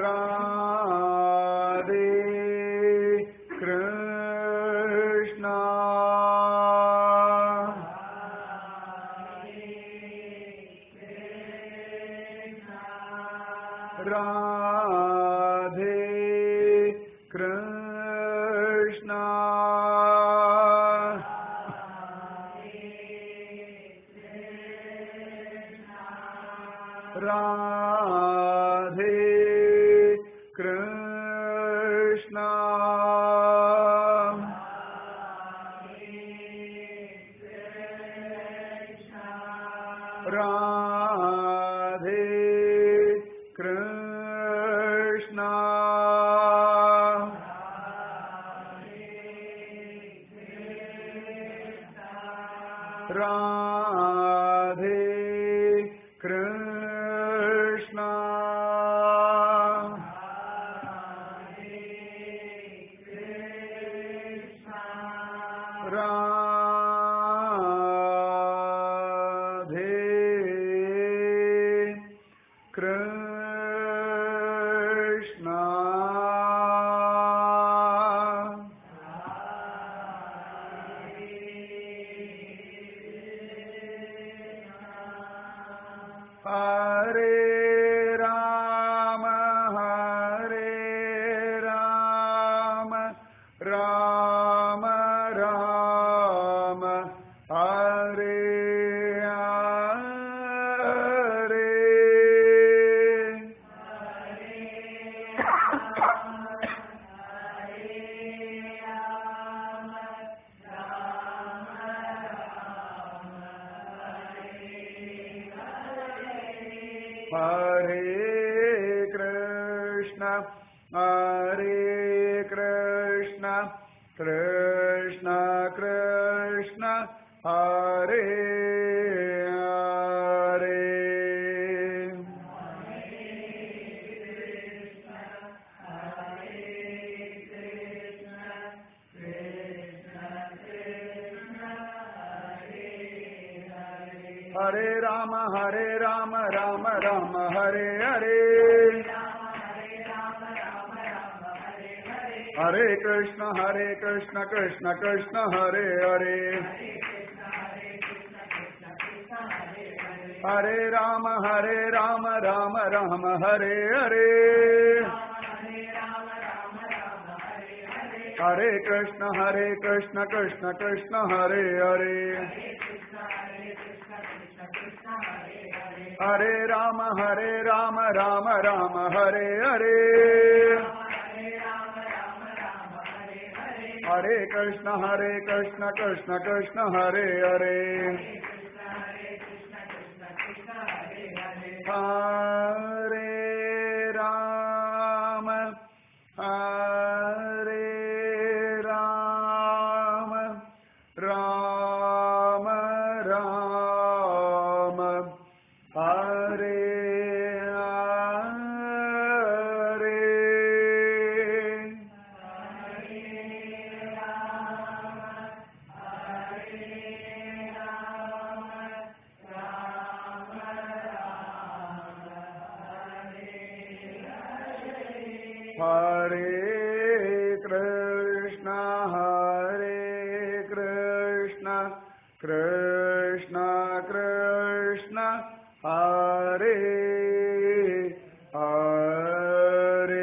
राधे कृष्णा राधे कृष्णा राधे कृष्णा राधे कृष्णा राधे कृष्णा राधे कृष्णा हरे राम हरे राम राम राम हरे हरे हरे कृष्ण हरे कृष्ण कृष्ण कृष्ण हरे हरे हरे राम हरे राम राम राम हरे हरे हरे कृष्ण हरे कृष्ण कृष्ण कृष्ण हरे हरे हरे राम हरे राम राम राम हरे हरे हरे कृष्ण हरे कृष्ण कृष्ण कृष्ण हरे हरे हरे राम हरे राम राम राम हरे हरे हरे कृष्ण हरे कृष्ण कृष्ण कृष्ण हरे हरे हरे राम हरे राम राम राम हरे हरे हरे कृष्ण हरे कृष्ण कृष्ण कृष्ण हरे हरे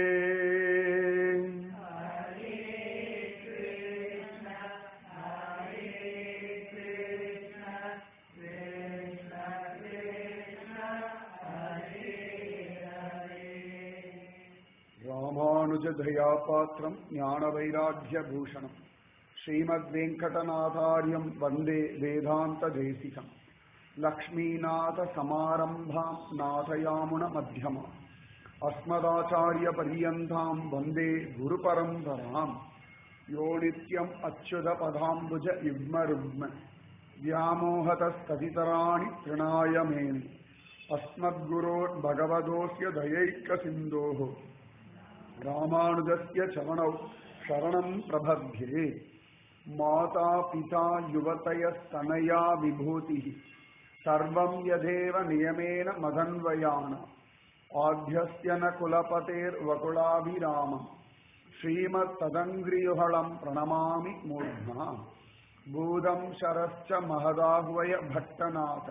ராமானுஜதயா பாத்திரம் ஞான வைராக்கிய பூஷணம் ஸ்ரீமத் வெங்கடநாதாரியம் வந்தே வேதாந்த தேசிகம் லக்ஷ்மீநாத சமாரம்பாம் நாதயாமுன மத்தியமா அஸ்மதாச்சாரிய பரியந்தாம் வந்தே குரு பரம்பராம் யோ நித்யம் அச்சுத பதாம்புஜ யுக்ம ருக்ம व्यामोहतस्तदितराणि तृणाय मेनि अस्मद्गुरोर्भगवतोऽस्य दयैकसिन्धोः रामानुजस्य चरणौ शरणम् प्रपद्ये माता पिता युवतयस्तनया विभूतिः सर्वम् यदेव नियमेन मदन्वयान आद्यस्य न कुलपतेर्वकुलाभिरामम् श्रीमत्तदङ्घ्रियुहळम् प्रणमामि मूर्ध्ना भूतम् शरश्च महदाह्वय भट्टनाथ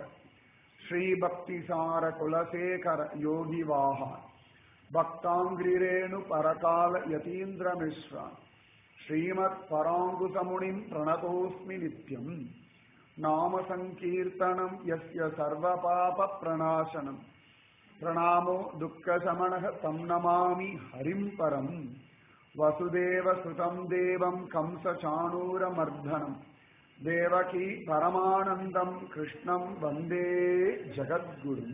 श्रीभक्तिसारकुलशेखर योगिवाह भक्ताङ्घ्रिरेणु परकाल यतीन्द्रमिश्रान् श्रीमत्पराङ्कुशमुनिम् प्रणतोऽस्मि नित्यम् नाम सङ्कीर्तनम् यस्य सर्वपापप्रणाशनम् प्रणामो दुःखशमनः तं नमामि हरिम् परम् वसुदेवसुतम् देवम् कंसचाणूरमर्दनम् देवकी परमानन्दम् कृष्णम् वन्दे जगद्गुरुम्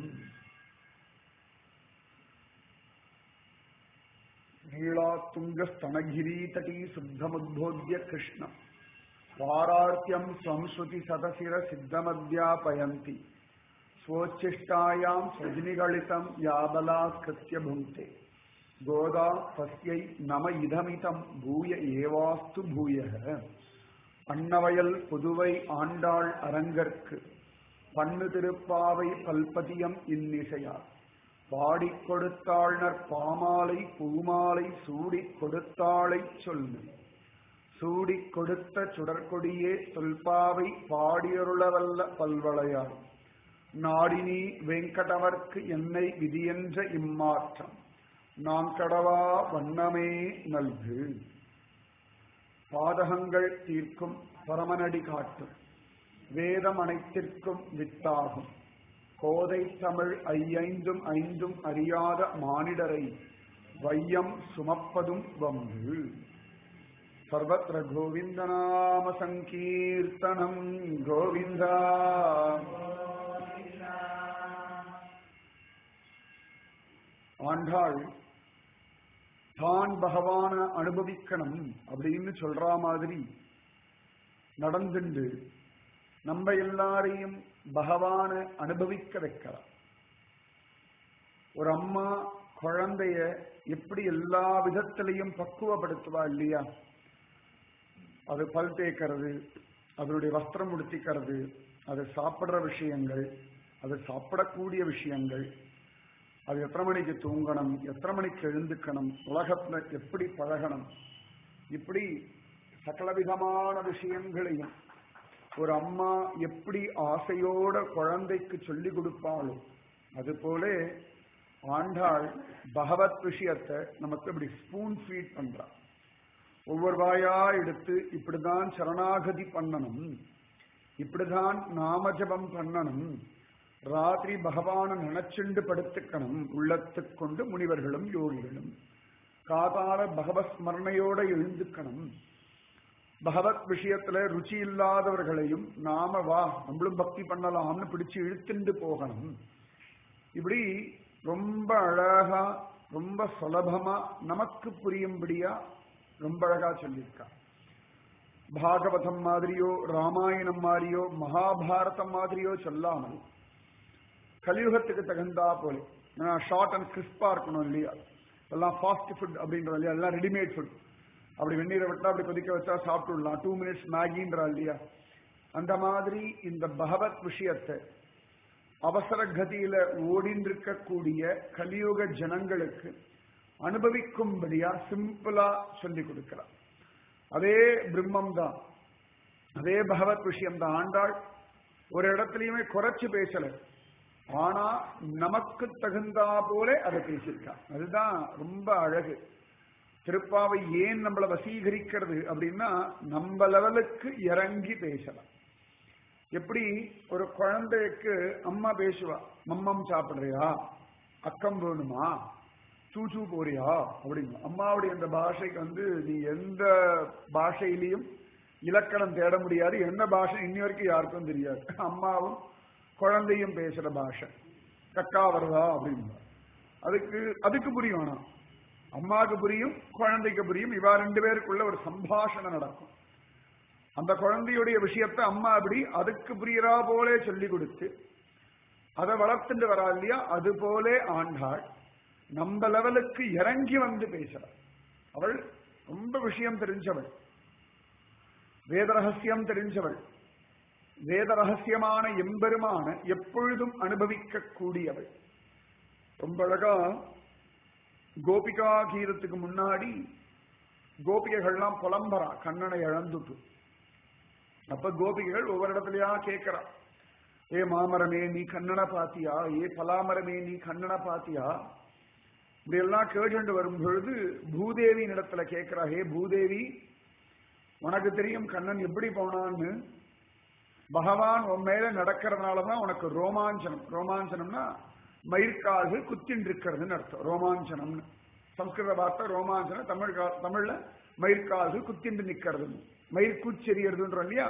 नीलातुङ्गस्तनगिरीतटी शुद्धमुद्बोध्य कृष्णम् पारार्त्यम् स्वम् श्रुतिशतशिरसिद्धमध्यापयन्ति स्वोच्छिष्टायाम् सजनिगलितम् याबलात्कृत्य भुङ्क्ते गोदा तस्यै नम இதமிதம் பூய ஏவாஸ்து பூயः அன்னவயல் புதுவை ஆண்டாள் அரங்கற்கு பண்ணு திருப்பாவை பல்பதியம் இன்னிசையார் பாடிக் கொடுத்தாள்னர் பாமாலை பூமாலை சூடிக் கொடுத்தாளை சொல்லு சூடிக் கொடுத்த சுடற்கொடியே தொல்பாவை பாடியருளவல்ல பல்வளையார் நாடினி வெங்கடவர்க்கு என்னை விதியென்ற இம்மாற்றம் நான் கடவா வண்ணமே நல்கு பாதகங்கள் தீர்க்கும் பரமனடி காட்டும் வேதம் அனைத்திற்கும் வித்தாகும் கோதை தமிழ் ஐயைந்தும் ஐந்தும் அறியாத மானிடரை வையம் சுமப்பதும் வம்பு சர்வத்திர கோவிந்தநாம சங்கீர்த்தனம் கோவிந்தா ஆண்டாள் தான் பகவான அனுபவிக்கணும் அப்படின்னு சொல்ற மாதிரி நடந்துண்டு நம்ம எல்லாரையும் பகவான அனுபவிக்க வைக்கலாம் ஒரு அம்மா குழந்தைய எப்படி எல்லா விதத்திலையும் பக்குவப்படுத்துவா இல்லையா அது பல் தேய்க்கிறது அதனுடைய வஸ்திரம் உடுத்திக்கிறது அது சாப்பிடுற விஷயங்கள் அது சாப்பிடக்கூடிய விஷயங்கள் அது எத்தனை மணிக்கு தூங்கணும் எத்தனை மணிக்கு எழுந்துக்கணும் உலகத்துல எப்படி பழகணும் இப்படி சகலவிதமான விஷயங்களையும் ஒரு அம்மா எப்படி ஆசையோட குழந்தைக்கு சொல்லி கொடுப்பாளோ அது போல ஆண்டாள் பகவத் விஷயத்தை நமக்கு இப்படி ஸ்பூன் ஃபீட் பண்றா ஒவ்வொரு வாயா எடுத்து இப்படிதான் சரணாகதி பண்ணணும் இப்படிதான் நாமஜபம் பண்ணணும் ராத்திரி பகவான நினைச்சுண்டு படுத்துக்கணும் உள்ளத்துக் கொண்டு முனிவர்களும் யோகிகளும் காதால பகவத் ஸ்மரணையோட எழுந்துக்கணும் பகவத் விஷயத்துல ருச்சி இல்லாதவர்களையும் நாம வா நம்மளும் பக்தி பண்ணலாம்னு பிடிச்சு இழுத்துண்டு போகணும் இப்படி ரொம்ப அழகா ரொம்ப சுலபமா நமக்கு புரியும்படியா ரொம்ப அழகா சொல்லியிருக்கா பாகவதம் மாதிரியோ ராமாயணம் மாதிரியோ மகாபாரதம் மாதிரியோ சொல்லாமல் கலியுகத்துக்கு தகுந்தா போல ஷார்ட் அண்ட் கிறிஸ்பா இருக்கணும் இல்லையா எல்லாம் ஃபாஸ்ட் ஃபுட் அப்படின்றோம் இல்லையா எல்லாம் ரெடிமேட் ஃபுட் அப்படி வெந்நீரை விட்டா அப்படி கொதிக்க வச்சா சாப்பிட்டுடலாம் டூ மினிட்ஸ் மேகின்றா இல்லையா அந்த மாதிரி இந்த பகவத் விஷயத்தை அவசர கதியில ஓடின்னு இருக்கக்கூடிய கலியுக ஜனங்களுக்கு அனுபவிக்கும்படியா சிம்பிளா சொல்லி கொடுக்கலாம் அதே பிரம்மம் தான் அதே பகவத் விஷயம் தான் ஆண்டாள் ஒரு இடத்துலயுமே குறைச்சு பேசல ஆனா நமக்கு தகுந்தா போல அதை பேசியிருக்கா அதுதான் ரொம்ப அழகு திருப்பாவை ஏன் நம்மளை வசீகரிக்கிறது அப்படின்னா நம்ம லெவலுக்கு இறங்கி பேசலாம் எப்படி ஒரு குழந்தைக்கு அம்மா பேசுவா மம்மம் சாப்பிடுறியா அக்கம் வேணுமா சூச்சு போறியா அப்படிங்க அம்மாவுடைய அந்த பாஷைக்கு வந்து நீ எந்த பாஷையிலையும் இலக்கணம் தேட முடியாது என்ன பாஷை இன்னி வரைக்கும் யாருக்கும் தெரியாது அம்மாவும் குழந்தையும் பேசுற பாஷை கக்கா வருதா அப்படின்னு அதுக்கு அதுக்கு புரியும் ஆனா அம்மாவுக்கு புரியும் குழந்தைக்கு புரியும் இவா ரெண்டு பேருக்குள்ள ஒரு சம்பாஷணம் நடக்கும் அந்த குழந்தையுடைய விஷயத்த அம்மா அப்படி அதுக்கு புரியறா போலே சொல்லி கொடுத்து அதை வளர்த்துட்டு வரா இல்லையா அது போலே ஆண்டாள் நம்ம லெவலுக்கு இறங்கி வந்து பேசுறாள் அவள் ரொம்ப விஷயம் தெரிஞ்சவள் வேத ரகசியம் தெரிஞ்சவள் வேத ரகசியமான எம்பெருமான எப்பொழுதும் அனுபவிக்க கூடியவள் ரொம்ப அழகா கோபிகா கீதத்துக்கு முன்னாடி கோபிகைகள்லாம் புலம்பரா கண்ணனை இழந்துட்டு அப்ப கோபிகைகள் ஒவ்வொரு இடத்துலயா கேட்கிறா ஏ மாமரமே நீ கண்ணனை பாத்தியா ஏ பலாமரமே நீ கண்ணனை பாத்தியா இப்படி எல்லாம் கேட்டு வரும் பொழுது பூதேவியின் இடத்துல கேட்கிறா ஹே பூதேவி உனக்கு தெரியும் கண்ணன் எப்படி போனான்னு பகவான் உன் மேல நடக்கிறதுனாலதான் உனக்கு ரோமாஞ்சனம் ரோமாஞ்சனம்னா மயிர்கால்கள் குத்தின் இருக்கிறதுன்னு அர்த்தம் ரோமாஞ்சனம்னு சம்ஸ்கிருத வார்த்தை ரோமாஞ்சனம் தமிழ் கா- தமிழ்ல மயிர்கால்கள் குத்திண்டு நிக்கிறது மயிர் கூச்செறியறதுன்றோம் இல்லையா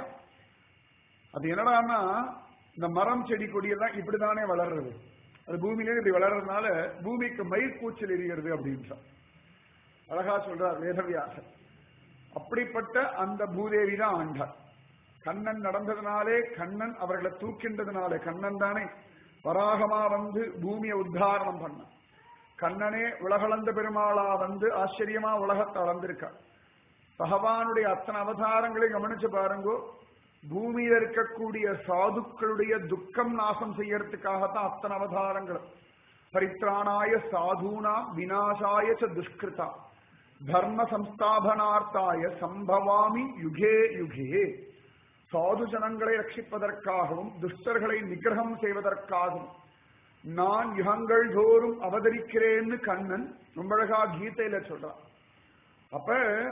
அது என்னடான்னா இந்த மரம் செடி கொடியெல்லாம் இப்படிதானே வளர்றது அது பூமியிலே இப்படி வளர்றதுனால பூமிக்கு மயிர் கூச்சல் எரிகிறது அப்படின்றான் அழகா சொல்றார் வேதவியாசர் அப்படிப்பட்ட அந்த பூதேவி தான் ஆண்டாள் கண்ணன் நடந்ததுனாலே கண்ணன் அவர்களை தூக்கின்றதுனாலே கண்ணன் தானே வராகமா வந்து பூமியை உத்தாரணம் பண்ண கண்ணனே உலகளந்த பெருமாளா வந்து ஆச்சரியமா உலகத்தை அளந்திருக்கா பகவானுடைய அத்தனை அவதாரங்களை கவனிச்சு பாருங்கோ பூமியில இருக்கக்கூடிய சாதுக்களுடைய துக்கம் நாசம் செய்யறதுக்காகத்தான் அத்தனை அவதாரங்கள் பரித்ராணாய சாதுனா விநாசாய ச துஷ்கிருதா தர்ம சம்ஸ்தாபனார்த்தாய சம்பவாமி யுகே யுகே சாது ஜனங்களை ரட்சிப்பதற்காகவும் துஷ்டர்களை நிகிரகம் செய்வதற்காகவும் நான் யுகங்கள் தோறும் அவதரிக்கிறேன்னு கண்ணன் ரொம்ப அழகா கீதையில சொல்றான் அப்ப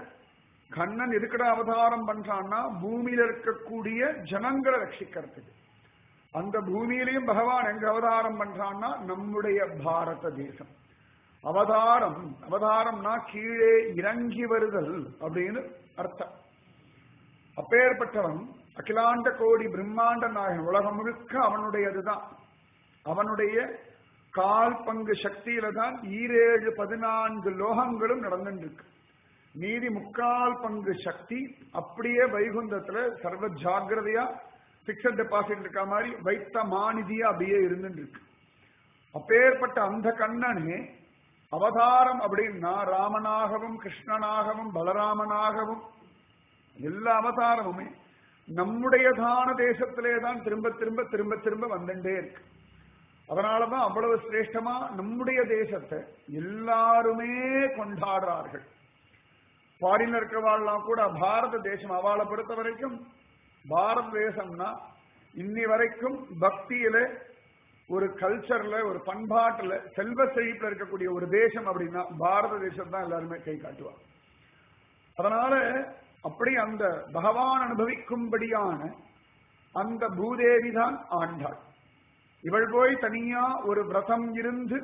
கண்ணன் எதுக்கடா அவதாரம் பண்றான்னா பூமியில இருக்கக்கூடிய ஜனங்களை ரட்சிக்கிறதுக்கு அந்த பூமியிலையும் பகவான் எங்க அவதாரம் பண்றான்னா நம்முடைய பாரத தேசம் அவதாரம் அவதாரம்னா கீழே இறங்கி வருதல் அப்படின்னு அர்த்தம் அப்பேற்பட்டவன் அகிலாண்ட கோடி பிரம்மாண்ட நாயகன் உலகம் முழுக்க அவனுடையதுதான் அவனுடைய கால் பங்கு சக்தியில தான் ஈரேழு பதினான்கு லோகங்களும் நடந்துருக்கு மீதி முக்கால் பங்கு சக்தி அப்படியே வைகுந்தத்துல சர்வ ஜாக்கிரதையா பிக்சட் டெபாசிட் இருக்க மாதிரி வைத்த மாநிதியா அப்படியே இருந்துட்டு இருக்கு அப்பேற்பட்ட அந்த கண்ணனே அவதாரம் அப்படின்னா ராமனாகவும் கிருஷ்ணனாகவும் பலராமனாகவும் எல்லா அவதாரமுமே நம்முடையதான தேசத்திலே தான் திரும்ப திரும்ப திரும்ப திரும்ப வந்துட்டே இருக்கு அதனாலதான் அவ்வளவு சிரேஷ்டமா நம்முடைய தேசத்தை எல்லாருமே கொண்டாடுறார்கள் ஃபாரின்ல இருக்கிறவாள்லாம் கூட பாரத தேசம் அவளை பொறுத்த வரைக்கும் பாரத தேசம்னா இன்னி வரைக்கும் பக்தியில ஒரு கல்ச்சர்ல ஒரு பண்பாட்டுல செல்வ செழிப்புல இருக்கக்கூடிய ஒரு தேசம் அப்படின்னா பாரத தேசம் தான் எல்லாருமே கை காட்டுவாங்க அதனால அப்படி அந்த பகவான் அனுபவிக்கும்படியான அந்த பூதேவி தான் ஆண்டாள் இவள் போய் தனியா ஒரு விரதம் இருந்து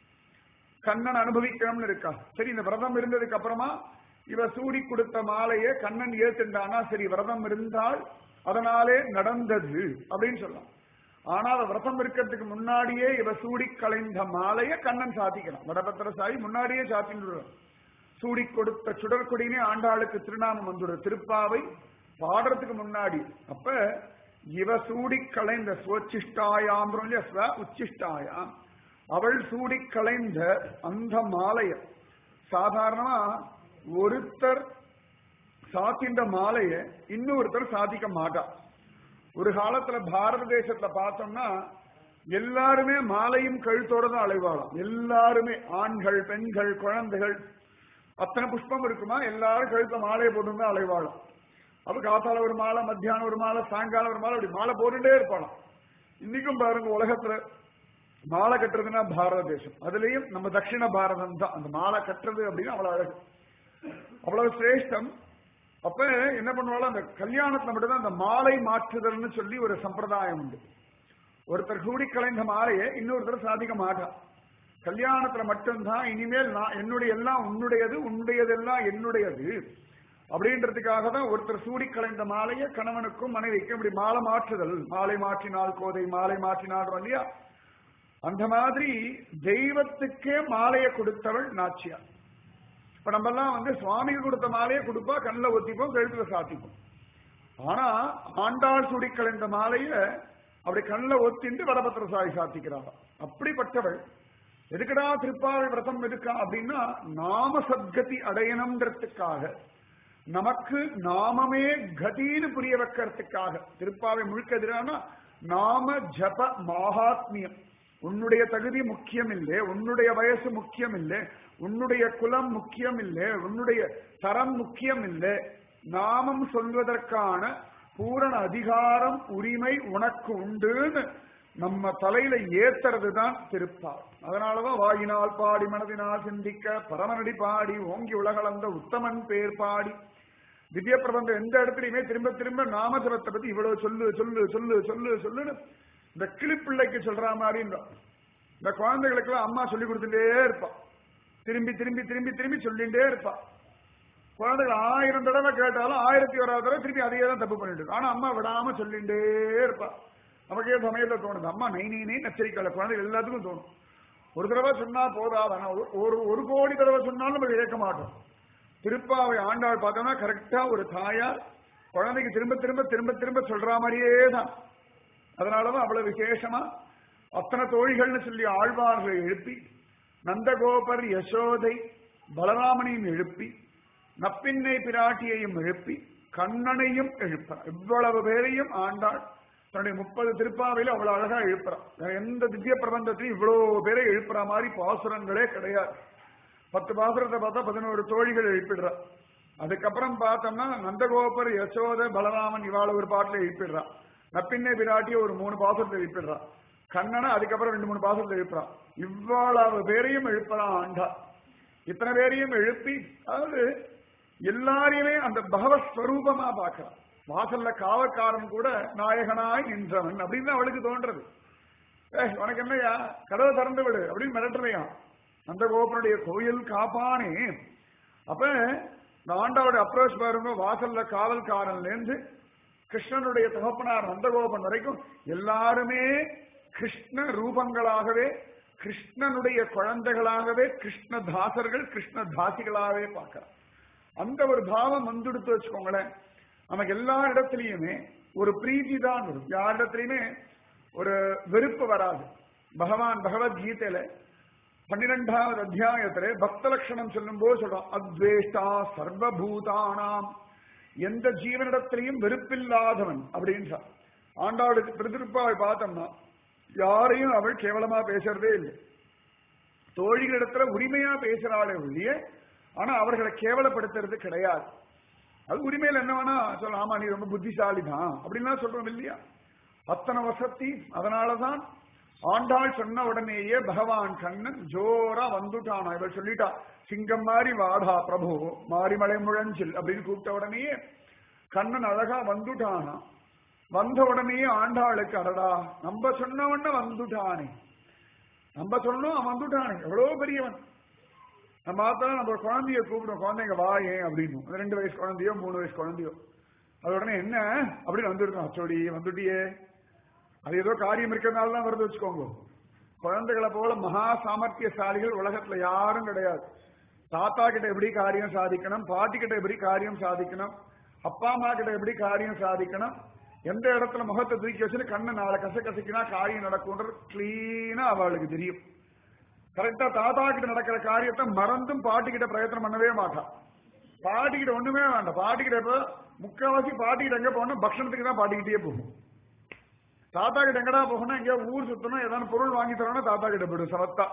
கண்ணன் அனுபவிக்கணும்னு இருக்கா சரி இந்த விரதம் இருந்ததுக்கு அப்புறமா இவ சூடி கொடுத்த மாலையை கண்ணன் ஏத்துண்டானா சரி விரதம் இருந்தால் அதனாலே நடந்தது அப்படின்னு சொல்லலாம் ஆனால் விரதம் இருக்கிறதுக்கு முன்னாடியே இவ சூடி களைந்த மாலையை கண்ணன் சாத்திக்கலாம் வடபத்திர சாயி முன்னாடியே சாத்தின்னு சூடி கொடுத்த சுடற்கொடினே ஆண்டாளுக்கு திருநாமம் வந்துடும் திருப்பாவை பாடுறதுக்கு முன்னாடி அப்ப இவ சூடி களைந்த ஸ்வச்சிஷ்டாயாம் இல்லையா ஸ்வ உச்சிஷ்டாயாம் அவள் சூடி களைந்த அந்த மாலைய சாதாரணமா ஒருத்தர் சாத்தின்ற மாலைய இன்னொருத்தர் சாதிக்க மாட்டா ஒரு காலத்துல பாரத தேசத்துல பார்த்தோம்னா எல்லாருமே மாலையும் கழுத்தோட தான் அலைவாளாம் எல்லாருமே ஆண்கள் பெண்கள் குழந்தைகள் அத்தனை புஷ்பம் இருக்குமா எல்லாரும் கழுத்த மாலையை போட்டு தான் அலைவாளாம் அப்ப காத்தால ஒரு மாலை மத்தியானம் ஒரு மாலை சாயங்காலம் ஒரு மாலை அப்படி மாலை போட்டுட்டே இருப்பாளாம் இன்னைக்கும் பாருங்க உலகத்துல மாலை கட்டுறதுன்னா பாரத தேசம் அதுலயும் நம்ம தட்சிண பாரதம் தான் அந்த மாலை கட்டுறது அப்படின்னா அவ்வளவு அழகு அவ்வளவு சிரேஷ்டம் அப்ப என்ன பண்ணுவாலும் அந்த கல்யாணத்துல மட்டும்தான் அந்த மாலை மாற்றுதல்னு சொல்லி ஒரு சம்பிரதாயம் உண்டு ஒருத்தர் கூடி கலைந்த மாலையை இன்னொருத்தர் சாதிக்க மாட்டான் கல்யாணத்துல மட்டும்தான் இனிமேல் நான் என்னுடைய எல்லாம் உன்னுடையது உன்னுடையதெல்லாம் என்னுடையது அப்படின்றதுக்காக தான் ஒருத்தர் சூடி கலைந்த மாலையை கணவனுக்கும் மனைவிக்கும் இப்படி மாலை மாற்றுதல் மாலை மாற்றினால் கோதை மாலை மாற்றினார் இல்லையா அந்த மாதிரி தெய்வத்துக்கே மாலையை கொடுத்தவள் நாச்சியார் இப்ப நம்ம எல்லாம் வந்து சுவாமிக்கு கொடுத்த மாலையை கொடுப்பா கண்ணில் ஒத்திப்போம் கழுத்துல சாத்திப்போம் ஆனா ஆண்டாள் சுடி கலைந்த மாலைய அப்படி கண்ணில் ஒத்திண்டு வடபத்திர சாய் சாத்திக்கிறாள் அப்படிப்பட்டவள் எதுக்குடா திருப்பாவை விரதம் இருக்கா அப்படின்னா நாம சத்கதி அடையணும்ன்றதுக்காக நமக்கு நாமமே கதின்னு புரிய வைக்கிறதுக்காக திருப்பாவை முழுக்க எதிரான நாம ஜப மகாத்மியம் உன்னுடைய தகுதி முக்கியம் இல்லை உன்னுடைய வயசு முக்கியம் இல்லை உன்னுடைய குலம் முக்கியம் இல்லை உன்னுடைய தரம் முக்கியம் இல்லை நாமம் சொல்வதற்கான பூரண அதிகாரம் உரிமை உனக்கு உண்டுன்னு நம்ம தலையில ஏத்துறது தான் திருப்பார் அதனாலதான் வாயினால் பாடி மனதினால் சிந்திக்க பரமனடி பாடி ஓங்கி உலகளந்த உத்தமன் பேர் பாடி திவ்ய பிரபந்தம் எந்த இடத்துலயுமே திரும்ப திரும்ப நாமஜபத்தை பத்தி இவ்வளவு சொல்லு சொல்லு சொல்லு சொல்லு சொல்லுன்னு இந்த கிளிப்பிள்ளைக்கு சொல்ற மாதிரி இந்த குழந்தைகளுக்கு அம்மா சொல்லி கொடுத்துட்டே இருப்பா திரும்பி திரும்பி திரும்பி திரும்பி சொல்லிட்டே இருப்பா குழந்தைகள் ஆயிரம் தடவை கேட்டாலும் ஆயிரத்தி ஓராவது தடவை திருப்பி அதையே தான் தப்பு பண்ணிட்டு இருக்கு. ஆனா அம்மா விடாம சொல்லிட்டே இருப்பா நமக்கே சமயத்துல தோணுது அம்மா நை நை நை நச்சரிக்கல குழந்தைகள் எல்லாத்துக்கும் தோணும் ஒரு தடவை சொன்னா போதாதானா ஒரு- ஒரு ஒரு கோடி தடவை சொன்னாலும் நம்ம கேட்க மாட்டோம் திருப்பாவை ஆண்டாள் பார்த்தோம்னா கரெக்டா ஒரு தாயார் குழந்தைக்கு திரும்ப திரும்ப திரும்ப திரும்ப சொல்ற மாதிரியே தான் அதனாலதான் அவ்வளவு விசேஷமா அத்தனை தோழிகள்னு சொல்லி ஆழ்வார்களை எழுப்பி நந்தகோபர் யசோதை பலராமனையும் எழுப்பி நப்பின்னை பிராட்டியையும் எழுப்பி கண்ணனையும் எழுப்புறார் இவ்வளவு பேரையும் ஆண்டாள் தன்னுடைய முப்பது திருப்பாவையில அவ்வளவு அழகா எழுப்புறார் வேற எந்த திவ்ய பிரபந்தத்திலையும் இவ்வளவு பேரை எழுப்புற மாதிரி பாசுரங்களே கிடையாது பத்து பாசுரத்தை பார்த்தா பதினோரு தோழிகள் எழுப்பிடுறா அதுக்கப்புறம் பார்த்தோம்னா நந்தகோபர் யசோத பலராமன் இவாள ஒரு பாட்டுல எழுப்பிடுறா நப்பின்னை பிராட்டிய ஒரு மூணு பாசுரத்தை எழுப்பிடுறா கண்ணனை அதுக்கப்புறம் ரெண்டு மூணு பாசுரத்தை எழுப்புறான் இவ்வளவு பேரையும் எழுப்பலாம் ஆண்டா இத்தனை பேரையும் எழுப்பி அதாவது எல்லாரையுமே அந்த பகவத் ஸ்வரூபமா பார்க்கலாம் வாசல்ல காவக்காரன் கூட நாயகனாய் நின்றவன் அப்படின்னு அவளுக்கு தோன்றது ஏய் உனக்கு என்னையா கதவை திறந்து விடு அப்படின்னு மிரட்டுறையா அந்த கோபனுடைய கோயில் காப்பானே அப்ப இந்த ஆண்டாவுடைய அப்ரோச் பாருங்க வாசல்ல காவல்காரன்ல இருந்து கிருஷ்ணனுடைய தகப்பனார் நந்தகோபன் வரைக்கும் எல்லாருமே கிருஷ்ண ரூபங்களாகவே கிருஷ்ணனுடைய குழந்தைகளாகவே கிருஷ்ண தாசர்கள் கிருஷ்ண தாசிகளாகவே பார்க்கிறார் அந்த ஒரு பாவம் வந்துடுத்து வச்சுக்கோங்களேன் நமக்கு எல்லா இடத்துலயுமே ஒரு பிரீத்தி தான் வரும் யார் இடத்துலயுமே ஒரு வெறுப்பு வராது பகவான் பகவத்கீதையில பன்னிரெண்டாவது அத்தியாயத்துல பக்த லட்சணம் சொல்லும் போது சொல்றோம் அத்வேஷ்டா சர்வபூதானாம் எந்த ஜீவனிடத்திலையும் வெறுப்பில்லாதவன் அப்படின்றார் ஆண்டாளுக்கு திருப்பாவை பார்த்தோம்னா யாரையும் அவள் கேவலமா பேசுறதே இல்லை தோழிகளிடத்துல உரிமையா பேசுறாளே ஒழிய ஆனா அவர்களை கேவலப்படுத்துறது கிடையாது அது உரிமையில என்ன வேணா சொல்ல ஆமா நீ ரொம்ப புத்திசாலி தான் அப்படின்லாம் சொல்றோம் இல்லையா அத்தனை வசதி அதனாலதான் ஆண்டாள் சொன்ன உடனேயே பகவான் கண்ணன் ஜோரா வந்துட்டானா இவள் சொல்லிட்டா சிங்கம் மாதிரி வாடா பிரபு மாரிமலை முழஞ்சில் அப்படின்னு கூப்பிட்ட உடனேயே கண்ணன் அழகா வந்துட்டானா வந்த உடனேயே ஆண்டாளுக்கு அடடா நம்ம சொன்ன உடனே வந்துட்டானே நம்ம சொன்னோம் அவன் வந்துட்டானே எவ்வளவு பெரியவன் நம்ம பார்த்தா நம்ம ஒரு குழந்தைய கூப்பிடுவோம் குழந்தைங்க வாயே அப்படின்னு அது ரெண்டு வயசு குழந்தையோ மூணு வயசு குழந்தையோ அது உடனே என்ன அப்படின்னு வந்துருக்கோம் அச்சோடி வந்துட்டியே அது ஏதோ காரியம் இருக்கிறதுனால தான் வருது வச்சுக்கோங்க குழந்தைகளை போல மகா சாமர்த்தியசாலிகள் உலகத்துல யாரும் கிடையாது தாத்தா கிட்ட எப்படி காரியம் சாதிக்கணும் பாட்டி கிட்ட எப்படி காரியம் சாதிக்கணும் அப்பா அம்மா கிட்ட எப்படி காரியம் சாதிக்கணும் எந்த இடத்துல முகத்தை தூக்கி வச்சுட்டு கண்ணை நாளை கச கசக்கினா காரியம் நடக்கும்ன்றது கிளீனா அவளுக்கு தெரியும் கரெக்டா தாத்தா கிட்ட நடக்கிற காரியத்தை மறந்தும் பாட்டி கிட்ட பிரயத்தனம் பண்ணவே மாட்டான் பாட்டி கிட்ட ஒண்ணுமே வேண்டாம் பாட்டி கிட்ட இப்ப முக்காவாசி பாட்டி கிட்ட எங்க போகணும் பக்ஷணத்துக்கு தான் பாட்டிக்கிட்டே போகும் தாத்தா கிட்ட எங்கடா போகணும் எங்கேயோ ஊர் சுத்தணும் ஏதாவது பொருள் வாங்கி தரணும் தாத்தா கிட்ட போயிடும் சமத்தா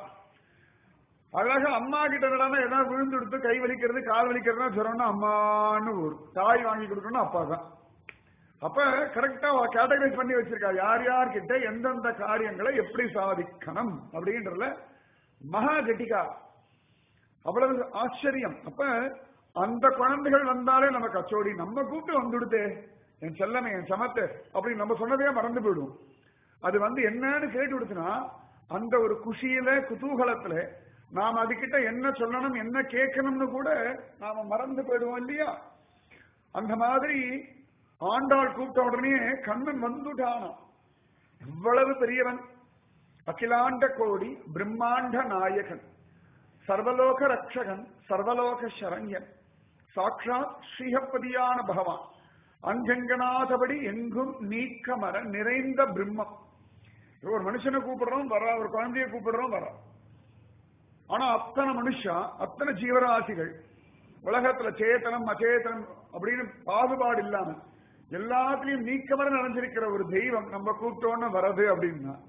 அழகா அம்மா கிட்ட என்னடா ஏதாவது விழுந்து எடுத்து கை வலிக்கிறது கால் வலிக்கிறதுனா ஜுரம்னா அம்மான்னு ஊர் தாய் வாங்கி கொடுக்கணும் அப்பா தான் அப்ப கரெக்டா கேட்டகரைஸ் பண்ணி வச்சிருக்கா யார் யார் கிட்ட எந்தெந்த காரியங்களை எப்படி சாதிக்கணும் அப்படின்றதுல மகா கெட்டிகா அவ்வளவு ஆச்சரியம் அப்ப அந்த குழந்தைகள் வந்தாலே நமக்கு அச்சோடி நம்ம கூப்பிட்டு வந்துடுதே என் செல்லமே என் சமத்தை அப்படி நம்ம சொன்னதே மறந்து போயிடும் அது வந்து என்னன்னு கேட்டு விடுச்சுன்னா அந்த ஒரு குஷியில குதூகலத்துல நாம் அதுகிட்ட என்ன சொல்லணும் என்ன கேட்கணும்னு கூட நாம மறந்து போயிடுவோம் இல்லையா அந்த மாதிரி ஆண்டாள் கூப்பிட்ட உடனே கண்ணன் வந்துட்டானாம் இவ்வளவு பெரியவன் அகிலாண்ட கோடி பிரம்மாண்ட நாயகன் சர்வலோக ரக்ஷகன் சர்வலோக சரண்யன் சாட்சாத் ஸ்ரீஹப்பதியான பகவான் அங்கங்கனாதபடி எங்கும் நீக்கமர நிறைந்த பிரம்மம் ஒரு மனுஷனை கூப்பிடுறோம் வரா ஒரு குழந்தைய கூப்பிடுறோம் வரா ஆனா அத்தனை மனுஷா அத்தனை ஜீவராசிகள் உலகத்துல சேத்தனம் அச்சேதனம் அப்படின்னு பாகுபாடு இல்லாம எல்லாத்துலயும் நீக்கமர நிறைஞ்சிருக்கிற ஒரு தெய்வம் நம்ம கூப்பிட்டோன்னு வரது அப்படின்னா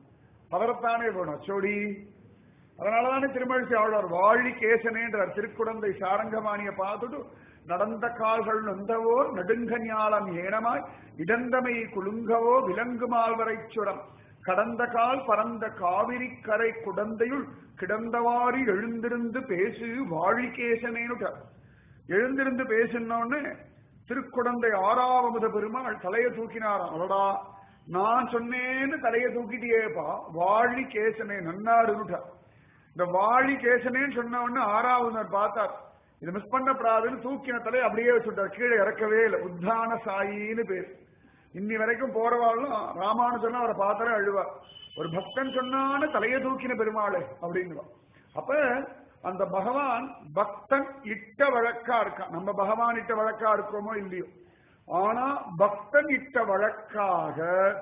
பதறத்தானே வேணும் சோடி அதனாலதானே திருமழிசை ஆழ்வார் வாழி கேசனேன்றார் திருக்குடந்தை சாரங்கமானிய பார்த்துட்டு நடந்த கால்கள் நொந்தவோ நடுங்க ஞாலம் ஏனமாய் இடந்தமை குலுங்கவோ விலங்கு மால்வரை சுரம் கடந்த கால் பரந்த காவிரி கரை குடந்தையுள் கிடந்தவாறு எழுந்திருந்து பேசு வாழிகேசனேனுட்டார் எழுந்திருந்து பேசினோன்னு திருக்குடந்தை ஆறாவது பெருமாள் தலையை தூக்கினாராம் அவடா நான் சொன்னேன்னு தலையை தூக்கிட்டியேப்பா வாழி கேசனே நன்னாருட்டார் இந்த வாழி கேசனேன்னு சொன்ன உடனே ஆறாவது பார்த்தார் இது மிஸ் பண்ணப்படாதுன்னு தூக்கின தலையை அப்படியே வச்சுட்டார் கீழே இறக்கவே இல்லை உத்தான சாயின்னு பேர் இன்னி வரைக்கும் போறவாளும் ராமானுஜன் அவரை பார்த்தாலே அழுவார் ஒரு பக்தன் சொன்னான்னு தலையை தூக்கின பெருமாளே அப்படின்னு அப்ப அந்த பகவான் பக்தன் இட்ட வழக்கா இருக்கான் நம்ம பகவான் இட்ட வழக்கா இருக்கோமோ இல்லையோ ஆனா பக்தன் இட்ட வழக்காக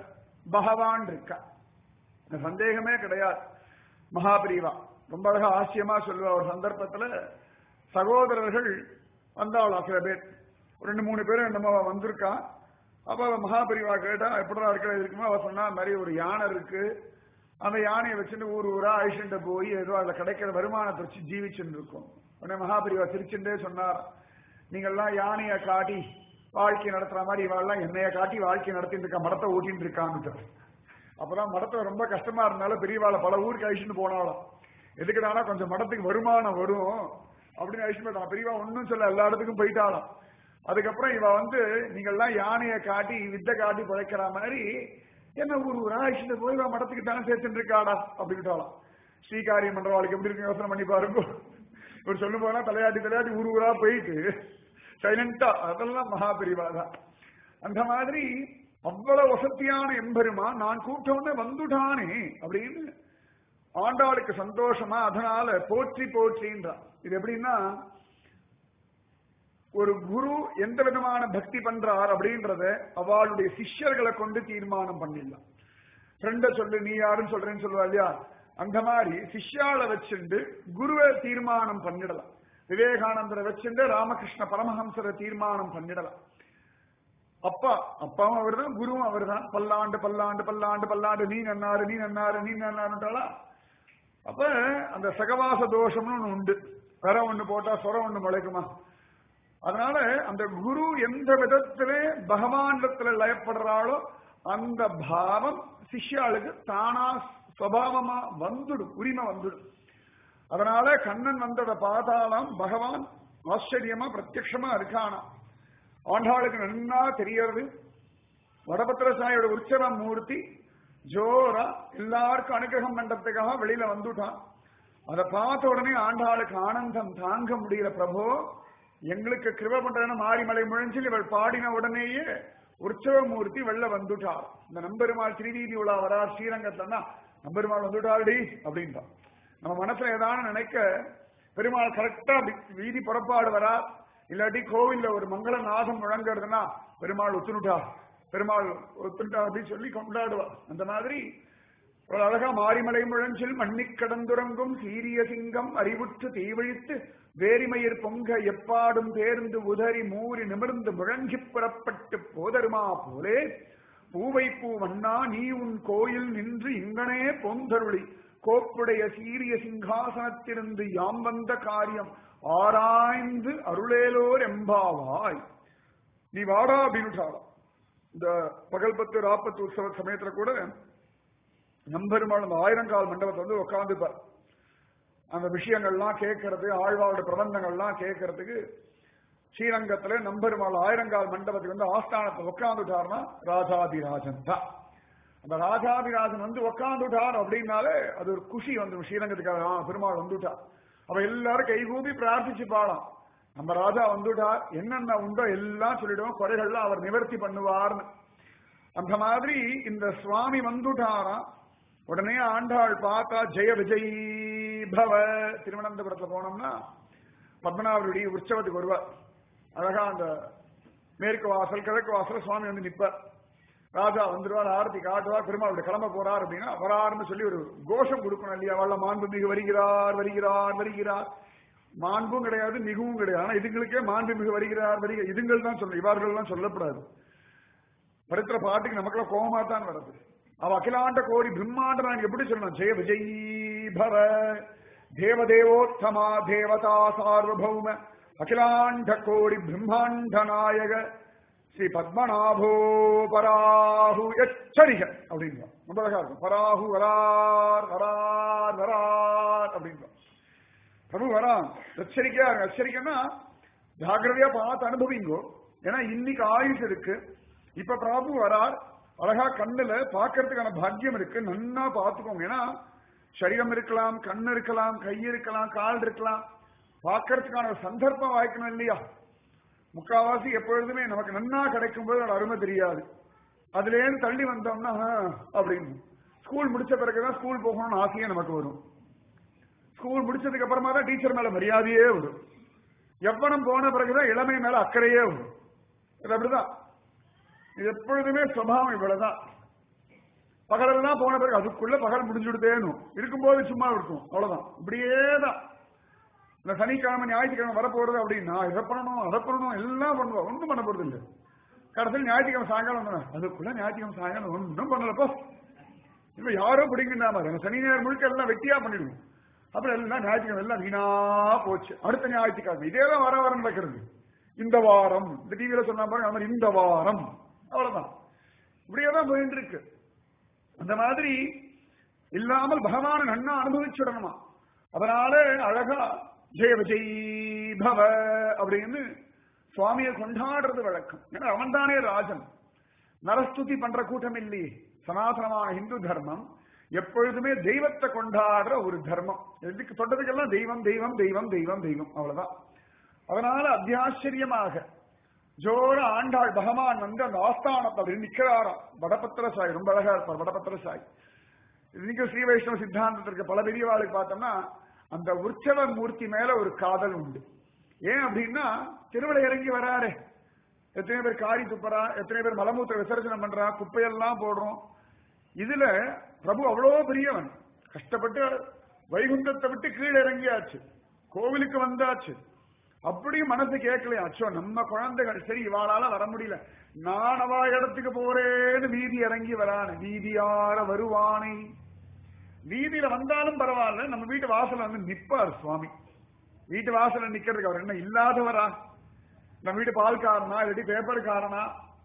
பகவான் இருக்கா இந்த சந்தேகமே கிடையாது மகாபிரிவா ரொம்ப அழகா ஆச்சரியமா சொல்லுவா ஒரு சந்தர்ப்பத்துல சகோதரர்கள் வந்தாவளா சில பேர் ஒரு ரெண்டு மூணு பேர் நம்ம வந்திருக்கா அப்ப அவ மகாபரிவா கேட்டா எப்படா இருக்கிறது இருக்குமோ அவ சொன்னா இந்த மாதிரி ஒரு யானை இருக்கு அந்த யானையை வச்சுட்டு ஊர் ஊரா ஐஷன்ட்ட போய் ஏதோ அதுல கிடைக்கிற வருமானத்தை வச்சு ஜீவிச்சுட்டு இருக்கும் உடனே மகாபரிவா சிரிச்சுட்டே சொன்னார் நீங்கெல்லாம் யானையை காட்டி வாழ்க்கை நடத்துற மாதிரி இவாள்லாம் என்னைய காட்டி வாழ்க்கை நடத்திட்டு இருக்கா மடத்தை ஓட்டிட்டு இருக்கான்னு அப்பதான் மடத்தை ரொம்ப கஷ்டமா இருந்தாலும் பெரியவாளை பல ஊருக்கு அழிச்சுட்டு போனாலும் எதுக்குடானா கொஞ்சம் மடத்துக்கு வருமானம் வரும் அப்படின்னு அழிச்சு போயிட்டான் பெரியவா ஒன்னும் சொல்ல எல்லா இடத்துக்கும் போயிட்டாலும் அதுக்கப்புறம் இவ வந்து நீங்கெல்லாம் யானையை காட்டி வித்தை காட்டி பிழைக்கிற மாதிரி என்ன ஊர் ஊரா அழிச்சுட்டு போய் இவன் மடத்துக்கு தானே சேர்த்துட்டு இருக்காடா அப்படின்ட்டாலாம் ஸ்ரீகாரியம் பண்றவாளுக்கு எப்படி இருக்கு யோசனை பண்ணி பாருங்க இவர் சொல்லும் போனா தலையாட்டி தலையாட்டி ஊர் ஊரா போயிட்டு சைலண்டா அதெல்லாம் மகாபெரிவா தான் அந்த மாதிரி அவ்வளவு வசதியான எம்பெருமா நான் கூப்பிட்டவனே வந்துட்டானே அப்படின்னு ஆண்டாளுக்கு சந்தோஷமா அதனால போற்றி போற்றின்றான் இது எப்படின்னா ஒரு குரு எந்த விதமான பக்தி பண்றார் அப்படின்றத அவளுடைய சிஷ்யர்களை கொண்டு தீர்மானம் பண்ணிடலாம் ஃப்ரெண்ட சொல்லு நீ யாருன்னு சொல்றேன்னு சொல்லுவா இல்லையா அந்த மாதிரி சிஷ்யால வச்சுண்டு குருவை தீர்மானம் பண்ணிடலாம் விவேகானந்தரை வச்சுண்டு ராமகிருஷ்ண பரமஹம்சரை தீர்மானம் பண்ணிடலாம் அப்பா அப்பாவும் அவர் தான் குருவும் அவர் தான் பல்லாண்டு பல்லாண்டு பல்லாண்டு பல்லாண்டு நீ நன்னாரு நீ நன்னாரு நீ நன்னாருட்டாளா அப்ப அந்த சகவாச தோஷம்னு ஒண்ணு உண்டு வர ஒண்ணு போட்டா சொரம் ஒண்ணு முளைக்குமா அதனால அந்த குரு எந்த விதத்திலே பகவானிடத்துல லயப்படுறாளோ அந்த பாவம் சிஷ்யாளுக்கு தானா சுவாவமா வந்துடும் உரிமை வந்துடும் அதனால கண்ணன் வந்ததை பார்த்தாலாம் பகவான் ஆச்சரியமா பிரத்யட்சமா இருக்கானா ஆண்டாளுக்கு நன்னா தெரியறது வடபத்திர சாயோட உற்சவ மூர்த்தி ஜோரா எல்லாருக்கும் அனுகிரகம் பண்றதுக்காக வெளியில வந்துட்டான் அதை பார்த்த உடனே ஆண்டாளுக்கு ஆனந்தம் தாங்க முடியல பிரபோ எங்களுக்கு கிருப பண்றதுன்னு மாரிமலை முழஞ்சில் இவள் பாடின உடனேயே உற்சவ மூர்த்தி வெளில வந்துட்டார் இந்த நம்பெருமாள் திருவீதி உலா வரா ஸ்ரீரங்கத்துலன்னா நம்பெருமாள் வந்துட்டாடி அப்படின்ட்டான் நம்ம மனசுல ஏதாவது நினைக்க பெருமாள் கரெக்டா வீதி புறப்பாடு வரா இல்லாட்டி கோவில்ல ஒரு மங்கள நாதம் முழங்குறதுன்னா பெருமாள் ஒத்துனுட்டா பெருமாள் ஒத்துட்டா அப்படின்னு சொல்லி கொண்டாடுவா அந்த மாதிரி ஒரு அழகா மாரிமலை முழஞ்சில் மண்ணிக் கடந்துறங்கும் சீரிய சிங்கம் அறிவுற்று தீவழித்து வேரிமயிர் பொங்க எப்பாடும் தேர்ந்து உதறி மூறி நிமிர்ந்து முழங்கி புறப்பட்டு போதருமா போலே பூவை பூ வண்ணா நீ உன் கோயில் நின்று இங்கனே பொந்தருளி கோப்புடைய சீரிய சிங்காசனத்திலிருந்து யாம் வந்த காரியம் ஆராய்ந்து அருளேலோர் எம்பாவாய் நீ வாடா அப்படின்னு இந்த பகல்பத்து ராப்பத்து உற்சவ சமயத்துல கூட நம்பெருமாள் அந்த ஆயிரங்கால் மண்டபத்தை வந்து உட்காந்துப்பார் அந்த விஷயங்கள்லாம் கேட்கறது ஆழ்வாரோட பிரபந்தங்கள்லாம் கேட்கறதுக்கு ஸ்ரீரங்கத்துல நம்பெருமாள் ஆயிரங்கால் மண்டபத்துக்கு வந்து ஆஸ்தானத்தை உட்காந்துட்டார்னா ராஜாதிராஜன் தான் அந்த ராஜாதிராஜன் வந்து உட்காந்துட்டார் அப்படின்னாலே அது ஒரு குஷி வந்து ஸ்ரீரங்கத்துக்காக பெருமாள் வந்துட்டார் அவ எல்லாரும் கைகூப்பி பிரார்த்திச்சு பாடலாம் நம்ம ராஜா வந்துட்டார் என்னென்ன உண்டோ எல்லாம் சொல்லிடுவோம் குறைகள்லாம் அவர் நிவர்த்தி பண்ணுவார்னு அந்த மாதிரி இந்த சுவாமி வந்துட்டாராம் உடனே ஆண்டாள் பார்த்தா ஜெய விஜய் பவ திருவனந்தபுரத்துல போனோம்னா பத்மநாபருடைய உற்சவத்துக்கு வருவார் அழகா அந்த மேற்கு வாசல் கிழக்கு வாசல் சுவாமி வந்து நிப்பார் ராஜா வந்துருவார் ஆரத்தி காட்டுவார் பெருமாளுடைய கிளம்ப போறார் அப்படின்னா வராருன்னு சொல்லி ஒரு கோஷம் கொடுக்கணும் இல்லையா வல்ல மாண்பு மிகு வருகிறார் வருகிறார் வருகிறார் மாண்பும் கிடையாது மிகவும் கிடையாது ஆனா இதுங்களுக்கே மாண்பு மிகு வருகிறார் வருகிற இதுங்கள் தான் சொல்லணும் இவர்கள் தான் சொல்லப்படாது படுத்துற பாட்டுக்கு நமக்குள்ள கோபமா தான் வருது அவ அகிலாண்ட கோடி பிரம்மாண்ட நான் எப்படி சொல்லணும் ஜெய விஜய் பவ தேவதேவோத்தமா தேவதா சார்வபௌம அகிலாண்ட கோடி பிரம்மாண்ட நாயக ஸ்ரீ பத்மநாபோ பராஹு எச்சரிக அப்படிங்க ரொம்ப அழகா இருக்கும் பராஹு வரார் வரார் வரார் அப்படிங்க பிரபு வரான் எச்சரிக்கையா இருக்கு எச்சரிக்கைன்னா ஜாக்கிரதையா பார்த்து அனுபவிங்கோ ஏன்னா இன்னைக்கு ஆயுஷ் இருக்கு இப்ப பிரபு வரார் அழகா கண்ணுல பாக்குறதுக்கான பாக்கியம் இருக்கு நன்னா பாத்துக்கோங்க ஏன்னா சரீரம் இருக்கலாம் கண் இருக்கலாம் கை இருக்கலாம் கால் இருக்கலாம் பாக்குறதுக்கான ஒரு சந்தர்ப்பம் வாய்க்கணும் இல்லையா முக்காவாசி எப்பொழுதுமே நமக்கு நன்னா கிடைக்கும் போது அதோட அருமை தெரியாது அதுலேருந்து தள்ளி வந்தோம்னா ஆ, அப்படின்னு ஸ்கூல் முடிச்ச பிறகுதான் ஸ்கூல் போகணும்னு ஆசையே நமக்கு வரும் ஸ்கூல் முடிச்சதுக்கு அப்புறமா தான் டீச்சர் மேல மரியாதையே வரும் எவ்வளம் போன பிறகுதான் இளமை மேல அக்கறையே வரும் இது அப்படிதான் இது எப்பொழுதுமே சுபாவம் இவ்வளவுதான் பகலெல்லாம் போன பிறகு அதுக்குள்ள பகல் முடிஞ்சுடுதேனும் இருக்கும்போது சும்மா இருக்கும் அவ்வளவுதான் இப்படியே தான் இந்த சனிக்கிழமை ஞாயிற்றுக்கிழமை வரப்போறது அப்படின்னா இதை பண்ணணும் அதை பண்ணணும் எல்லாம் பண்ணுவோம் ஒன்றும் பண்ண போறது இல்லை கடைசியில் ஞாயிற்றுக்கிழமை சாயங்காலம் வந்தேன் அதுக்குள்ள ஞாயிற்றுக்கிழமை சாயங்காலம் ஒன்றும் பண்ணலப்போ இப்ப யாரோ பிடிங்கிட்டா மாதிரி சனி நேரம் முழுக்க எல்லாம் வெட்டியா பண்ணிடுவோம் அப்புறம் எல்லாம் ஞாயிற்றுக்கிழமை எல்லாம் வீணா போச்சு அடுத்த ஞாயிற்றுக்கிழமை இதே தான் வர வர நடக்கிறது இந்த வாரம் இந்த டிவியில சொன்னா பாருங்க அந்த மாதிரி இந்த வாரம் அவ்வளவுதான் இப்படியே தான் போயிட்டு இருக்கு அந்த மாதிரி இல்லாமல் பகவான நன்னா அனுபவிச்சுடணுமா அதனால அழகா ஜெய விஜய் பவ அப்படின்னு சுவாமியை கொண்டாடுறது வழக்கம் ஏன்னா அவன் தானே ராஜன் நரஸ்துதி பண்ற கூட்டம் இல்லையே சனாதனமான இந்து தர்மம் எப்பொழுதுமே தெய்வத்தை கொண்டாடுற ஒரு தர்மம் எதுக்கு தொட்டதுக்கெல்லாம் தெய்வம் தெய்வம் தெய்வம் தெய்வம் தெய்வம் அவ்வளவுதான் அதனால அத்தியாச்சரியமாக ஜோர ஆண்டாள் பகவான் வந்து அந்த ஆஸ்தானத்தை அப்படி நிக்கிறாராம் வடபத்திர சாய் ரொம்ப அழகா இருப்பார் வடபத்திர சாய் இன்னைக்கு ஸ்ரீ வைஷ்ணவ சித்தாந்தத்திற்கு பல பெரியவாளுக்கு பார்த்தோம்னா அந்த உற்சவ மூர்த்தி மேல ஒரு காதல் உண்டு ஏன் அப்படின்னா திருவிழை இறங்கி வராரு எத்தனை பேர் காரி துப்புறா எத்தனை பேர் மலமூத்திர விசர்ஜனம் பண்றா குப்பையெல்லாம் போடுறோம் இதுல பிரபு அவ்வளோ பெரியவன் கஷ்டப்பட்டு வைகுந்தத்தை விட்டு கீழே இறங்கியாச்சு கோவிலுக்கு வந்தாச்சு அப்படியும் மனசு கேட்கலையா அச்சோ நம்ம குழந்தைகள் சரி இவாளால வர முடியல நான் அவா இடத்துக்கு போறேன்னு வீதி இறங்கி வரானு வீதியார வருவானை வீதியில வந்தாலும் பரவாயில்ல நம்ம வீட்டு வாசல்ல வந்து நிப்பார் சுவாமி வீட்டு வாசல்ல நிக்கிறதுக்கு அவர் என்ன இல்லாதவரா நம்ம வீட்டு பால்காரனா இல்லாட்டி பேப்பர்காரனா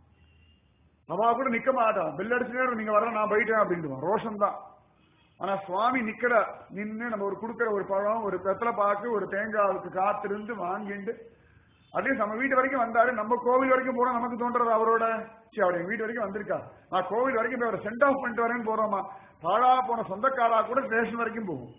அவா கூட நிக்க மாட்டா பில் அடிச்சு நேரம் நீங்க வர நான் போயிட்டேன் அப்படின்ட்டு ரோஷன் தான் ஆனா சுவாமி நிக்கிற நின்னு நம்ம ஒரு குடுக்கிற ஒரு பழம் ஒரு வெத்தலை பாக்கு ஒரு தேங்காவுக்கு காத்திருந்து வாங்கிட்டு அதே நம்ம வீட்டு வரைக்கும் வந்தாரு நம்ம கோவில் வரைக்கும் போனா நமக்கு தோன்றது அவரோட சரி அவர் எங்க வீட்டு வரைக்கும் வந்திருக்கா நான் கோவில் வரைக்கும் போய் அவரை சென்ட் ஆஃப் பண்ணிட்டு வரேன்னு போறோமா பாழா போன சொந்தக்காரா கூட ஸ்டேஷன் வரைக்கும் போகும்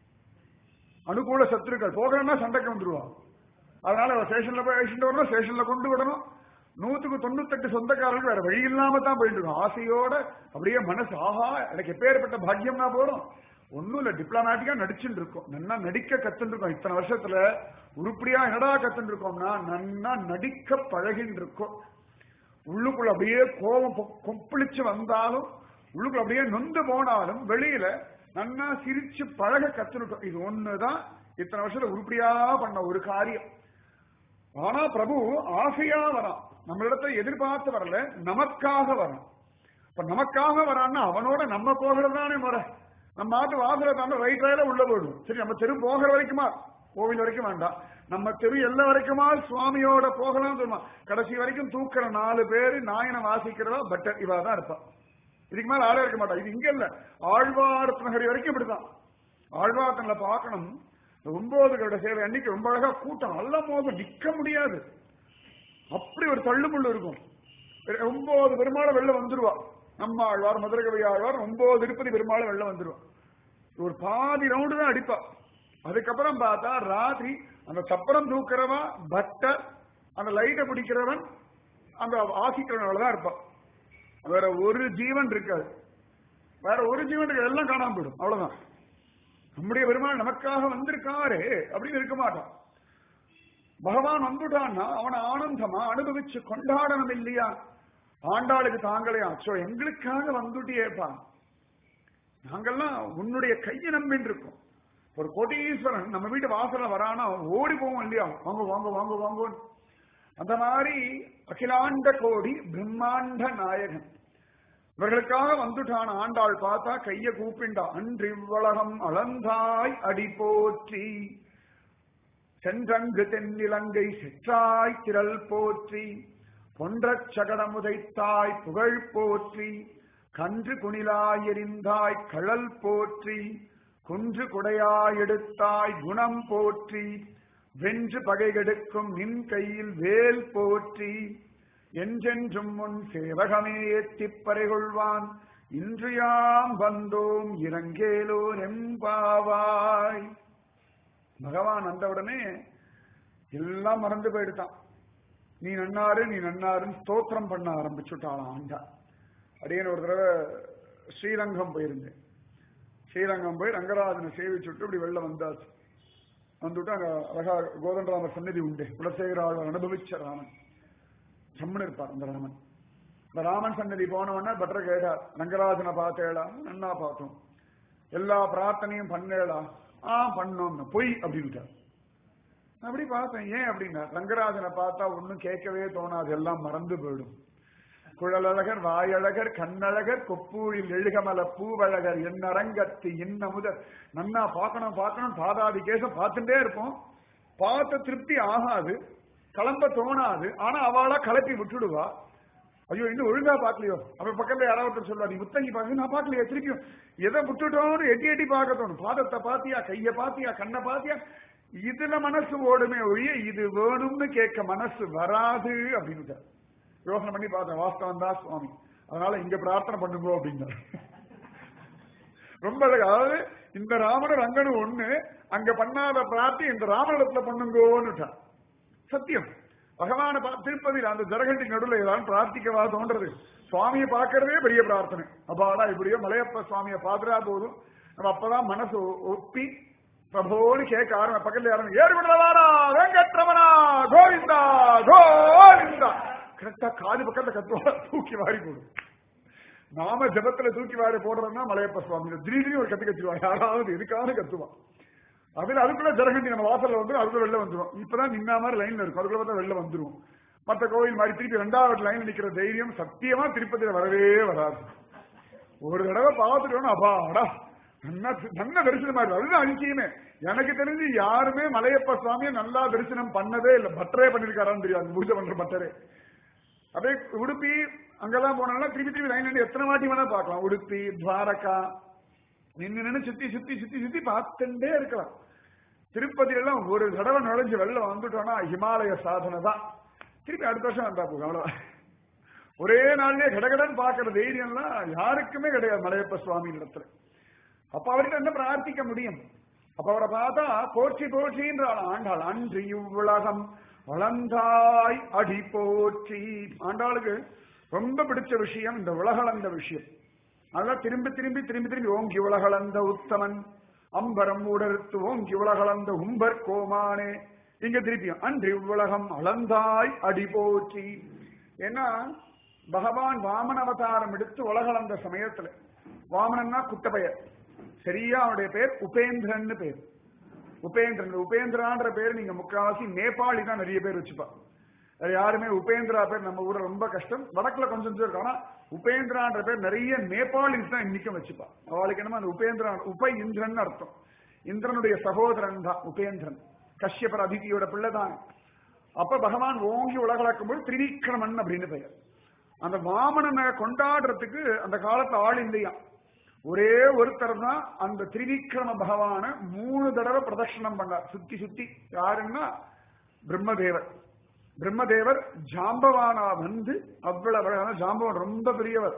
அனுகூல சத்துருக்கள் போகணும்னா சண்டைக்கு வந்துருவா அதனால அவர் ஸ்டேஷன்ல போய் அழைச்சிட்டு வரணும் ஸ்டேஷன்ல கொண்டு விடணும் நூத்துக்கு தொண்ணூத்தெட்டு சொந்தக்காரர்கள் வேற வழி இல்லாம தான் போயிட்டு இருக்கோம் ஆசையோட அப்படியே மனசு ஆஹா எனக்கு எப்பேற்பட்ட பாக்கியம்னா போறோம் ஒண்ணும் இல்ல டிப்ளமேட்டிக்கா நடிச்சுட்டு இருக்கோம் நன்னா நடிக்க கத்துட்டு இருக்கோம் இத்தனை வருஷத்துல உருப்படியா என்னடா கத்துட்டு இருக்கோம்னா நன்னா நடிக்க பழகின்னு இருக்கோம் உள்ளுக்குள்ள அப்படியே கோபம் பொ- கொப்பளிச்சு வந்தாலும் உள்ளுக்குள்ள அப்படியே நொந்து போனாலும் வெளியில நன்னா சிரிச்சு பழக கத்துனுட்டோம் இது ஒண்ணுதான் இத்தனை வருஷத்துல உருப்படியா பண்ண ஒரு காரியம் ஆனா பிரபு ஆசையா வரான் நம்மளிடத்தை எதிர்பார்த்து வரல நமக்காக வரான் இப்ப நமக்காக வரான்னா அவனோட நம்ம போகிறது தானே முறை நம்ம மாட்டு வாசல தாண்ட ரைட் ரயில உள்ள போயிடும் சரி நம்ம தெரு போகிற வரைக்குமா கோவில் வரைக்கும் வேண்டாம் நம்ம தெரு எல்லா வரைக்குமா சுவாமியோட போகலாம் சொல்லுமா கடைசி வரைக்கும் தூக்குற நாலு பேரு நாயனை வாசிக்கிறதா பெட்டர் இவா தான் இருப்பா இதுக்கு மேல ஆளே இருக்க மாட்டா இது இங்க இல்ல ஆழ்வார்த்த நகரி வரைக்கும் இப்படிதான் ஆழ்வார்த்தனில் பார்க்கணும் இந்த ஒன்பது கருட சேவை அன்னைக்கு ரொம்ப அழகா கூட்டம் நல்ல மோதும் நிக்க முடியாது அப்படி ஒரு தள்ளுமுள்ளு இருக்கும் ஒன்பது பெருமாளை வெளில வந்துருவா நம்ம ஆழ்வார் மதுரை கவி ஆழ்வார் ஒன்பது திருப்பதி பெருமாளை வெளில வந்துருவா ஒரு பாதி ரவுண்டு தான் அடிப்பா அதுக்கப்புறம் பார்த்தா ராத்திரி அந்த சப்பரம் தூக்குறவன் பட்டர் அந்த லைட்டை பிடிக்கிறவன் அந்த வாசிக்கிறவன் தான் இருப்பான் வேற ஒரு ஜீவன் இருக்காது வேற ஒரு ஜீவன் இருக்காது எல்லாம் காணாம போயிடும் அவ்வளவுதான் நம்முடைய பெருமாள் நமக்காக வந்திருக்காரே அப்படின்னு இருக்க மாட்டான் பகவான் வந்துட்டான்னா அவனை ஆனந்தமா அனுபவிச்சு கொண்டாடணும் இல்லையா ஆண்டாளுக்கு தாங்களே அச்சோ எங்களுக்காக வந்துட்டியேப்பா நாங்கெல்லாம் உன்னுடைய கையை நம்பின்னு இருக்கோம் ஒரு கோட்டீஸ்வரன் நம்ம வீட்டு வாசல்ல வரானா ஓடி போவோம் இல்லையா வாங்க வாங்க வாங்க வாங்க அந்த மாதிரி அகிலாண்ட கோடி பிரம்மாண்ட நாயகன் இவர்களுக்காக வந்துட்டான் ஆண்டாள் பார்த்தா கைய கூப்பிண்டா அன்று இவ்வளகம் அளந்தாய் அடி போற்றி சென்றங்கு தென்னிலங்கை செற்றாய் திரள் போற்றி பொன்றச் சகடமுதைத்தாய் புகழ் போற்றி கன்று குணிலாய் எரிந்தாய் கழல் போற்றி குன்று குடையாய் எடுத்தாய் குணம் போற்றி வென்று பகைகெடுக்கும் நின் கையில் வேல் போற்றி என்றென்றும் முன் சேவகமே எத்திப்பறை கொள்வான் இன்று யாம் வந்தோம் இறங்கேலோர் எம்பாவாய் பகவான் வந்தவுடனே எல்லாம் மறந்து போயிடுதான் நீ நன்னாரு நீ நன்னாருன்னு ஸ்தோத்திரம் பண்ண ஆரம்பிச்சுட்டாளாம் ஆண்டா அப்படின்னு ஒரு தடவை ஸ்ரீரங்கம் போயிருந்தேன் ஸ்ரீரங்கம் போய் ரங்கராஜனை சேவிச்சுட்டு இப்படி வெளில வந்தாச்சு வந்துட்டு அங்க அழகா கோதண்டராமர் சந்நிதி உண்டு குலசேகராக அனுபவிச்ச ராமன் ஜம்முன்னு இருப்பார் அந்த ராமன் இந்த ராமன் சன்னதி போனவொடனே பட்டர் கேட்டார் ரங்கராஜனை பார்த்தேடா நன்னா பார்த்தோம் எல்லா பிரார்த்தனையும் பண்ணேடா ஆ பண்ணோம் பொய் அப்படின்ட்டார் நான் அப்படி பார்த்தேன் ஏன் அப்படின்னா ரங்கராஜனை பார்த்தா ஒன்னும் கேட்கவே தோணாது எல்லாம் மறந்து போயிடும் குழலழகர் வாயழகர் கண்ணழகர் கொப்பூழில் எழுகமல பூவழகர் என்னரங்கத்து இன்னமுதர் நன்னா பார்க்கணும் பார்க்கணும் பாதாதி கேசம் பார்த்துட்டே இருப்போம் பார்த்த திருப்தி ஆகாது கிளம்ப தோணாது ஆனா அவளா கலப்பி விட்டுடுவா ஐயோ இன்னும் ஒழுங்கா பார்க்கலையோ அப்ப பக்கத்துல யாராவது ஒருத்தர் சொல்லுவா நீ முத்தங்கி பாக்க நான் பார்க்கலையே திருப்பியும் எதை விட்டுட்டோம்னு எட்டி எட்டி பார்க்க தோணும் பாதத்தை பாத்தியா கைய பாத்தியா கண்ணை பாத்தியா இதுல மனசு ஓடுமே ஒழிய இது வேணும்னு கேட்க மனசு வராது அப்படின்னு யோசனை பண்ணி பார்த்தேன் வாஸ்தவம் தான் சுவாமி அதனால இங்க பிரார்த்தனை பண்ணுங்க அப்படின்னாரு ரொம்ப அழகு அதாவது இந்த ராமனும் ரங்கனும் ஒண்ணு அங்க பண்ணாத பிரார்த்தி இந்த ராமனிடத்துல பண்ணுங்கோன்னு சத்தியம் பகவான திருப்பதியில் அந்த ஜரகண்டி நடுவில் ஏதாவது பிரார்த்திக்கவா தோன்றது சுவாமியை பார்க்கறதே பெரிய பிரார்த்தனை அப்பாடா இப்படியோ மலையப்ப சுவாமியை பாத்துறா போதும் நம்ம அப்பதான் மனசு ஒப்பி பிரபோன்னு கேட்க ஆரம்ப பக்கத்துல யாரும் ஏறுபடுறவாரா வெங்கட்ரமணா கோவிந்தா கோவிந்தா கரெக்டா காது பக்கத்துல கத்துவா தூக்கி வாரி போடும் நாம ஜபத்துல தூக்கி வாரி போடுறோம்னா மலையப்ப சுவாமி திடீர்னு ஒரு கத்து கத்துவா யாராவது எதுக்காவது கத்துவா அதுல அதுக்குள்ள ஜரகண்டி நம்ம வாசல்ல வந்துடும் அதுக்குள்ள வெளில வந்துடும் இப்பதான் நின்ன மாதிரி லைன்ல இருக்கும் அதுக்குள்ள பார்த்தா வெளில வந்துடும் மத்த கோவில் மாதிரி திருப்பி ரெண்டாவது லைன்ல நிக்கிற தைரியம் சத்தியமா திருப்பதியில வரவே வராது ஒரு தடவை பார்த்துட்டோம் அப்பாடா நல்ல நல்ல தரிசனமா இருக்கு அதுதான் அதிசயமே எனக்கு தெரிஞ்சு யாருமே மலையப்ப சுவாமியை நல்லா தரிசனம் பண்ணதே இல்லை பட்டரே பண்ணிருக்காரான்னு தெரியாது பூஜை பண்ற பட்டரே அப்படியே உடுப்பி அங்கெல்லாம் போனாலும் திருப்பி திருப்பி லைன் நின்று எத்தனை வாட்டி வேணா பார்க்கலாம் உடுப்பி துவாரகா நின்று நின்று சுத்தி சுத்தி சுத்தி சுத்தி பார்த்துட்டே இருக்கலாம் திருப்பதி எல்லாம் ஒரு தடவை நுழைஞ்சு வெளில வந்துட்டோம்னா ஹிமாலய சாதனை தான் திருப்பி அடுத்த வருஷம் வந்தா போகும் அவ்வளவுதான் ஒரே நாள்லயே கடகடன் பாக்குற தைரியம்லாம் யாருக்குமே கிடையாது மலையப்ப சுவாமி இடத்துல அப்ப அவர்கிட்ட என்ன பிரார்த்திக்க முடியும் அப்ப அவரை பார்த்தா போற்றி போற்றின்ற ஆண்டாள் அன்று இவ்வுலகம் வளர்ந்தாய் அடி போற்றி ஆண்டாளுக்கு ரொம்ப பிடிச்ச விஷயம் இந்த உலகளந்த விஷயம் அதெல்லாம் திரும்பி திரும்பி திரும்பி திரும்பி ஓங்கி உலகளந்த உத்தமன் அம்பரம் உடர்த்து ஓங்கி உலகளந்த உம்பர் கோமானே இங்க திருப்பியும் அன்று இவ்வுலகம் அளந்தாய் அடி போற்றி ஏன்னா பகவான் வாமன அவதாரம் எடுத்து உலகளந்த சமயத்துல வாமனன்னா குட்டப்பெயர் சரியா அவனுடைய பேர் உபேந்திரன் பேர் உபேந்திரன் உபேந்திரான்ற பேர் நீங்க முக்காவாசி நேபாளி தான் நிறைய பேர் வச்சுப்பா வேற யாருமே உபேந்திரா பேர் நம்ம ஊர்ல ரொம்ப கஷ்டம் வடக்குல கொஞ்சம் இருக்கும் ஆனா உபேந்திரான்ற பேர் நிறைய நேபாளிஸ் தான் இன்னைக்கும் வச்சுப்பா அவளுக்கு என்னமோ அந்த உபேந்திரா உப இந்திரன் அர்த்தம் இந்திரனுடைய சகோதரன் தான் உபேந்திரன் கஷ்யபர் அதிதியோட பிள்ளை தான் அப்ப பகவான் ஓங்கி உலகளக்கும் போது திரிவிக்ரமன் அப்படின்னு பெயர் அந்த வாமனனை கொண்டாடுறதுக்கு அந்த காலத்துல ஆள் இல்லையா ஒரே ஒருத்தர் தான் அந்த திரிவிக்ரம பகவான மூணு தடவை பிரதட்சணம் பண்ணார் சுத்தி சுத்தி யாருன்னா பிரம்மதேவர் பிரம்மதேவர் ஜாம்பவானா வந்து அவ்வளவு அழகான ஜாம்பவன் ரொம்ப பெரியவர்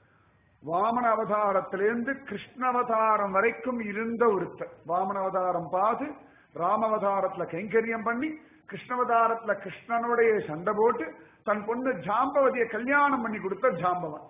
வாமன அவதாரத்திலிருந்து கிருஷ்ண அவதாரம் வரைக்கும் இருந்த ஒருத்தர் வாமன அவதாரம் பார்த்து ராமவதாரத்துல கைங்கரியம் பண்ணி கிருஷ்ணவதாரத்துல கிருஷ்ணனுடைய சண்டை போட்டு தன் பொண்ணு ஜாம்பவதியை கல்யாணம் பண்ணி கொடுத்த ஜாம்பவன்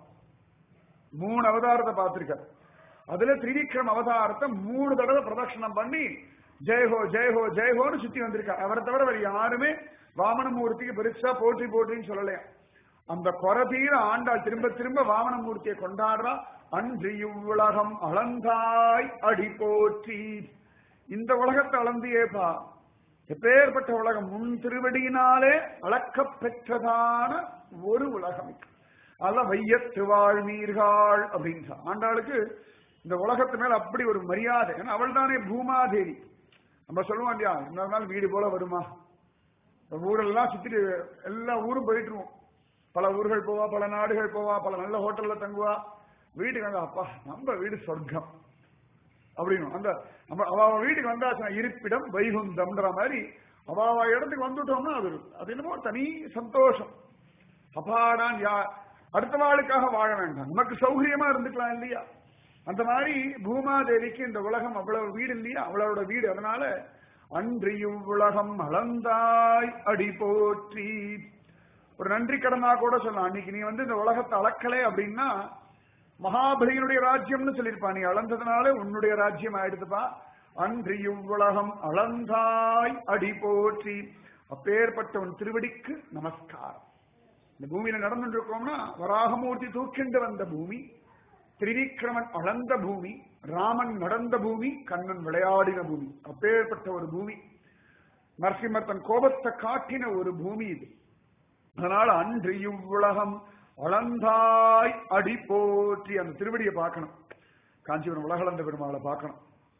மூணு அவதாரத்தை பார்த்திருக்கார் அதுல திரிவிக்ரம் அவதாரத்தை மூணு தடவை பிரதட்சணம் பண்ணி ஜெயஹோ ஜெயஹோ ஜெயஹோன்னு சுத்தி வந்திருக்கார் அவரை தவிர வேற யாருமே வாமனமூர்த்திக்கு பெருசா போற்றி போற்றின்னு சொல்லலையா அந்த கொரதீர ஆண்டாள் திரும்ப திரும்ப வாமனமூர்த்தியை கொண்டாடுறா அன்று இவ்வுலகம் அளந்தாய் அடி போற்றி இந்த உலகத்தை அளந்தியேப்பா எப்பேற்பட்ட உலகம் முன் திருவடியினாலே அளக்கப் பெற்றதான ஒரு உலகம் அதெல்லாம் வையத்து வாழ்வீர்கள் அப்படின்னு ஆண்டாளுக்கு இந்த உலகத்து மேல அப்படி ஒரு மரியாதை ஏன்னா அவள் தானே பூமாதேவி நம்ம சொல்லுவோம் இல்லையா இன்னொரு நாள் வீடு போல வருமா இந்த ஊரெல்லாம் சுத்திட்டு எல்லா ஊரும் போயிட்டுருவோம் பல ஊர்கள் போவா பல நாடுகள் போவா பல நல்ல ஹோட்டல்ல தங்குவா வீட்டுக்கு வந்தா அப்பா நம்ம வீடு சொர்க்கம் அப்படின்னு அந்த நம்ம அவ அவ வீட்டுக்கு வந்தாச்சுன்னா இருப்பிடம் வைகுந்தம்ன்ற மாதிரி அவ அவ இடத்துக்கு வந்துட்டோம்னா அது அது என்னமோ தனி சந்தோஷம் அப்பாடான் யா அடுத்த நாளுக்காக வாழ வேண்டாம் நமக்கு சௌகரியமா இருந்துக்கலாம் இல்லையா அந்த மாதிரி பூமாதேவிக்கு இந்த உலகம் அவ்வளவு வீடு இல்லையா அவளோட வீடு அதனால அன்று இவ்வுலகம் அளந்தாய் அடி போற்றி ஒரு நன்றி கடனா கூட சொல்லலாம் அன்னைக்கு நீ வந்து இந்த உலகத்தை அளக்கலை அப்படின்னா மகாபலியினுடைய ராஜ்யம்னு சொல்லியிருப்பா நீ அளந்ததுனால உன்னுடைய ராஜ்யம் ஆயிடுதுப்பா அன்று இவ்வுலகம் அளந்தாய் அடி போற்றி அப்பேற்பட்ட உன் திருவடிக்கு நமஸ்காரம் இந்த பூமியில நடந்துட்டு இருக்கோம்னா வராகமூர்த்தி தூக்கிண்டு வந்த பூமி திரிவிக்ரமன் அளந்த பூமி ராமன் நடந்த பூமி கண்ணன் விளையாடின பூமி அப்பேற்பட்ட ஒரு பூமி நரசிம்மர் தன் கோபத்தை காட்டின ஒரு பூமி இது அதனால அன்று இவ்வுலகம் அளந்தாய் அடி போற்றி அந்த திருவடியை பார்க்கணும் காஞ்சிபுரம் உலகளந்த பெருமாளை பார்க்கணும்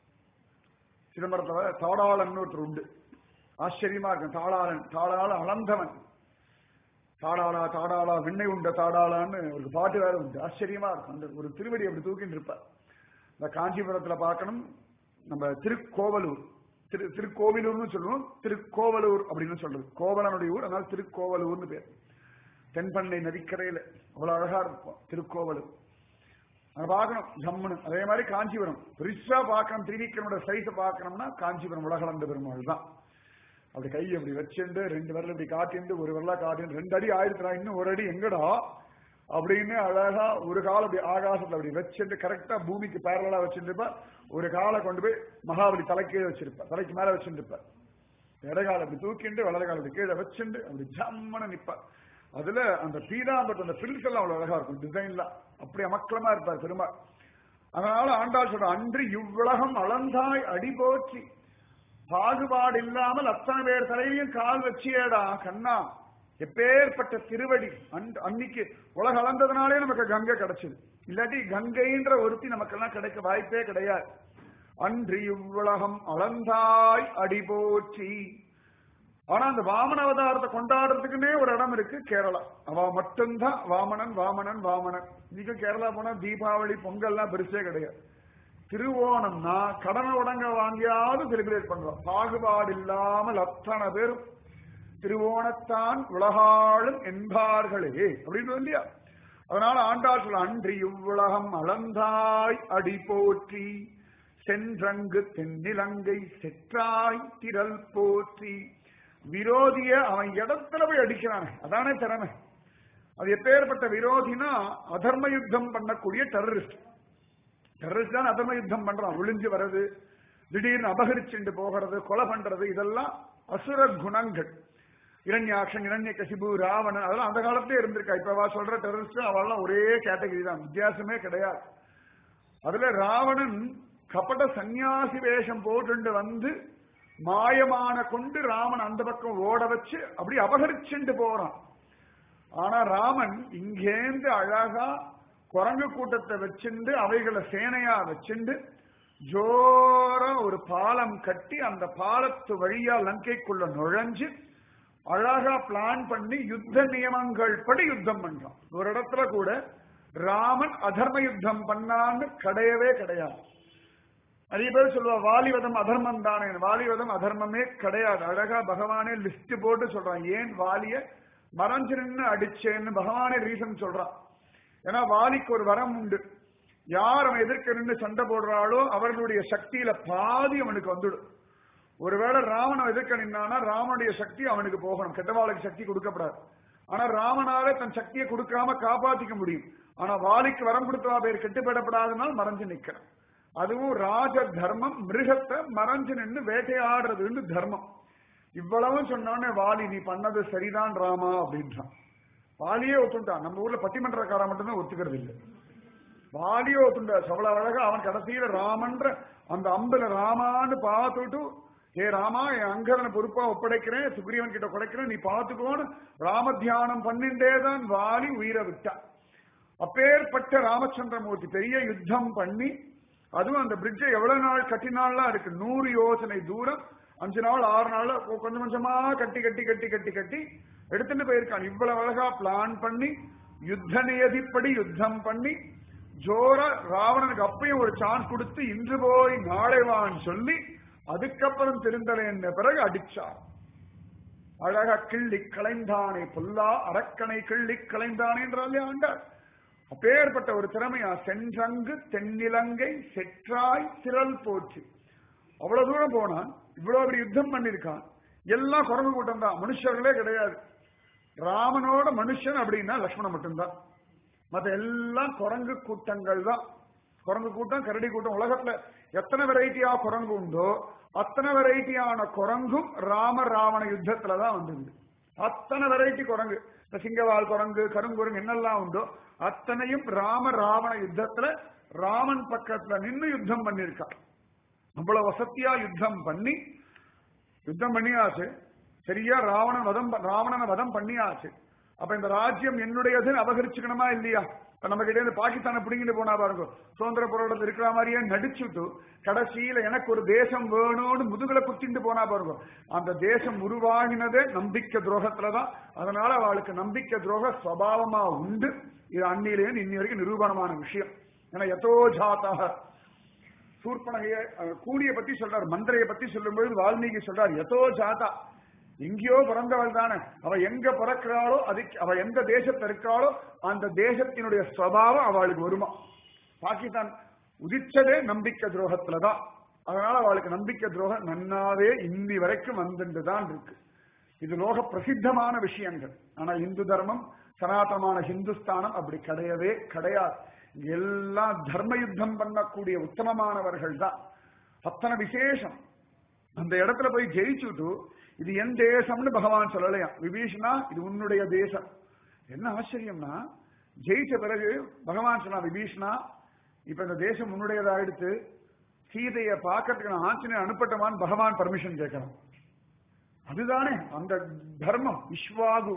சிதம்பரத்துல தாடாளன் ஒருத்தர் உண்டு ஆச்சரியமா இருக்கும் தாடாளன் தாடாள அளந்தவன் தாடாளா தாடாளா விண்ணை உண்ட தாடாளான்னு ஒரு பாட்டு வேற உண்டு ஆச்சரியமா இருக்கும் அந்த ஒரு திருவடி அப்படி தூக்கிட்டு இருப்பார் இந்த காஞ்சிபுரத்துல பார்க்கணும் நம்ம திருக்கோவலூர் திரு திருக்கோவிலூர்னு சொல்லுவோம் திருக்கோவலூர் அப்படின்னு சொல்றது கோவலனுடைய ஊர் அதனால திருக்கோவலூர்னு பேர் தென்பண்ணை நதிக்கரையில அவ்வளவு அழகா இருக்கும் திருக்கோவலூர் அங்க பார்க்கணும் ஜம்முன்னு அதே மாதிரி காஞ்சிபுரம் பெருசா பார்க்கணும் திரிவிக்கனோட சைஸ பார்க்கணும்னா காஞ்சிபுரம் உலகளந்த பெருமாள் தான் அப்படி கையை அப்படி வச்சுண்டு ரெண்டு விரல் இப்படி காட்டிண்டு ஒரு விரலா காட்டிண்டு ரெண்டு அடி ஆயிரத்தி இன்னும் ஒரு அடி எங்கடா அப்படின்னு அழகா ஒரு காலை அப்படி ஆகாசத்துல அப்படி வச்சுட்டு கரெக்டா பூமிக்கு பேரலா வச்சுருப்பா ஒரு காலை கொண்டு போய் மகாபலி தலைக்கீழே வச்சிருப்பா தலைக்கு மேல வச்சுருப்பா இடகால அப்படி தூக்கிண்டு வலது கால அப்படி கீழே வச்சுண்டு அப்படி ஜம்மன நிப்பா அதுல அந்த பீதாம்பட்டு அந்த பில்ஸ் எல்லாம் அவ்வளவு அழகா இருக்கும் டிசைன்லாம் அப்படி அமக்கலமா இருப்பார் பெருமாள் அதனால ஆண்டாள் சொல்ற அன்று இவ்வுலகம் அளந்தாய் அடி போற்றி பாகுபாடு இல்லாமல் அத்தனை பேர் தலையிலையும் கால் வச்சியேடா கண்ணா எப்பேற்பட்ட திருவடி அன்- அன்னைக்கு உலக அளந்ததுனாலே நமக்கு கங்கை கிடைச்சது இல்லாட்டி கங்கைன்ற ஒருத்தி நமக்கெல்லாம் கிடைக்க வாய்ப்பே கிடையாது அன்று இவ்வுலகம் அளந்தாய் அடி போற்றி ஆனா அந்த வாமன அவதாரத்தை கொண்டாடுறதுக்குன்னே ஒரு இடம் இருக்கு கேரளா அவ மட்டும்தான் வாமனன் வாமனன் வாமனன் இன்னைக்கு கேரளா போனா தீபாவளி பொங்கல்லாம் பெருசே கிடையாது திருவோணம்னா கடனை உடங்க வாங்கியாவது செலிபிரேட் பண்றோம் பாகுபாடு இல்லாமல் அத்தனை பேரும் திருவோணத்தான் உலகாளும் என்பார்களே அப்படின்னு இல்லையா அதனால ஆண்டாள் சொல்ல அன்றி இவ்வுலகம் அளந்தாய் அடி போற்றி சென்றங்கு தென்னிலங்கை செற்றாய் திரள் போற்றி விரோதிய அவன் இடத்துல போய் அடிக்கிறானே அதானே திறமை அது எப்பேற்பட்ட விரோதினா அதர்ம யுத்தம் பண்ணக்கூடிய டெரரிஸ்ட் டெரரிஸ்ட் தான் அதர்ம யுத்தம் பண்றான் ஒளிஞ்சு வர்றது திடீர்னு அபகரிச்சுண்டு போகிறது கொலை பண்றது இதெல்லாம் அசுர குணங்கள் இரண்யாக்ஷன் இரண்ய கசிபு ராவணன் அதெல்லாம் அந்த காலத்திலே இருந்திருக்கா இப்ப அவ சொல்ற டெரரிஸ்ட் அவெல்லாம் ஒரே கேட்டகரி தான் வித்தியாசமே கிடையாது அதுல ராவணன் கபட சந்நியாசி வேஷம் போட்டுண்டு வந்து மாயமான கொண்டு ராமன் அந்த பக்கம் ஓட வச்சு அப்படி அபகரிச்சுண்டு போறான் ஆனா ராமன் இங்கேந்து அழகா குரங்கு கூட்டத்தை வச்சுண்டு அவைகளை சேனையா வச்சுண்டு ஜோரா ஒரு பாலம் கட்டி அந்த பாலத்து வழியா லங்கைக்குள்ள நுழைஞ்சு அழகா பிளான் பண்ணி யுத்த நியமங்கள் படி யுத்தம் பண்றான் ஒரு இடத்துல கூட ராமன் அதர்ம யுத்தம் பண்ணான்னு கிடையவே கிடையாது நிறைய பேர் சொல்லுவா வாலிவதம் அதர்மம் தானே வாலிவதம் அதர்மமே கிடையாது அழகா பகவானே லிஸ்ட் போட்டு சொல்றான் ஏன் வாலிய மறைஞ்சு நின்னு அடிச்சேன்னு பகவானே ரீசன் சொல்றான் ஏன்னா வாலிக்கு ஒரு வரம் உண்டு யார் அவன் எதிர்க்க நின்று சண்டை போடுறாளோ அவர்களுடைய சக்தியில பாதி அவனுக்கு வந்துடும் ஒருவேளை ராவணன் எதிர்க்க நின்னானா ராமனுடைய சக்தி அவனுக்கு போகணும் கெட்டவாளுக்கு சக்தி கொடுக்கப்படாது ஆனா ராமனால தன் சக்தியை கொடுக்காம காப்பாத்திக்க முடியும் ஆனா வாலிக்கு வரம் கொடுத்தவா பேர் கெட்டுப்படப்படாதனால் மறைஞ்சு நிக்கிறான் அதுவும் ராஜ தர்மம் மிருகத்தை மறைஞ்சு நின்று வேட்டையாடுறதுன்னு தர்மம் இவ்வளவும் சொன்னோடனே வாலி நீ பண்ணது சரிதான் ராமா அப்படின்றான் வாலியே ஒத்துட்டான் நம்ம ஊர்ல பட்டிமன்றக்காரன் மட்டும்தான் ஒத்துக்கிறது இல்லை வாலியே ஒத்துண்டா அவ்வளவு அழகா அவன் கடைசியில ராமன்ற அந்த அம்புல ராமான்னு பார்த்துட்டு ஏ ராமா என் அங்கரனை பொறுப்பா ஒப்படைக்கிறேன் சுக்ரீவன் கிட்ட கொடைக்கிறேன் நீ பார்த்துக்கோன்னு ராம தியானம் பண்ணிண்டே தான் வாலி உயிரை விட்டான் அப்பேற்பட்ட ராமச்சந்திரமூர்த்தி பெரிய யுத்தம் பண்ணி அதுவும் அந்த பிரிட்ஜை எவ்வளவு நாள் கட்டினாலாம் இருக்கு நூறு யோசனை தூரம் அஞ்சு நாள் ஆறு நாள் கொஞ்சம் கொஞ்சமா கட்டி கட்டி கட்டி கட்டி கட்டி எடுத்துட்டு போயிருக்கான் இவ்வளவு அழகா பிளான் பண்ணி யுத்த நியதிப்படி யுத்தம் பண்ணி ஜோரா ராவணனுக்கு அப்பயும் ஒரு சான்ஸ் கொடுத்து இன்று போய் நாளை வான்னு சொல்லி அதுக்கப்புறம் திருந்தலைன்ற பிறகு அடிச்சார் அழகா கிள்ளி களைந்தானே பொல்லா அரக்கனை கிள்ளி களைந்தானே என்றாலே ஆண்டார் அப்பேற்பட்ட ஒரு திறமையா சென்றங்கு தென்னிலங்கை செற்றாய் திரள் போச்சு அவ்வளவு தூரம் போனான் இவ்வளவு பெரிய யுத்தம் பண்ணிருக்கான் எல்லாம் குரங்கு கூட்டம் தான் மனுஷர்களே கிடையாது ராமனோட மனுஷன் அப்படின்னா லக்ஷ்மணன் மட்டும்தான் மத்த எல்லாம் குரங்கு கூட்டங்கள் தான் குரங்கு கூட்டம் கரடி கூட்டம் உலகத்துல எத்தனை வெரைட்டியா குரங்கு உண்டோ அத்தனை வெரைட்டியான குரங்கும் ராம ராவண யுத்தத்துல தான் வந்தது அத்தனை வெரைட்டி குரங்கு இந்த சிங்கவால் குரங்கு கருங்குரங்கு என்னெல்லாம் உண்டோ அத்தனையும் ராம ராவண யுத்தத்துல ராமன் பக்கத்துல நின்னு யுத்தம் பண்ணிருக்கா அவ்வளவு வசதியா யுத்தம் பண்ணி யுத்தம் பண்ணியாச்சு சரியா ராவணன் வதம் ராவணனை வதம் பண்ணியாச்சு அப்ப இந்த ராஜ்யம் என்னுடையதுன்னு அபகரிச்சுக்கணுமா இல்லையா இப்ப நம்ம கிட்ட இருந்து பாகிஸ்தானை பிடிங்கிட்டு போனா பாருங்க சுதந்திர போராட்டத்தில் இருக்கிற மாதிரியே நடிச்சுட்டு கடைசியில எனக்கு ஒரு தேசம் வேணும்னு முதுகுல குத்திட்டு போனா பாருங்க அந்த தேசம் உருவாகினதே நம்பிக்கை துரோகத்துலதான் அதனால அவளுக்கு நம்பிக்கை துரோக சுவாவமா உண்டு இது அன்னிலேருந்து இன்னி வரைக்கும் நிரூபணமான விஷயம் ஏன்னா எதோ ஜாத்தாக சூர்பனகைய கூலிய பத்தி சொல்றார் மந்திரைய பத்தி சொல்லும்போது வால்மீகி சொல்றார் எதோ ஜாதா எங்கேயோ பிறந்தவள் தானே அவ எங்க பிறக்கிறாளோ அதுக்கு அவ எந்த தேசத்துல இருக்காளோ அந்த தேசத்தினுடைய சுவாவம் அவளுக்கு வருமா பாகிஸ்தான் உதிச்சதே நம்பிக்கை துரோகத்துலதான் அதனால அவளுக்கு நம்பிக்கை துரோகம் நன்னாவே இன்னி வரைக்கும் வந்துட்டு தான் இருக்கு இது லோக பிரசித்தமான விஷயங்கள் ஆனா இந்து தர்மம் சனாதனமான ஹிந்துஸ்தானம் அப்படி கிடையவே கிடையாது இங்க எல்லாம் தர்ம யுத்தம் பண்ணக்கூடிய உத்தமமானவர்கள் தான் அத்தனை விசேஷம் அந்த இடத்துல போய் ஜெயிச்சுட்டு இது என் தேசம்னு பகவான் சொல்லலையா விபீஷணா இது உன்னுடைய தேசம் என்ன ஆச்சரியம்னா ஜெயிச்ச பிறகு பகவான் சொன்னா விபீஷணா இப்ப இந்த தேசம் உன்னுடையதாயிடுத்து சீதையை பார்க்கறதுக்கு நான் ஆஞ்சநேயர் அனுப்பட்டமான்னு பகவான் பர்மிஷன் கேட்கணும் அதுதானே அந்த தர்மம் விஸ்வாகு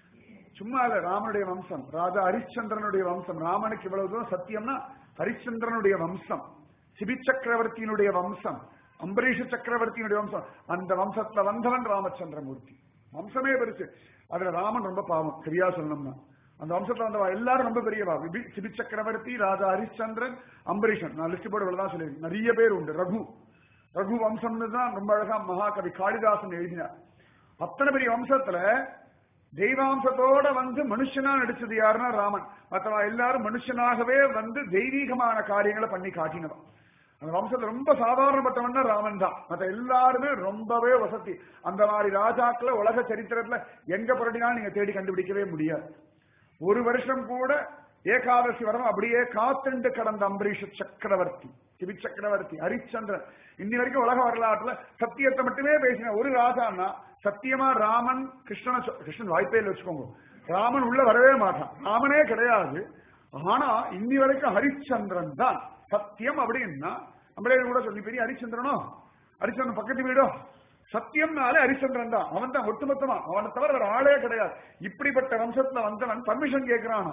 சும்மா இல்ல ராமனுடைய வம்சம் ராஜா ஹரிச்சந்திரனுடைய வம்சம் ராமனுக்கு இவ்வளவு தூரம் சத்தியம்னா ஹரிச்சந்திரனுடைய வம்சம் சிபி சக்கரவர்த்தியினுடைய வம்சம் அம்பரீஷ சக்கரவர்த்தியினுடைய வம்சம் அந்த வம்சத்துல வந்தவன் ராமச்சந்திரமூர்த்தி வம்சமே பெருசு அதுல ராமன் ரொம்ப பாவம் சரியா சொல்லணும்னா அந்த வம்சத்துல வந்தவா எல்லாரும் ரொம்ப பெரியவா விபி சிபி சக்கரவர்த்தி ராஜா ஹரிச்சந்திரன் அம்பரீஷன் நான் லிஸ்ட் போர்டு தான் சொல்லியிருக்கேன் நிறைய பேர் உண்டு ரகு ரகு வம்சம்னு தான் ரொம்ப அழகா மகாகவி காளிதாசன் எழுதினார் அத்தனை பெரிய வம்சத்துல தெய்வாம்சத்தோட வந்து மனுஷனா நடிச்சது யாருன்னா ராமன் மற்றவா எல்லாரும் மனுஷனாகவே வந்து தெய்வீகமான காரியங்களை பண்ணி காட்டினவன் அந்த வம்சத்துல ரொம்ப சாதாரணப்பட்டவன் தான் ராமன் தான் மற்ற எல்லாருமே ரொம்பவே வசதி அந்த மாதிரி ராஜாக்களை உலக சரித்திரத்துல எங்க புரட்டினாலும் நீங்க தேடி கண்டுபிடிக்கவே முடியாது ஒரு வருஷம் கூட ஏகாதசி வரம் அப்படியே காத்துண்டு கடந்த அம்பரீஷ சக்கரவர்த்தி சிவி சக்கரவர்த்தி ஹரிச்சந்திரன் இன்னி வரைக்கும் உலக வரலாற்றுல சத்தியத்தை மட்டுமே பேசின ஒரு ராஜான்னா சத்தியமா ராமன் கிருஷ்ணன கிருஷ்ணன் வாய்ப்பே இல்லை வச்சுக்கோங்க ராமன் உள்ள வரவே மாட்டான் ராமனே கிடையாது ஆனா இன்னி வரைக்கும் ஹரிச்சந்திரன் தான் சத்தியம் அப்படின்னா நம்மளே கூட சொல்லி பெரிய ஹரிச்சந்திரனோ ஹரிச்சந்திரன் பக்கத்து வீடோ சத்தியம்னாலே ஹரிச்சந்திரன் தான் அவன் தான் ஒட்டுமொத்தமா அவனை தவிர வேற ஆளே கிடையாது இப்படிப்பட்ட வம்சத்துல வந்தவன் பர்மிஷன் கேட்கிறானா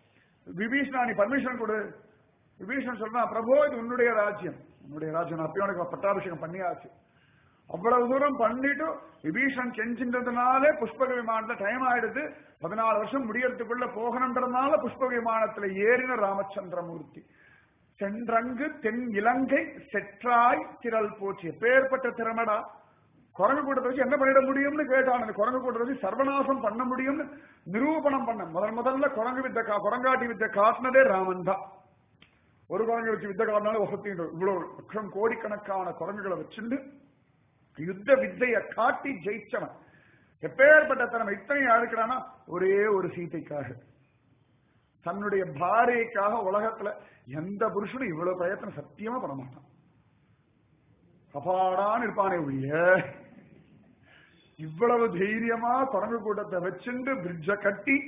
விபீஷ்ணா நீ பர்மிஷன் கொடு விபீஷன் சொல்றான் பிரபு இது உன்னுடைய ராஜ்யம் உன்னுடைய ராஜ்யம் அப்பயும் உனக்கு பட்டாபிஷேகம் பண்ணியாச்சு அவ்வளவு தூரம் பண்ணிட்டு விபீஷன் கெஞ்சின்றதுனாலே புஷ்பக விமானத்துல டைம் ஆயிடுது பதினாலு வருஷம் முடியறதுக்குள்ள போகணுன்றதுனால புஷ்பக விமானத்துல ஏறின ராமச்சந்திரமூர்த்தி சென்றங்கு தென் இலங்கை செற்றாய் திரள் போச்சு பேர்பட்ட திறமடா குரங்கு கூட்டத்தை வச்சு என்ன பண்ணிட முடியும்னு கேட்டான் அந்த குரங்கு கூட்டத்தை வச்சு சர்வநாசம் பண்ண முடியும்னு நிரூபணம் பண்ண முதல் முதல்ல குரங்கு வித்த குரங்காட்டி வித்த காட்டினதே ராமன் தான் ஒரு குரங்கு வச்சு வித்த காட்டினாலும் வசத்தின்ற இவ்வளவு லட்சம் கோடிக்கணக்கான குரங்குகளை வச்சுண்டு யுத்த வித்தைய காட்டி ஜெயிச்சவன் எப்பேற்பட்ட திறமை இத்தனை அழுக்கிறானா ஒரே ஒரு சீதைக்காக தன்னுடைய பாரியைக்காக உலகத்துல எந்த புருஷனும் இவ்வளவு பிரயத்தனம் சத்தியமா பண்ண மாட்டான் அபாடான்னு இருப்பானே ஒழிய இவ்வளவு தைரியமா குரங்கு கூட்டத்தை வச்சுண்டு பிரிட்ஜ கட்டி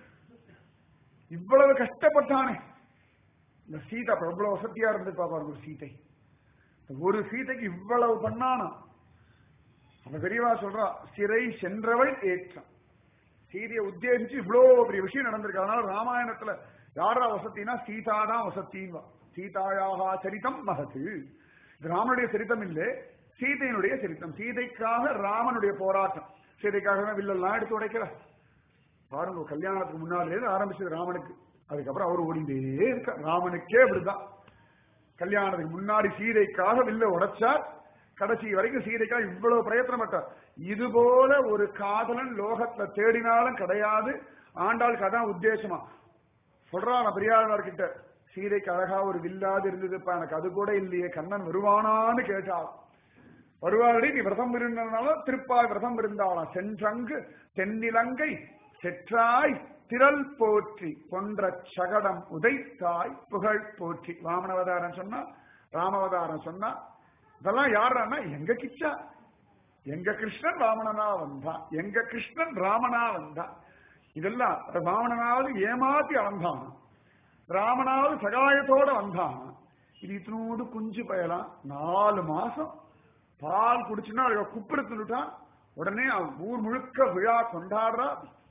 இவ்வளவு கஷ்டப்பட்டானே இந்த சீதை அப்ப எவ்வளவு வசதியா இருந்து பாப்பாரு ஒரு சீதை ஒரு சீதைக்கு இவ்வளவு பண்ணானா அப்ப பெரியவா சொல்றா சிறை சென்றவள் ஏற்றம் சீதையை உத்தேசிச்சு இவ்வளவு பெரிய விஷயம் நடந்திருக்கு அதனால ராமாயணத்துல யாரா வசத்தினா சீதா தான் வசத்தின் சீதாயாக சரிதம் மகது இது ராமனுடைய சரித்தம் இல்லை சீதையினுடைய சரித்தம் சீதைக்காக ராமனுடைய போராட்டம் சீதைக்காக வில்லெல்லாம் எடுத்து உடைக்கல பாருங்க கல்யாணத்துக்கு முன்னாலே ஆரம்பிச்சது ராமனுக்கு அதுக்கப்புறம் அவர் ஓடிண்டே இருக்க ராமனுக்கே அப்படிதான் கல்யாணத்துக்கு முன்னாடி சீதைக்காக வில்ல உடைச்சார் கடைசி வரைக்கும் சீதைக்காக இவ்வளவு பிரயத்தனப்பட்டார் இது போல ஒரு காதலன் லோகத்துல தேடினாலும் கிடையாது ஆண்டாளுக்கு அதான் உத்தேசமா சொல்றான் பெரியாழ்வார் கிட்ட சீதைக்கு அழகா ஒரு வில்லாது இருந்ததுப்பா எனக்கு அது கூட இல்லையே கண்ணன் வருவானான்னு கேட்டாள் வருவாரடி நீ விரதம் இருந்தனாலும் திருப்பாய் விரதம் இருந்தாளாம் சென்றங்கு தென்னிலங்கை செற்றாய் திரள் போற்றி கொன்ற சகடம் உதைத்தாய் புகழ் போற்றி வாமனவதாரம் சொன்னா ராமவதாரம் சொன்னா இதெல்லாம் யாருன்னா எங்க கிச்சா எங்க கிருஷ்ணன் ராமணனா வந்தான் எங்க கிருஷ்ணன் ராமனா வந்தான் இதெல்லாம் ராவணனாவது ஏமாத்தி அளந்தான் ராமனாவது சகாயத்தோட வந்தான் இது இத்தனோடு குஞ்சு பயலாம் நாலு மாசம் பால் குடிச்சுன்னா அதுக்கு குப்பிடுத்துட்டான் உடனே அவன் ஊர் முழுக்க விழா கொண்டாடுறா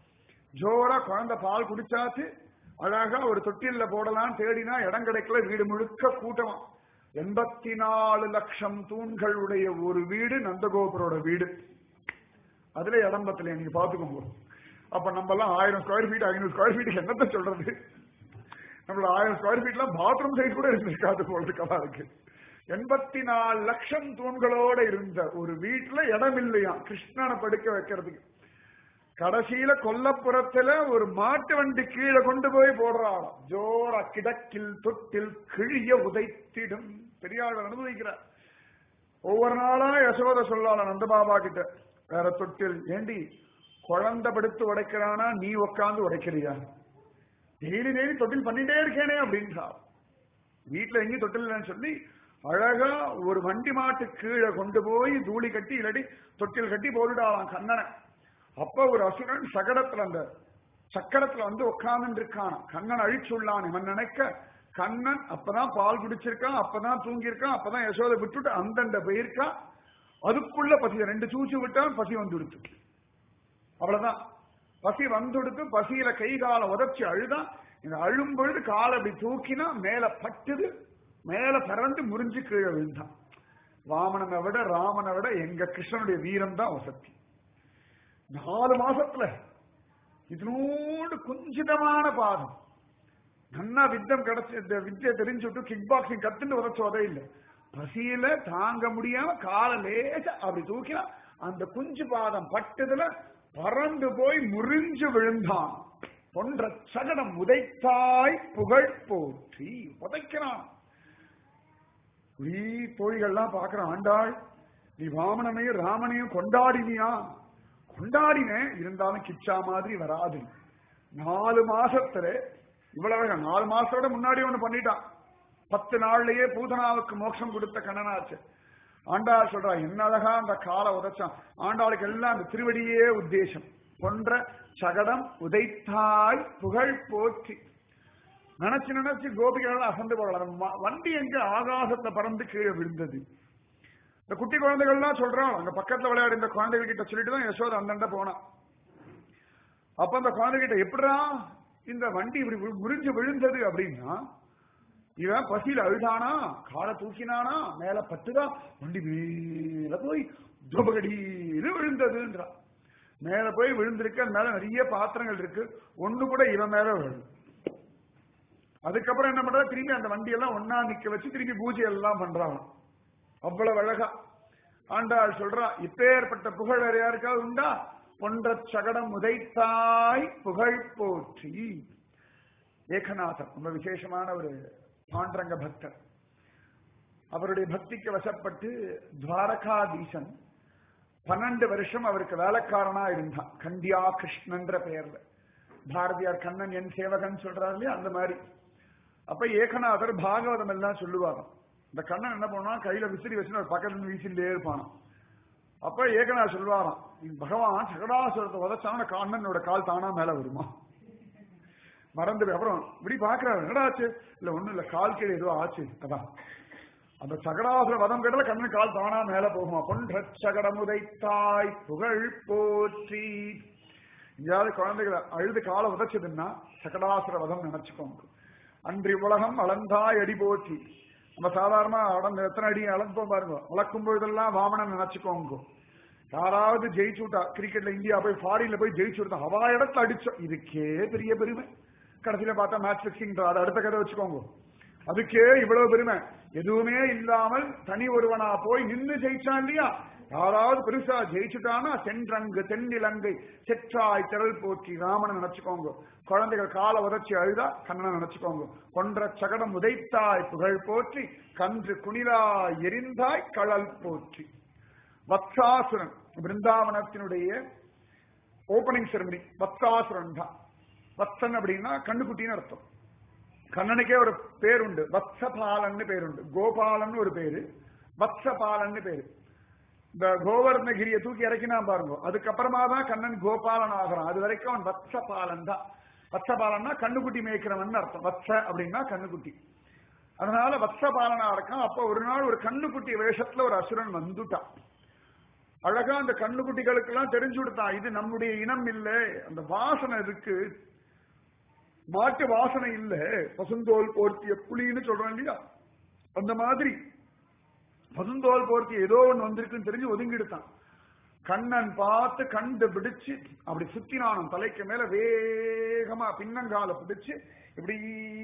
ஜோரா குழந்தை பால் குடிச்சாச்சு அழகா ஒரு தொட்டில்ல போடலாம் தேடினா இடம் கிடைக்கல வீடு முழுக்க கூட்டமா எண்பத்தி நாலு லட்சம் தூண்களுடைய ஒரு வீடு நந்தகோபுரோட வீடு அதுல இடம் பத்தல நீங்க பாத்துக்கோங்க அப்ப நம்ம எல்லாம் ஆயிரம் ஸ்கொயர் ஃபீட் ஐநூறு ஸ்கொயர் ஃபீட் என்னத்த சொல்றது நம்மள ஆயிரம் ஸ்கொயர் ஃபீட்லாம் பாத்ரூம் சைட் கூட இருந்திருக்காது போறதுக்கெல்லாம் இருக்கு எண்பத்தி நாலு லட்சம் தூண்களோட இருந்த ஒரு வீட்டுல இடம் இல்லையா கிருஷ்ணனை படுக்க வைக்கிறதுக்கு கடைசியில கொல்லப்புறத்துல ஒரு மாட்டு வண்டி கீழே கொண்டு போய் போடுறாராம் ஜோர கிடக்கில் தொட்டில் கிழிய உதைத்திடும் பெரியாள் அனுபவிக்கிறார் ஒவ்வொரு நாளா யசோத சொல்லால நந்தபாபா கிட்ட வேற தொட்டில் ஏண்டி குழந்தை படுத்து உடைக்கிறானா நீ உட்காந்து உடைக்கிறியா டெய்லி டெய்லி தொட்டில் பண்ணிட்டே இருக்கேனே அப்படின்றார் வீட்டுல எங்கேயும் தொட்டில் இல்லைன்னு சொல்லி அழகா ஒரு வண்டி மாட்டு கீழே கொண்டு போய் தூளி கட்டி இல்லாட்டி தொட்டில் கட்டி போட்டுடாலாம் கண்ணனை அப்ப ஒரு அசுரன் சகடத்துல அந்த சக்கரத்துல வந்து உட்கார்ந்து இருக்கான் கண்ணன் அழிச்சுள்ளான் இவன் நினைக்க கண்ணன் அப்பதான் பால் குடிச்சிருக்கான் அப்பதான் தூங்கியிருக்கான் அப்பதான் யசோதை விட்டுட்டு அந்தண்ட போயிருக்கான் அதுக்குள்ள பசி ரெண்டு சூச்சு விட்டான் பசி வந்து விடுத்து அவ்வளவுதான் பசி வந்துடுத்து பசியில கை காலை உதச்சி அழுதான் இந்த அழும் பொழுது காலை அப்படி தூக்கினா மேல பட்டுது மேல பறந்து முறிஞ்சு கீழே விழுந்தான் வாமனனை விட ராமனை விட எங்க கிருஷ்ணனுடைய வீரம் தான் வசதி நாலு மாசத்துல இதனோடு குஞ்சிதமான பாதம் நன்னா வித்தம் கிடைச்ச வித்தியை தெரிஞ்சுட்டு கிக் பாக்ஸிங் கத்துட்டு உதச்ச உதவி இல்லை பசியில தாங்க முடியாம காலை லேச அப்படி தூக்கினா அந்த குஞ்சு பாதம் பட்டதுல பறந்து போய் முறிஞ்சு விழுந்தான் பொன்ற சகடம் உதைத்தாய் புகழ் போற்றி உதைக்கிறான் நீ தோழிகள்லாம் பாக்குற ஆண்டாள் நீ வாமனனையும் ராமனையும் கொண்டாடினியா கொண்டாடினேன் இருந்தாலும் கிச்சா மாதிரி வராது நாலு மாசத்துல இவ்வளவு நாலு மாசத்தோட முன்னாடி ஒண்ணு பண்ணிட்டான் பத்து நாள்லயே பூதனாவுக்கு மோட்சம் கொடுத்த கண்ணனாச்சு ஆண்டாள் சொல்றா என்ன அழகா அந்த காலை உதைச்சான் ஆண்டாளுக்கு எல்லாம் அந்த திருவடியே உத்தேசம் பொன்ற சகடம் உதைத்தாய் புகழ் போற்றி நினைச்சு நினைச்சு கோபிகள் அசந்து போகலாம் வண்டி எங்க ஆகாசத்துல பறந்து கீழே விழுந்தது இந்த குட்டி குழந்தைகள்லாம் சொல்றான் அங்க பக்கத்துல விளையாடு இந்த குழந்தைகள் கிட்ட சொல்லிட்டு தான் யசோத அந்தண்ட போனான் அப்ப அந்த குழந்தைகிட்ட எப்படா இந்த வண்டி இப்படி முறிஞ்சு விழுந்தது அப்படின்னா இவன் பசியில அழுதானா காலை தூக்கினானா மேல பட்டுதான் வண்டி மேல போய் துபகடின்னு விழுந்ததுன்றான் மேல போய் விழுந்திருக்கு அது மேல நிறைய பாத்திரங்கள் இருக்கு ஒண்ணு கூட இவன் மேல விழுது அதுக்கப்புறம் என்ன பண்றா திரும்பி அந்த வண்டியெல்லாம் ஒன்னா நிக்க வச்சு திரும்பி பூஜை எல்லாம் பண்றாங்க அவ்வளவு அழகா ஆண்டாள் சொல்றா இப்பேற்பட்ட புகழ் வேற யாருக்காவது உண்டா பொன்ற சகடம் உதைத்தாய் புகழ் போற்றி ஏகநாதன் ரொம்ப விசேஷமான ஒரு பாண்டரங்க பக்தர் அவருடைய பக்திக்கு வசப்பட்டு துவாரகாதீசன் பன்னெண்டு வருஷம் அவருக்கு வேலைக்காரனா இருந்தான் கண்டியா கிருஷ்ணன்ற பெயர்ல பாரதியார் கண்ணன் என் சேவகன் சொல்றாரு இல்லையா அந்த மாதிரி அப்ப ஏகநாதர் பாகவதம் எல்லாம் சொல்லுவாராம் இந்த கண்ணன் என்ன பண்ணுவான் கையில விசிறி வச்சுன்னு ஒரு பக்கத்துல இருந்து வீசிலே இருப்பானாம் அப்ப ஏகநாதர் சொல்லுவாராம் பகவான் சகடாசுரத்தை உதச்சான கண்ணனோட கால் தானா மேல வருமா மறந்து போய் அப்புறம் இப்படி பாக்குறாரு என்னடா ஆச்சு இல்ல ஒண்ணும் இல்ல கால் கீழே ஏதோ ஆச்சு அதான் அந்த சகடாசுர வதம் கேட்டல கண்ணன் கால் தானா மேல போகுமா பொன்ற சகடமுதைத்தாய் புகழ் போற்றி எங்கேயாவது குழந்தைகளை அழுது காலை உதைச்சதுன்னா சகடாசுர வதம் நினைச்சுக்கோங்க அன்றி உலகம் அளந்தாய் அடி போற்றி நம்ம சாதாரணமா அளந்து எத்தனை அடி அளந்தோம் பாருங்க அளக்கும் பொழுதெல்லாம் வாமனன் நினைச்சுக்கோங்க யாராவது ஜெயிச்சு விட்டா கிரிக்கெட்ல இந்தியா போய் ஃபாரின்ல போய் ஜெயிச்சு விட்டா அவா இடத்துல அடிச்சோம் இதுக்கே பெரிய பெருமை கடைசியில பார்த்தா மேட்ச் பிக்சிங் அது அடுத்த கதை வச்சுக்கோங்க அதுக்கே இவ்வளவு பெருமை எதுவுமே இல்லாமல் தனி ஒருவனா போய் நின்னு ஜெயிச்சான் இல்லையா யாராவது பெருசா ஜெயிச்சுட்டானா சென்றங்கு தென்னிலங்கை செற்றாய் திரள் போற்றி ராமனை நினைச்சுக்கோங்க குழந்தைகள் கால உதச்சி அழுதா கண்ணனை நினைச்சுக்கோங்க கொன்ற சகடம் உதைத்தாய் புகழ் போற்றி கன்று குணிலாய் எரிந்தாய் களல் போற்றி வத்சாசுரன் பிருந்தாவனத்தினுடைய ஓபனிங் செரமனி வத்சாசுரன் தான் வத்சன் அப்படின்னா கண்ணுக்குட்டின்னு அர்த்தம் கண்ணனுக்கே ஒரு பேர் உண்டு வத்சபாலன்னு பேர் உண்டு கோபாலன் ஒரு பேரு வத்சபாலன்னு பேரு இந்த கோவர்ணகிரியை தூக்கி இறக்கினா பாருங்க அதுக்கப்புறமா தான் கண்ணன் கோபாலன் ஆகிறான் அது வரைக்கும் அவன் வத்சபாலன் தான் வத்சபாலன்னா கண்ணுக்குட்டி மேய்க்கிறவன் அர்த்தம் வத்ச அப்படின்னா கண்ணுக்குட்டி அதனால வத்சபாலனா இருக்கான் அப்ப ஒரு நாள் ஒரு கண்ணுக்குட்டி வேஷத்துல ஒரு அசுரன் வந்துட்டான் அழகா அந்த கண்ணுக்குட்டிகளுக்கு எல்லாம் தெரிஞ்சு விடுத்தான் இது நம்முடைய இனம் இல்ல அந்த வாசனை இருக்கு மாட்டு வாசனை இல்ல பசுந்தோல் போர்த்திய புலின்னு சொல்றோம் இல்லையா அந்த மாதிரி பசுந்தோல் போர்த்திய ஏதோ ஒண்ணு வந்திருக்குன்னு தெரிஞ்சு ஒதுங்கிடுத்தான் கண்ணன் பார்த்து கண்டு பிடிச்சு அப்படி சுத்தினானம் தலைக்கு மேல வேகமா பின்னங்கால பிடிச்சு இப்படி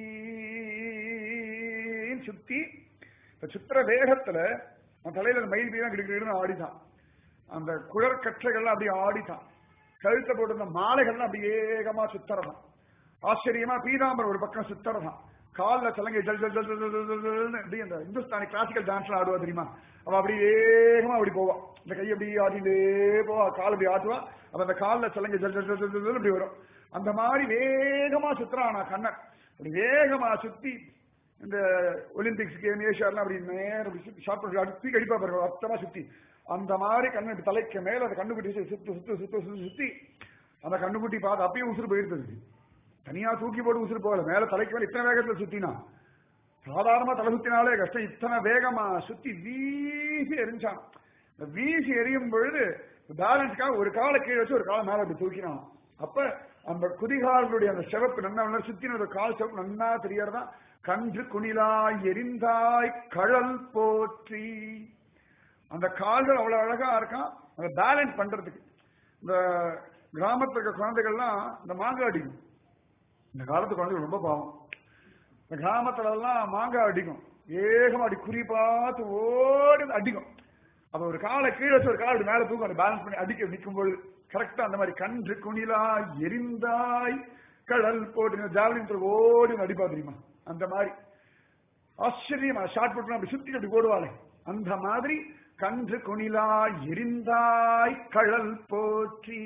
சுத்தி இந்த சுத்திர வேகத்துல அவன் தலையில மயில் பீதான் கிடுக்கிடுன்னு ஆடிதான் அந்த குழற்கற்றைகள்லாம் அப்படியே ஆடிதான் கழுத்தை போட்டிருந்த மாலைகள்லாம் அப்படி ஏகமா சுத்தரதான் ஆச்சரியமா பீதாம்பரம் ஒரு பக்கம் சுத்தரதான் கால்ல சலங்கை ஜல் ஜல் ஜல் ஜல் ஜல் ஜல் ஜல் ஜல்னு அப்படி அந்த இந்துஸ்தானி கிளாசிக்கல் டான்ஸ்ல ஆடுவா தெரியுமா அவ அப்படி வேகமா அப்படி போவா இந்த கை அப்படி ஆடிட்டே போவா கால் அப்படி ஆட்டுவா அப்ப அந்த கால்ல சலங்கை ஜல் ஜல் ஜல் ஜல் ஜல் அப்படி வரும் அந்த மாதிரி வேகமா சுத்துறான் நான் கண்ணன் அப்படி வேகமா சுத்தி இந்த ஒலிம்பிக்ஸ் கேம் ஏஷியாலாம் அப்படி நேரம் ஷார்ட் பண்ணி அடுத்து அடிப்பா பாருங்க அத்தமா சுத்தி அந்த மாதிரி கண்ணு இப்படி தலைக்கு மேல அந்த கண்ணுக்குட்டி சுத்து சுத்து சுத்து சுத்து சுத்தி அந்த கண்ணுக்குட்டி பார்த்து அப்பயும் உசுறு போயிருந்தது தனியா தூக்கி போட்டு உசுறு போகல மேல தலைக்கு மேல இத்தனை வேகத்துல சுத்தினா சாதாரணமா தலை சுத்தினாலே கஷ்டம் இத்தனை வேகமா சுத்தி வீசி எரிஞ்சான் இந்த வீசி எரியும் பொழுது பேலன்ஸ்க்காக ஒரு காலை கீழே வச்சு ஒரு காலை மேல அப்படி தூக்கினான் அப்ப அந்த குதிகால்களுடைய அந்த சிவப்பு நன்னா சுத்தின ஒரு கால் சிவப்பு நன்னா தெரியறதா கன்று குணிலாய் எரிந்தாய் கழல் போற்றி அந்த கால்கள் அவ்வளவு அழகா இருக்கான் அதை பேலன்ஸ் பண்றதுக்கு இந்த கிராமத்துல இருக்க குழந்தைகள்லாம் இந்த மாங்காய் அடிக்கும் இந்த காலத்து குழந்தைகள் ரொம்ப பாவம் இந்த கிராமத்துல எல்லாம் மாங்காய் அடிக்கும் ஏகமா அடி குறி பார்த்து ஓடி வந்து அடிக்கும் அப்ப ஒரு காலை கீழே வச்சு ஒரு கால் அப்படி மேல தூக்கும் அதை பேலன்ஸ் பண்ணி அடிக்க நிற்கும் பொழுது கரெக்டா அந்த மாதிரி கன்று குணிலாய் எரிந்தாய் கடல் போட்டு ஜாவலின் ஓடி வந்து அடிப்பா தெரியுமா அந்த மாதிரி ஆச்சரியமா ஷார்ட் புட் அப்படி சுத்தி அப்படி ஓடுவாளே அந்த மாதிரி கன்று குணிலாய் எரிந்தாய் கழல் போற்றி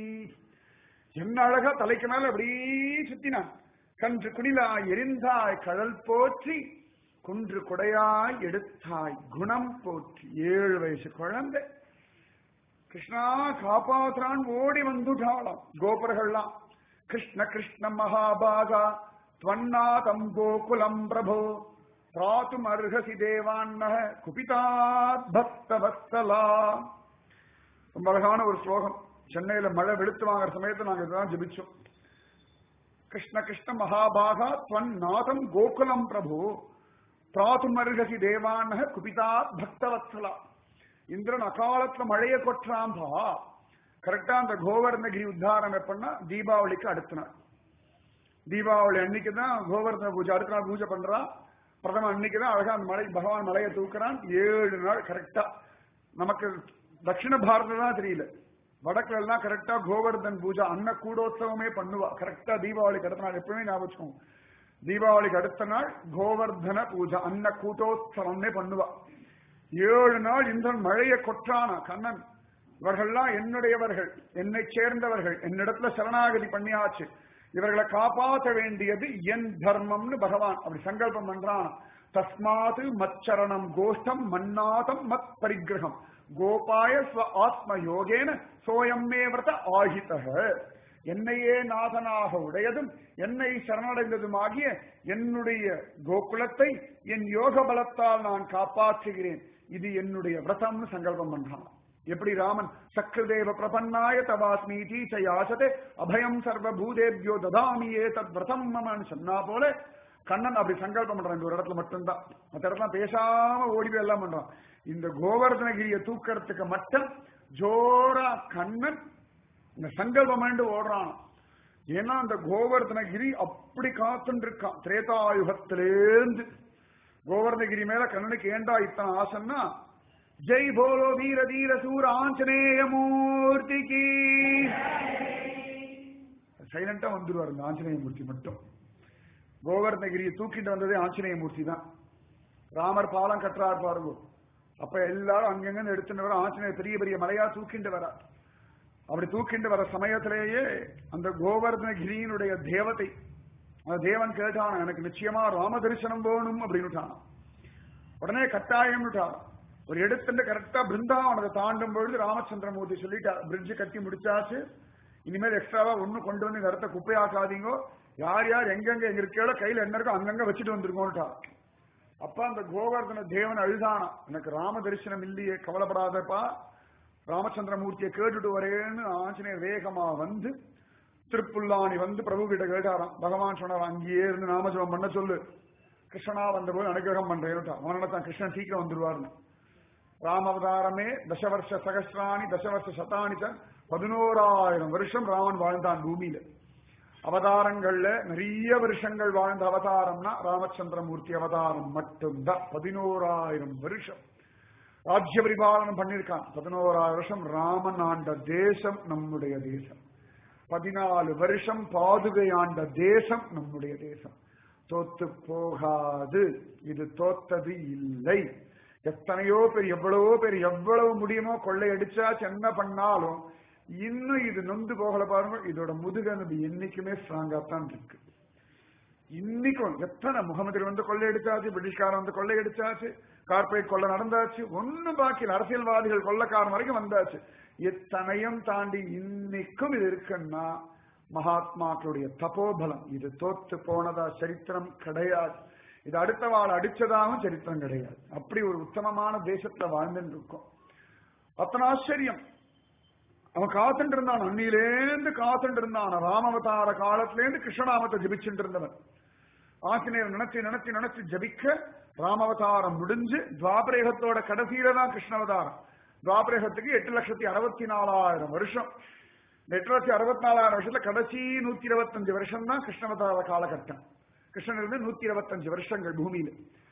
என்ன அழகா தலைக்கு மேல அப்படி சுத்தினான் கன்று குணிலாய் எரிந்தாய் கழல் போற்றி குன்று கொடையாய் எடுத்தாய் குணம் போற்றி ஏழு வயசு குழந்தை கிருஷ்ணா காப்பாத்துறான் ஓடி வந்துட்டாளாம் கோபுரங்கள்லாம் கிருஷ்ண கிருஷ்ண மகாபாகா त्वन्नातम् गोकुलम् प्रभो प्रातुम् अर्हसि देवान्नः குபிதாத் பக்தவத்சலா ரொம்ப அழகான ஒரு ஸ்லோகம் சென்னையில மழை வெளுத்து வாங்குற சமயத்துல நாங்க இதுதான் ஜெபிச்சோம் கிருஷ்ண கிருஷ்ண மகாபாகா துவன் நாதம் கோகுலம் பிரபு பிராத்தும் அருகசி தேவான்ன குபிதாத் பக்தவத்சலா இந்திரன் அகாலத்துல மழையை கொற்றாம்பா கரெக்டா அந்த கோவர்ணகிரி உத்தாரம் எப்படின்னா தீபாவளிக்கு அடுத்த நாள் தீபாவளி அன்னைக்கு தான் கோவர்தன பூஜை அடுத்த நாள் பூஜை பண்றான் பிரதம அன்னைக்கு தான் அழகா அந்த மலை பகவான் மலையை தூக்குறான் ஏழு நாள் கரெக்டா நமக்கு தட்சிண பாரதம் தான் தெரியல வடக்குல எல்லாம் கரெக்டா கோவர்தன் பூஜை அன்ன கூடோத்சவமே பண்ணுவா கரெக்டா தீபாவளிக்கு அடுத்த நாள் எப்பவுமே ஞாபகம் வச்சுக்கோங்க தீபாவளிக்கு அடுத்த நாள் கோவர்தன பூஜை அன்ன கூட்டோத்சவம்னே பண்ணுவா ஏழு நாள் இந்திரன் மழையை கொற்றானா கண்ணன் இவர்கள்லாம் என்னுடையவர்கள் என்னை சேர்ந்தவர்கள் என்னிடத்துல சரணாகதி பண்ணியாச்சு இவர்களை காப்பாற்ற வேண்டியது என் தர்மம்னு பகவான் அப்படி சங்கல்பம் பண்றான் தஸ்மாது மச்சரணம் கோஷ்டம் மன்னாதம் மத் பரிகிரகம் கோபாய ஸ்வ ஆத்ம யோகேன சோயம்மே விரத ஆகிதக என்னையே நாதனாக உடையதும் என்னை சரணடைந்ததுமாகிய என்னுடைய கோகுலத்தை என் யோக பலத்தால் நான் காப்பாற்றுகிறேன் இது என்னுடைய விரதம்னு சங்கல்பம் பண்றான் எப்படி ராமன் சக்கரதேவ பிரபன்னாய தவாஸ்மீதி ச யாசதே அபயம் சர்வபூதேபியோ ததாமியே தத் விரதம் மமன்னு சொன்னா போல கண்ணன் அப்படி சங்கல்பம் பண்றான் இந்த ஒரு இடத்துல மட்டும்தான் மற்ற இடத்துல பேசாம ஓடி போய் எல்லாம் பண்றான் இந்த கோவர்தனகிரியை தூக்கறதுக்கு மட்டும் ஜோரா கண்ணன் இந்த சங்கல்பம் ஆண்டு ஓடுறான் ஏன்னா அந்த கோவர்தனகிரி அப்படி காத்துட்டு இருக்கான் திரேதாயுகத்திலேருந்து கோவர்தனகிரி மேல கண்ணனுக்கு ஏண்டா இத்தனை ஆசைன்னா ஜெய் போலோ வீர தீர சூர ஆஞ்சநேய மூர்த்திக்கு சைலண்டா வந்துருவாரு இந்த ஆஞ்சநேய மூர்த்தி மட்டும் கோவர்தனகிரியை தூக்கிட்டு வந்ததே ஆஞ்சநேய மூர்த்தி தான் ராமர் பாலம் கட்டுறார் பாருங்க அப்ப எல்லாரும் அங்கங்க எடுத்துட்டு வர ஆஞ்சநேயர் பெரிய பெரிய மலையா தூக்கிண்டு வர அப்படி தூக்கிண்டு வர சமயத்திலேயே அந்த கோவர்தனகிரியினுடைய தேவதை அந்த தேவன் கேட்டான் எனக்கு நிச்சயமா ராம தரிசனம் வேணும் அப்படின்னுட்டான் உடனே கட்டாயம்னுட்டான் ஒரு எடுத்துட்டு கரெக்டா பிருந்தாவனத்தை தாண்டும் பொழுது ராமச்சந்திரமூர்த்தி சொல்லிட்டார் பிரிட்ஜ் கட்டி முடிச்சாச்சு இனிமேல் எக்ஸ்ட்ராவா ஒண்ணு கொண்டு வந்து இந்த இடத்த குப்பையாக்காதீங்கோ யார் யார் எங்கெங்க எங்க இருக்கோ கையில என்ன இருக்கோ அங்கங்க வச்சுட்டு வந்திருக்கோன்ட்டா அப்ப அந்த கோவர்தன தேவன் அழுதானா எனக்கு ராம தரிசனம் இல்லையே கவலைப்படாதப்பா ராமச்சந்திரமூர்த்தியை கேட்டுட்டு வரேன்னு ஆஞ்சநேயர் வேகமா வந்து திருப்புல்லானி வந்து பிரபு கிட்ட கேட்டாராம் பகவான் சொன்னார் அங்கேயே இருந்து நாமஜபம் பண்ண சொல்லு கிருஷ்ணனா வந்த போது அனுகிரகம் பண்றேன்ட்டா அவனால தான் கிருஷ்ணன் சீக்கிரம் வந்துருவாருன்னு ராமவதாரமே தசவர்ஷ சகசிராணி தசவர்ஷ சதானி தன் பதினோராயிரம் வருஷம் ராமன் வாழ்ந்தான் பூமியில அவதாரங்கள்ல நிறைய வருஷங்கள் வாழ்ந்த அவதாரம்னா ராமச்சந்திரமூர்த்தி அவதாரம் மட்டும்தான் பதினோராயிரம் வருஷம் ராஜ்ய பரிபாலனம் பண்ணிருக்கான் பதினோராயிரம் வருஷம் ராமன் ஆண்ட தேசம் நம்முடைய தேசம் பதினாலு வருஷம் பாதுகை ஆண்ட தேசம் நம்முடைய தேசம் தோத்து போகாது இது தோத்தது இல்லை எத்தனையோ பேர் எவ்வளவோ பேர் எவ்வளவு முடியுமோ கொள்ளையடிச்சாச்சு என்ன பண்ணாலும் இன்னும் இது நொந்து போகல பாருங்க இதோட முதுகெலும்பு என்னைக்குமே ஸ்ட்ராங்கா தான் இருக்கு இன்னைக்கும் எத்தனை முகமது வந்து கொள்ளையடிச்சாச்சு பிரிட்டிஷ்காரன் வந்து கொள்ளையடிச்சாச்சு கார்பரேட் கொள்ள நடந்தாச்சு ஒன்னும் பாக்கி இல்ல. அரசியல்வாதிகள் கொள்ளக்காரன் வரைக்கும் வந்தாச்சு எத்தனையும் தாண்டி இன்னைக்கும் இது இருக்குன்னா மகாத்மாக்களுடைய தபோபலம் இது தோத்து போனதா சரித்திரம் கிடையாது இது அடுத்த வாழ அடிச்சதாகவும் சரித்திரம் கிடையாது அப்படி ஒரு உத்தமமான தேசத்துல வாழ்ந்துட்டு இருக்கோம் அத்தனை ஆச்சரியம் அவன் காத்துட்டு இருந்தான் அன்னிலேந்து காத்துட்டு இருந்தான் ராமவதார காலத்திலேருந்து கிருஷ்ணநாமத்தை ஜபிச்சுட்டு இருந்தவன் ஆஞ்சநேயர் நினைச்சு நினைச்சு நினைச்சு ஜபிக்க ராமவதாரம் முடிஞ்சு துவாபரேகத்தோட கடைசியில தான் கிருஷ்ணவதாரம் துவாபரேகத்துக்கு எட்டு லட்சத்தி அறுபத்தி நாலாயிரம் வருஷம் இந்த எட்டு லட்சத்தி அறுபத்தி நாலாயிரம் வருஷத்துல கடைசி நூத்தி இருபத்தஞ்சு வருஷம் தான் கிருஷ்ணவதார காலகட்டம் கிருஷ்ணன் இருந்து நூத்தி இருபத்தஞ்சு வருஷங்கள் பூமியில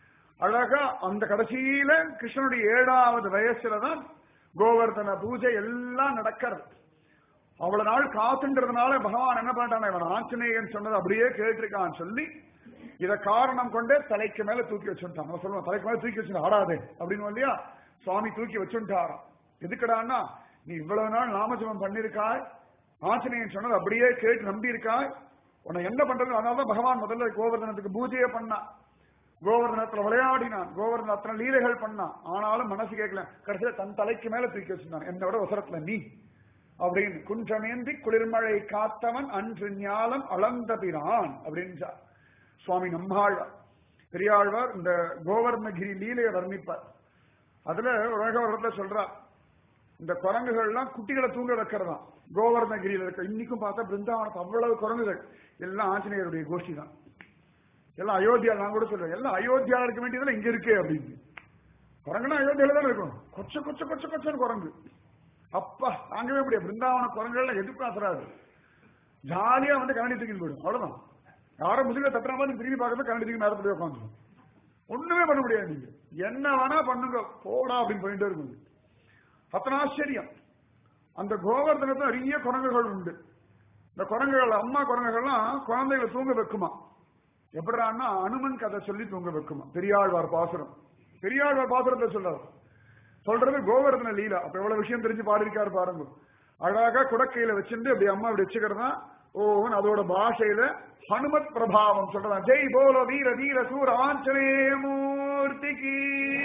அழகா அந்த கடைசியில கிருஷ்ணனுடைய ஏழாவது வயசுல தான் கோவர்தன பூஜை எல்லாம் நடக்கிறது அவ்வளவு நாள் காத்துன்றதுனால பகவான் என்ன பண்ணிட்டான் இவன் ஆஞ்சநேயன் சொன்னது அப்படியே கேட்டிருக்கான்னு சொல்லி இத காரணம் கொண்டே தலைக்கு மேல தூக்கி வச்சுட்டான் அவன் சொல்லுவான் தலைக்கு மேல தூக்கி வச்சு ஆடாதே அப்படின்னு இல்லையா சுவாமி தூக்கி வச்சுட்டாராம் எதுக்குடான்னா நீ இவ்வளவு நாள் நாமஜபம் பண்ணிருக்காய் ஆஞ்சநேயன் சொன்னது அப்படியே கேட்டு நம்பி இருக்காய் உன்னை என்ன பண்றது அதனாலதான் பகவான் முதல்ல கோவர்தனத்துக்கு பூஜையே பண்ணான் கோவர்தனத்துல விளையாடினான் கோவர்தன அத்தனை லீலைகள் பண்ணான் ஆனாலும் மனசு கேட்கல கடைசியில தன் தலைக்கு மேல தூக்கி வச்சிருந்தான் என்னோட உசரத்துல நீ அப்படின்னு குன்றமேந்தி குளிர்மழை காத்தவன் அன்று ஞாலம் அளந்த பிரான் அப்படின்னு சுவாமி நம்மாழ்வார் பெரியாழ்வார் இந்த கோவர்ணகிரி லீலையை வர்ணிப்பார் அதுல உலக வருடத்துல சொல்றார் இந்த குரங்குகள்லாம் குட்டிகளை தூங்க வைக்கிறதாம் கோவர்ணகிரியில இருக்க இன்னைக்கும் பார்த்தா பிருந்தாவனத்து அவ்வளவு குரங்குகள் எல்லாம் ஆஞ்சநேயருடைய கோஷ்டி தான் எல்லாம் அயோத்தியா நான் கூட சொல்றேன் எல்லாம் அயோத்தியால இருக்க வேண்டியதுல இங்க இருக்கு அப்படின்னு குரங்குனா அயோத்தியால தான் இருக்கும் கொச்ச கொச்ச கொச்ச கொச்சன்னு குரங்கு அப்பா தாங்கவே முடியாது பிருந்தாவன குரங்குகள்ல எதுக்கும் அசராது ஜாலியா வந்து கரண்டி தூக்கி போயிடும் அவ்வளவுதான் யாரும் முதுக தட்டுற மாதிரி திரும்பி பார்க்கறது கரண்டி தூக்கி நேரத்துல போய் உட்காந்துரும் ஒண்ணுமே பண்ண முடியாது நீங்க என்ன வேணா பண்ணுங்க போடா அப்படின்னு போயிட்டே இருக்கும் அத்தனை ஆச்சரியம் அந்த கோவர்தனத்துல நிறைய குரங்குகள் உண்டு இந்த குரங்குகள் அம்மா குரங்குகள்லாம் குழந்தைகளை தூங்க வைக்குமா எப்படிறான்னா அனுமன் கதை சொல்லி தூங்க வைக்குமா பெரியாழ்வார் பாசுரம் பெரியாழ்வார் பாசுரத்தை சொல்றாரு சொல்றது கோவர்தன லீலா அப்ப எவ்வளவு விஷயம் தெரிஞ்சு பாடிருக்காரு பாருங்க அழகா குடக்கையில வச்சிருந்து அப்படி அம்மா அப்படி வச்சுக்கிறதா ஓவன் அதோட பாஷையில ஹனுமத் பிரபாவம் சொல்றதா ஜெய் போல வீர வீர சூர ஆஞ்சநேய மூர்த்திக்கு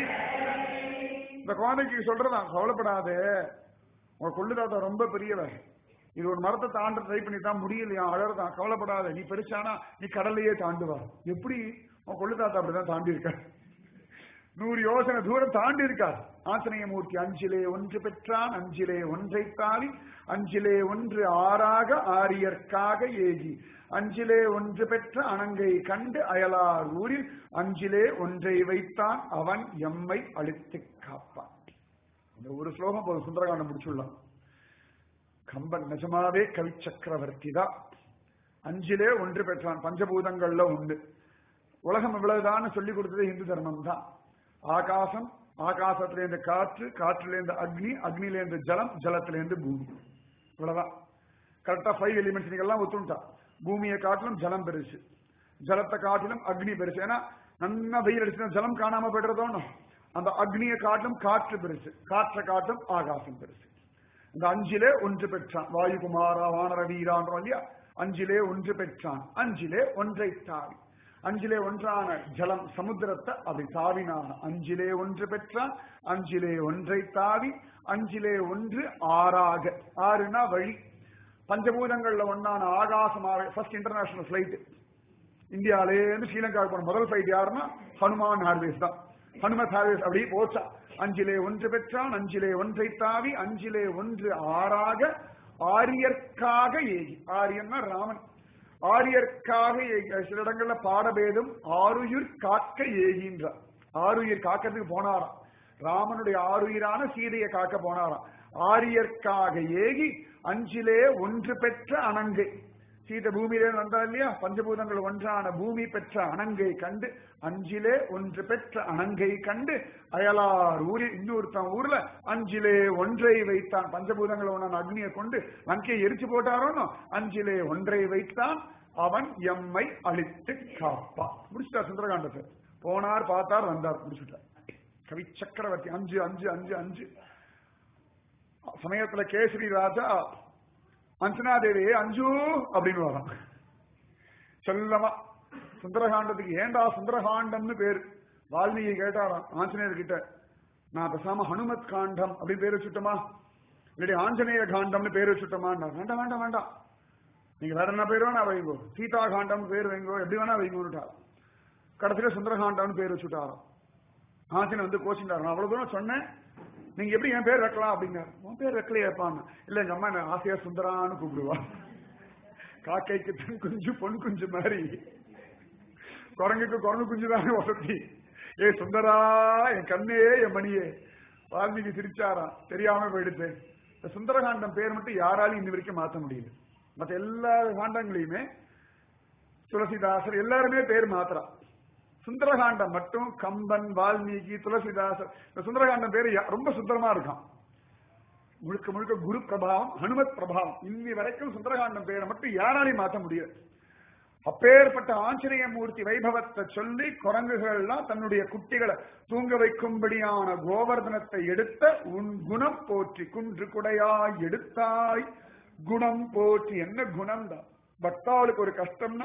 இந்த குழந்தைக்கு சொல்றதா கவலைப்படாதே உங்க கொள்ளு தாத்தா ரொம்ப பெரியவர் இது ஒரு மரத்தை தாண்ட ட்ரை பண்ணி தான் முடியலையா அழறதான் கவலைப்படாத நீ பெருசானா நீ கடலையே தாண்டுவா எப்படி உன் கொள்ளு தாத்தா அப்படிதான் தாண்டி இருக்க நூறு யோசனை தூரம் தாண்டி இருக்கார் ஆஞ்சநேயமூர்த்தி அஞ்சிலே ஒன்று பெற்றான் அஞ்சிலே ஒன்றை தாவி அஞ்சிலே ஒன்று ஆறாக ஆரியர்க்காக ஏகி அஞ்சிலே ஒன்று பெற்ற அணங்கை கண்டு அயலார் ஊரில் அஞ்சிலே ஒன்றை வைத்தான் அவன் எம்மை அழித்து காப்பான் இந்த ஒரு ஸ்லோகம் போதும் சுந்தரகாண்டம் முடிச்சுடலாம் கம்பன் நிஜமாவே கவி சக்கரவர்த்தி தான் அஞ்சிலே ஒன்று பெற்றான் பஞ்சபூதங்கள்ல உண்டு உலகம் இவ்வளவுதான் சொல்லி கொடுத்தது இந்து தர்மம் தான் ஆகாசம் ஆகாசத்திலேருந்து காற்று காற்றிலேருந்து அக்னி அக்னிலேருந்து ஜலம் ஜலத்திலேருந்து பூமி இவ்வளவுதான் கரெக்டா ஃபைவ் எலிமெண்ட்ஸ் நீங்கெல்லாம் ஒத்துண்டா பூமியை காட்டிலும் ஜலம் பெருசு ஜலத்தை காட்டிலும் அக்னி பெருசு ஏன்னா நல்லா வெயில் அடிச்சுன்னா ஜலம் காணாம போயிடுறதோன்னு அந்த அக்னியை காட்டிலும் காற்று பெருசு காற்றை காட்டும் ஆகாசம் பெருசு இந்த அஞ்சிலே ஒன்று பெற்றான் வாயுகுமாரா வானர வீரான்றோம் இல்லையா அஞ்சிலே ஒன்று பெற்றான் அஞ்சிலே ஒன்றை தாவி அஞ்சிலே ஒன்றான ஜலம் சமுத்திரத்தை அதை தாவினான் அஞ்சிலே ஒன்று பெற்றான் அஞ்சிலே ஒன்றை தாவி அஞ்சிலே ஒன்று ஆறாக ஆறுனா வழி பஞ்சபூதங்கள்ல ஒன்னான ஆகாசமாக ஃபர்ஸ்ட் இன்டர்நேஷனல் பிளைட் இந்தியாவிலேருந்து ஸ்ரீலங்காவுக்கு போன முதல் பிளைட் யாருன்னா ஹனுமான் ஹார்வேஸ் தான் ஹனுமத் ஹார்வேஸ் அப்படி போச்சா அஞ்சிலே ஒன்று பெற்றான் அஞ்சிலே ஒன்றை தாவி அஞ்சிலே ஒன்று ஆறாக ஆரியர்க்காக ஏகி ஆரியன்னா ராமன் ஆரியர்க்காக ஏகி சில இடங்கள்ல பாடபேதம் ஆருயிர் காக்க ஏகின்றார் ஆருயிர் காக்கிறதுக்கு போனாராம் ராமனுடைய ஆருயிரான சீதையை காக்க போனாராம் ஆரியர்க்காக ஏகி அஞ்சிலே ஒன்று பெற்ற அணங்கை சீதை பூமியிலே வந்தா இல்லையா பஞ்சபூதங்கள் ஒன்றான பூமி பெற்ற அணங்கை கண்டு அஞ்சிலே ஒன்று பெற்ற அணங்கை கண்டு அயலார் ஊரில் இன்னொருத்தன் ஊர்ல அஞ்சிலே ஒன்றை வைத்தான் பஞ்சபூதங்கள் ஒன்றான அக்னியை கொண்டு லங்கையை எரிச்சு போட்டாரோன்னு அஞ்சிலே ஒன்றை வைத்தான் அவன் எம்மை அழித்து காப்பான் முடிச்சுட்டார் சுந்தரகாண்டத்தை போனார் பார்த்தார் வந்தார் முடிச்சுட்டார் கவி சக்கரவர்த்தி அஞ்சு அஞ்சு அஞ்சு அஞ்சு சமயத்துல கேசரி ராஜா அஞ்சனாதேவி அஞ்சு அப்படின்னு வரான் செல்லமா சுந்தரகாண்டத்துக்கு ஏண்டா சுந்தரகாண்டம்னு பேரு வால்மீகி கேட்டாராம் ஆஞ்சநேயர் கிட்ட நான் பேசாம ஹனுமத் காண்டம் அப்படின்னு பேர் வச்சுட்டோமா இல்லாட்டி ஆஞ்சநேய காண்டம்னு பேர் வச்சுட்டோமா வேண்டாம் வேண்டாம் வேண்டாம் நீங்க வேற என்ன பேர் வேணா வைங்கோ சீதா காண்டம் பேர் வைங்கோ எப்படி வேணா வைங்கோன்னுட்டார் கடைசியில சுந்தரகாண்டம்னு பேர் வச்சுட்டாராம் ஆஞ்சனை வந்து கோச்சிட்டார் நான் அவ்வளவு தூரம் சொன்னேன் நீங்க எப்படி என் பேர் வைக்கலாம் அப்படிங்க உன் பேர் வைக்கலையேப்பான்னு இல்ல எங்க அம்மா என்ன ஆசையா சுந்தரான்னு கூப்பிடுவா காக்கைக்கு தன் குஞ்சு பொன் குஞ்சு மாதிரி குரங்குக்கு குரங்கு குஞ்சு தானே வசதி ஏ சுந்தரா என் கண்ணே என் மணியே வால்மீகி சிரிச்சாராம் தெரியாம போயிடுச்சு இந்த சுந்தரகாண்டம் பேர் மட்டும் யாராலையும் இன்ன வரைக்கும் மாத்த முடியல மற்ற எல்லா காண்டங்களையுமே துளசிதாசர் எல்லாருமே பேர் மாத்திரா சுந்தரகாண்டம் மட்டும் கம்பன் வால்மீகி துளசிதாசர் இந்த சுந்தரகாண்டம் பேரு யா- ரொம்ப சுந்தரமா இருக்கான் முழுக்க முழுக்க குரு பிரபாவம் ஹனுமத் பிரபாவம் இன்னி வரைக்கும் சுந்தரகாண்டம் பேரை மட்டும் யாராலையும் மாற்ற முடியாது அப்பேற்பட்ட ஆஞ்சநேய மூர்த்தி வைபவத்தை சொல்லி குரங்குகள்லாம் தன்னுடைய குட்டிகளை தூங்க வைக்கும்படியான கோவர்தனத்தை எடுத்த உன் குணம் போற்றி குன்று குடையாய் எடுத்தாய் குணம் போற்றி என்ன குணம் தான் பக்தாளுக்கு ஒரு கஷ்டம்னா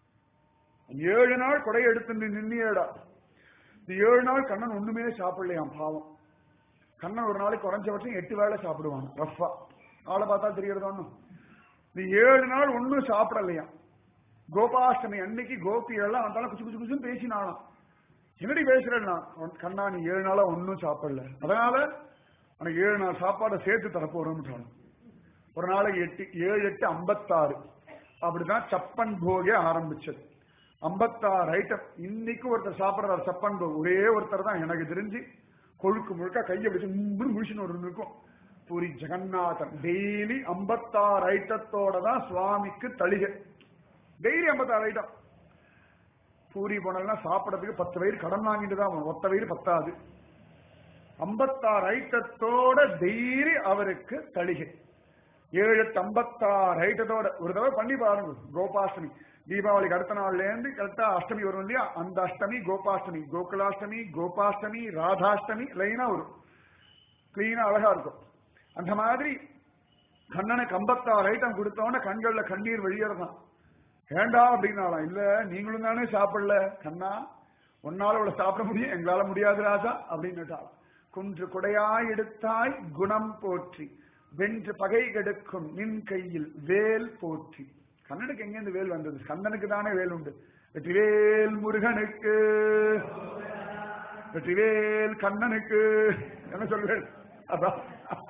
ஏழு நாள் கொடை எடுத்து நின்னியடா இந்த ஏழு நாள் கண்ணன் ஒண்ணுமே சாப்பிடலையாம் பாவம் கண்ணன் ஒரு நாளைக்கு குறைஞ்சபட்சம் எட்டு வேளை சாப்பிடுவான் ரஃபா ஆளை பார்த்தா தெரியறது ஒண்ணும் இந்த ஏழு நாள் ஒண்ணும் சாப்பிடலையாம் கோபாஷ்டமி அன்னைக்கு கோபியெல்லாம் வந்தாலும் குச்சு குச்சு குச்சுன்னு பேசினாலாம் என்னடி பேசுறேன்னா கண்ணா நீ ஏழு நாளா ஒன்னும் சாப்பிடல அதனால உனக்கு ஏழு நாள் சாப்பாடை சேர்த்து தரப்போறோம்னு ஒரு நாளைக்கு எட்டு ஏழு எட்டு ஐம்பத்தாறு அப்படிதான் சப்பன் போகே ஆரம்பிச்சது ஐம்பத்தாறு ஐட்டம் இன்னைக்கு ஒருத்தர் சாப்பிடுறாரு சப்பன் போக் ஒரே ஒருத்தர் தான் எனக்கு தெரிஞ்சு கொழுக்கு முழுக்க கையை பிடிச்சு முன்பு முடிச்சுன்னு ஒரு இருக்கும் பூரி ஜெகநாதன் டெய்லி ஐம்பத்தாறு ஐட்டத்தோட தான் சுவாமிக்கு தளிகை டெய்லி ஐம்பத்தாறு ஐட்டம் பூரி போனதுனா சாப்பிடறதுக்கு பத்து வயிறு கடன் வாங்கிட்டு தான் வரும். ஒத்த வயிறு பத்தாது ஐம்பத்தாறு ஐட்டத்தோட டெய்லி அவருக்கு தளிகை ஏழு எட்டு ஐம்பத்தாறு ஐட்டத்தோட ஒரு தடவை பண்ணி பாருங்க கோபாஷ்டமி தீபாவளிக்கு அடுத்த நாள்ல இருந்து கரெக்டா அஷ்டமி வரும் இல்லையா அந்த அஷ்டமி கோபாஷ்டமி கோகுலாஷ்டமி கோபாஷ்டமி ராதாஷ்டமி லைனா வரும் கிளீனா அழகா இருக்கும் அந்த மாதிரி கண்ணனுக்கு ஐம்பத்தாறு ஐட்டம் கொடுத்தோன்னே கண்கள்ல கண்ணீர் வெளியேறதான் ஏண்டா அப்படின்னாலாம் இல்ல நீங்களும் தானே சாப்பிடல கண்ணா உன்னால இவ்வளவு சாப்பிட முடியும் எங்களால முடியாது ராஜா அப்படின்னுட்டாள் குன்று குடையாய் எடுத்தாய் குணம் போற்றி வென்று பகை கெடுக்கும் நின் கையில் வேல் போற்றி கண்ணனுக்கு எங்கேருந்து வேல் வந்தது கண்ணனுக்கு தானே வேல் உண்டு வெற்றிவேல் முருகனுக்கு வெற்றிவேல் கண்ணனுக்கு என்ன சொல்வேன் அதான்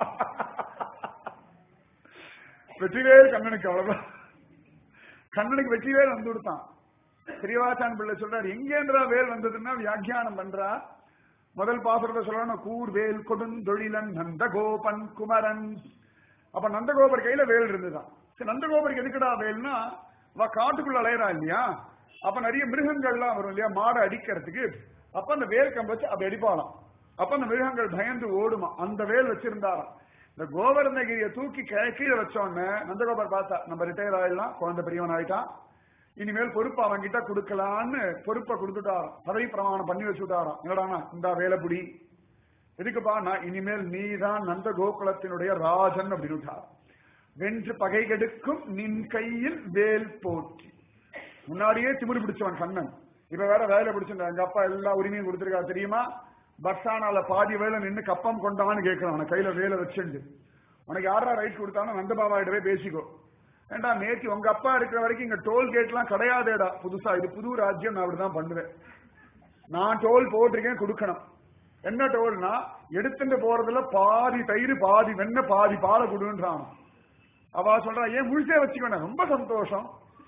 வெற்றிவேல் கண்ணனுக்கு அவ்வளவுதான் கண்ணனுக்கு வெற்றிவேல் வந்து கொடுத்தான் பெரியவாசான் பிள்ளை சொல்றாரு எங்கேன்றா வேல் வந்ததுன்னா வியாக்கியானம் பண்றா முதல் பாசுரத்தை சொல்லணும் கூர் வேல் கொடுந்தொழிலன் நந்தகோபன் குமரன் அப்ப நந்தகோபர் கையில வேல் இருந்துதான் சரி நந்தகோபருக்கு எதுக்குடா வேல்னா அவ காட்டுக்குள்ள அலையறா இல்லையா அப்ப நிறைய மிருகங்கள்லாம் வரும் இல்லையா மாடை அடிக்கிறதுக்கு அப்ப அந்த வேல் கம்பு வச்சு அப்படி அடிப்பாளாம் அப்ப அந்த மிருகங்கள் பயந்து ஓடுமா அந்த வேல் வச்சிருந்தாராம் இந்த கோவர்ணகிரியை தூக்கி கீழே கீழே வச்சோடனே நந்தகோபர் பார்த்தா நம்ம ரிட்டையர் ஆயிடலாம் குழந்தை பெரியவன் ஆயிட்டான் இனிமேல் பொறுப்பு அவன்கிட்ட கொடுக்கலான்னு பொறுப்பை கொடுத்துட்டாராம் பதவி பிரமாணம் பண்ணி வச்சுட்டாராம் என்னடானா இந்த வேலைப்புடி எதுக்குப்பா நான் இனிமேல் நீதான் நந்த கோகுலத்தினுடைய ராஜன் அப்படின்னு விட்டார் வென்று பகை கெடுக்கும் நின் கையில் வேல் போற்றி முன்னாடியே திமிரு பிடிச்சவன் கண்ணன் இப்ப வேற வேலை பிடிச்சிருந்தா எங்க அப்பா எல்லா உரிமையும் கொடுத்திருக்கா தெரியுமா பர்சானால பாதி வேலை நின்னு கப்பம் கொண்டான்னு கேட்கிறான் அவன கையில வேலை வச்சுண்டு உனக்கு யாரா ரைட் கொடுத்தாலும் நந்தபாபாயிடவே பேசிக்கோ ஏண்டா நேத்தி உங்க அப்பா இருக்கிற வரைக்கும் இங்க டோல் கேட்லாம் கிடையாதேடா புதுசா இது புது ராஜ்யம் நான் அப்படிதான் பண்ணுவேன் நான் டோல் போட்டிருக்கேன் கொடுக்கணும் என்ன டோல்னா எடுத்துட்டு போறதுல பாதி தயிர் பாதி வெண்ணெய் பாதி பாலை கொடுன்றான் அவ சொல்றா ஏன் முழுசே வச்சுக்கணும் ரொம்ப சந்தோஷம்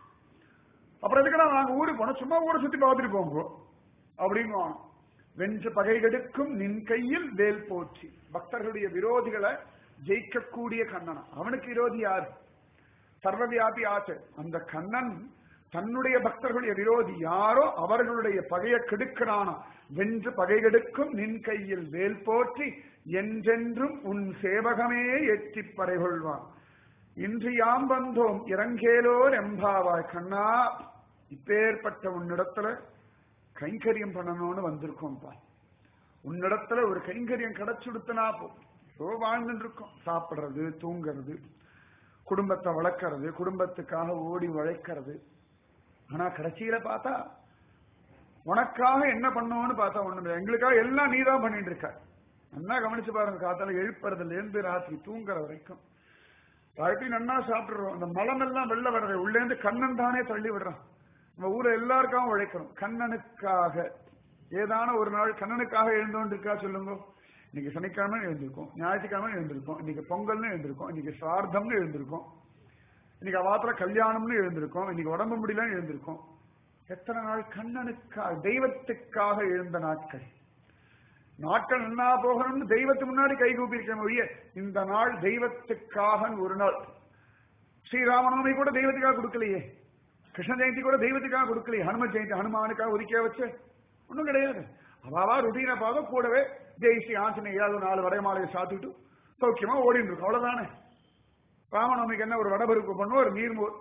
அப்புறம் எதுக்குடா நாங்க ஊருக்கு போனோம் சும்மா ஊரை சுத்தி பார்த்துட்டு போங்க அப்படின்னு வென்று பகை கெடுக்கும் நின் கையில் வேல் போற்றி பக்தர்களுடைய விரோதிகளை ஜெயிக்கக்கூடிய கண்ணனா அவனுக்கு விரோதி யார் சர்வவியாபி ஆச்சு அந்த கண்ணன் தன்னுடைய பக்தர்களுடைய விரோதி யாரோ அவர்களுடைய பகைய கெடுக்கிறானா வென்று பகை கெடுக்கும் நின் கையில் வேல் போற்றி என்றென்றும் உன் சேவகமே எட்டி பறைகொள்வான் இன்று யாம் வந்தோம் இறங்கேலோர் எம்பாவாய் கண்ணா இப்பேற்பட்ட உன்னிடத்துல கைங்கரியம் பண்ணணும்னு வந்திருக்கோம்ப்பா உன்னிடத்துல ஒரு கைங்கரியம் கிடைச்சுடுத்தனா போ ஏதோ வாழ்ந்துட்டு இருக்கோம் சாப்பிடுறது தூங்குறது குடும்பத்தை வளர்க்கறது குடும்பத்துக்காக ஓடி உழைக்கிறது ஆனா கடைசியில பார்த்தா உனக்காக என்ன பண்ணுவோம்னு பார்த்தா ஒண்ணுமே எங்களுக்காக எல்லாம் நீதான் பண்ணிட்டு இருக்க நல்லா கவனிச்சு பாருங்க காத்தால எழுப்புறதுல இருந்து ராத்திரி தூங்குற வரைக்கும் ராத்திரி நன்னா சாப்பிடுறோம் அந்த மலம் எல்லாம் வெளில வர்றது உள்ளே இருந்து கண்ணன் தானே தள்ளி விடுறான் நம்ம ஊர்ல எல்லாருக்காகவும் உழைக்கிறோம் கண்ணனுக்காக ஏதான ஒரு நாள் கண்ணனுக்காக எழுந்தோண்டு இருக்கா சொல்லுங்க இன்னைக்கு சனிக்கிழமை எழுந்திருக்கோம் ஞாயிற்றுக்கிழமை எழுந்திருக்கோம் இன்னைக்கு பொங்கல்னு எழுந்திருக்கோம் இன்னைக்கு சார்த்தம்னு எழுந்திருக்கோம் இன்னைக்கு அவாத்திர கல்யாணம்னு எழுந்திருக்கோம் இன்னைக்கு உடம்பு முடியலன்னு எழுந்திருக்கோம் எத்தனை நாள் கண்ணனுக்காக தெய்வத்துக்காக எழுந்த நாட்கள் நாட்கள் நன்னா போகணும்னு தெய்வத்துக்கு முன்னாடி கை கூப்பியிருக்கேன் ஒழிய இந்த நாள் தெய்வத்துக்காக ஒரு நாள் ஸ்ரீராமநவமி கூட தெய்வத்துக்காக கொடுக்கலையே கிருஷ்ண ஜெயந்தி கூட தெய்வத்துக்காக கொடுக்கலையே ஹனும ஜெயந்தி ஹனுமானுக்காக ஒதுக்கியா வச்சு ஒண்ணும் கிடையாது அவாவா ருட்டீனை பார்க்க கூடவே ஜெய் ஸ்ரீ ஆஞ்சநேயாவது நாலு வடைமாலையை சாத்திட்டு சௌக்கியமா ஓடிட்டு இருக்கும் அவ்வளவுதானே ராமநவமிக்கு என்ன ஒரு வடபருப்பு பண்ணுவோம் ஒரு நீர்மோர்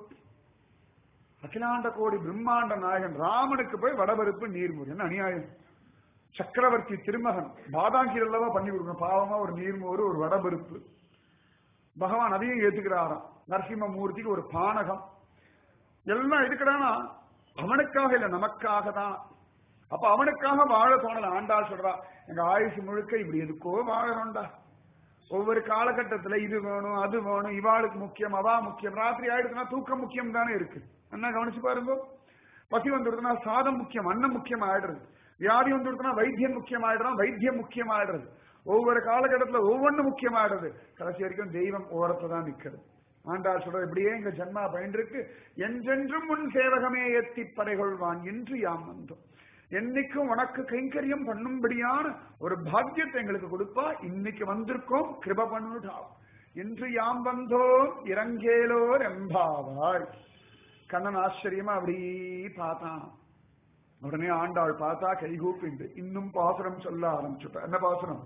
அகிலாண்ட கோடி பிரம்மாண்ட நாயகன் ராமனுக்கு போய் வடபருப்பு நீர்மோர் என்ன அநியாயம் சக்கரவர்த்தி திருமகன் பாதாங்கீர் அல்லவா பண்ணி கொடுக்கணும் பாவமா ஒரு நீர்மோர் ஒரு வடபருப்பு பகவான் அதையும் ஏத்துக்கிறாராம் நரசிம்மமூர்த்திக்கு ஒரு பானகம் எல்லாம் எதுக்குடானா அவனுக்காக இல்ல நமக்காக தான் அப்ப அவனுக்காக வாழ தோணல ஆண்டாள் சொல்றா எங்க ஆயுசு முழுக்க இப்படி எதுக்கோ வாழணும்டா ஒவ்வொரு காலகட்டத்துல இது வேணும் அது வேணும் இவாளுக்கு முக்கியம் அவா முக்கியம் ராத்திரி ஆயிடுச்சுன்னா தூக்கம் முக்கியம் தானே இருக்கு என்ன கவனிச்சு பாருங்க பசி வந்துடுதுன்னா சாதம் முக்கியம் அன்னம் முக்கியம் ஆயிடுறது வியாதி வந்துடுதுன்னா வைத்தியம் முக்கியம் ஆயிடுறான் வைத்தியம் முக்கியம் ஆயிடுறது ஒவ்வொரு காலகட்டத்துல ஒவ்வொன்னு முக்கியம் ஆயிடுறது கடைசி வரைக்கும் தெய்வம் ஓரத்துல தான் நிக்கிறது ஆண்டாள் சொல்றது இப்படியே எங்க ஜன்மா பயின்றிருக்கு என்றென்றும் முன் சேவகமே எத்தி படைகொள்வான் என்று யாம் வந்தோம் என்னைக்கும் உனக்கு கைங்கரியம் பண்ணும்படியான ஒரு பாக்கியத்தை எங்களுக்கு கொடுப்பா இன்னைக்கு வந்திருக்கோம் கிருப பண்ணுடா இன்று யாம் வந்தோம் இறங்கேலோர் எம்பாவாய் கண்ணன் ஆச்சரியமா அப்படி பார்த்தான் உடனே ஆண்டாள் பார்த்தா கைகூப்பிண்டு இன்னும் பாசுரம் சொல்ல ஆரம்பிச்சுட்டா என்ன பாசுரம்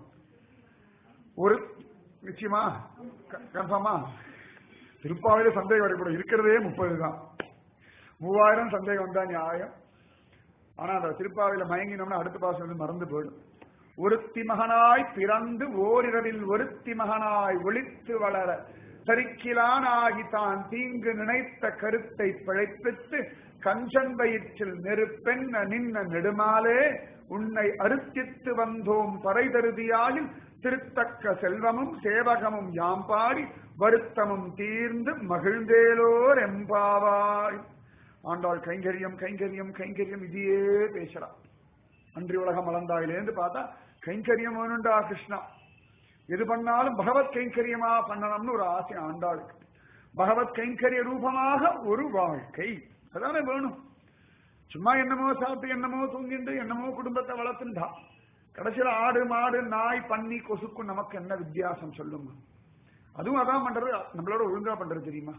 ஒரு நிச்சயமா கன்ஃபார்மா திருப்பாவையில சந்தேகம் வரக்கூடாது இருக்கிறதே முப்பது தான் மூவாயிரம் சந்தேகம் வந்தா நியாயம் ஆனா அந்த திருப்பாவையில மயங்கினோம்னா அடுத்த பாசம் வந்து மறந்து போயிடும் ஒருத்தி மகனாய் பிறந்து ஓரிரவில் ஒருத்தி மகனாய் ஒளித்து வளர சரிக்கிலானாகி தான் தீங்கு நினைத்த கருத்தை பிழைப்பித்து கஞ்சன் வயிற்றில் நெருப்பென்ன நின்ன நெடுமாலே உன்னை அறுத்தித்து வந்தோம் பறை தருதியாயில் திருத்தக்க செல்வமும் சேவகமும் யாம் பாடி வருத்தமும் தீர்ந்து மகிழ்ந்தேலோர் எம்பாவாய் ஆண்டாள் கைங்கரியம் கைங்கரியம் கைங்கரியம் இதையே பேசுறான் அன்றி உலகம் வளர்ந்தாயிலேருந்து பார்த்தா கைங்கரியம் வேணுண்டா கிருஷ்ணா எது பண்ணாலும் பகவத் கைங்கரியமா பண்ணணும்னு ஒரு ஆசை ஆண்டாளுக்கு பகவத் கைங்கரிய ரூபமாக ஒரு வாழ்க்கை அதானே வேணும் சும்மா என்னமோ சாப்பிட்டு என்னமோ தூங்கிண்டு என்னமோ குடும்பத்தை வளர்த்துண்டா கடைசியில ஆடு மாடு நாய் பன்னி கொசுக்கும் நமக்கு என்ன வித்தியாசம் சொல்லுங்க அதுவும் அதான் பண்றது நம்மளோட ஒழுங்கா பண்றது தெரியுமா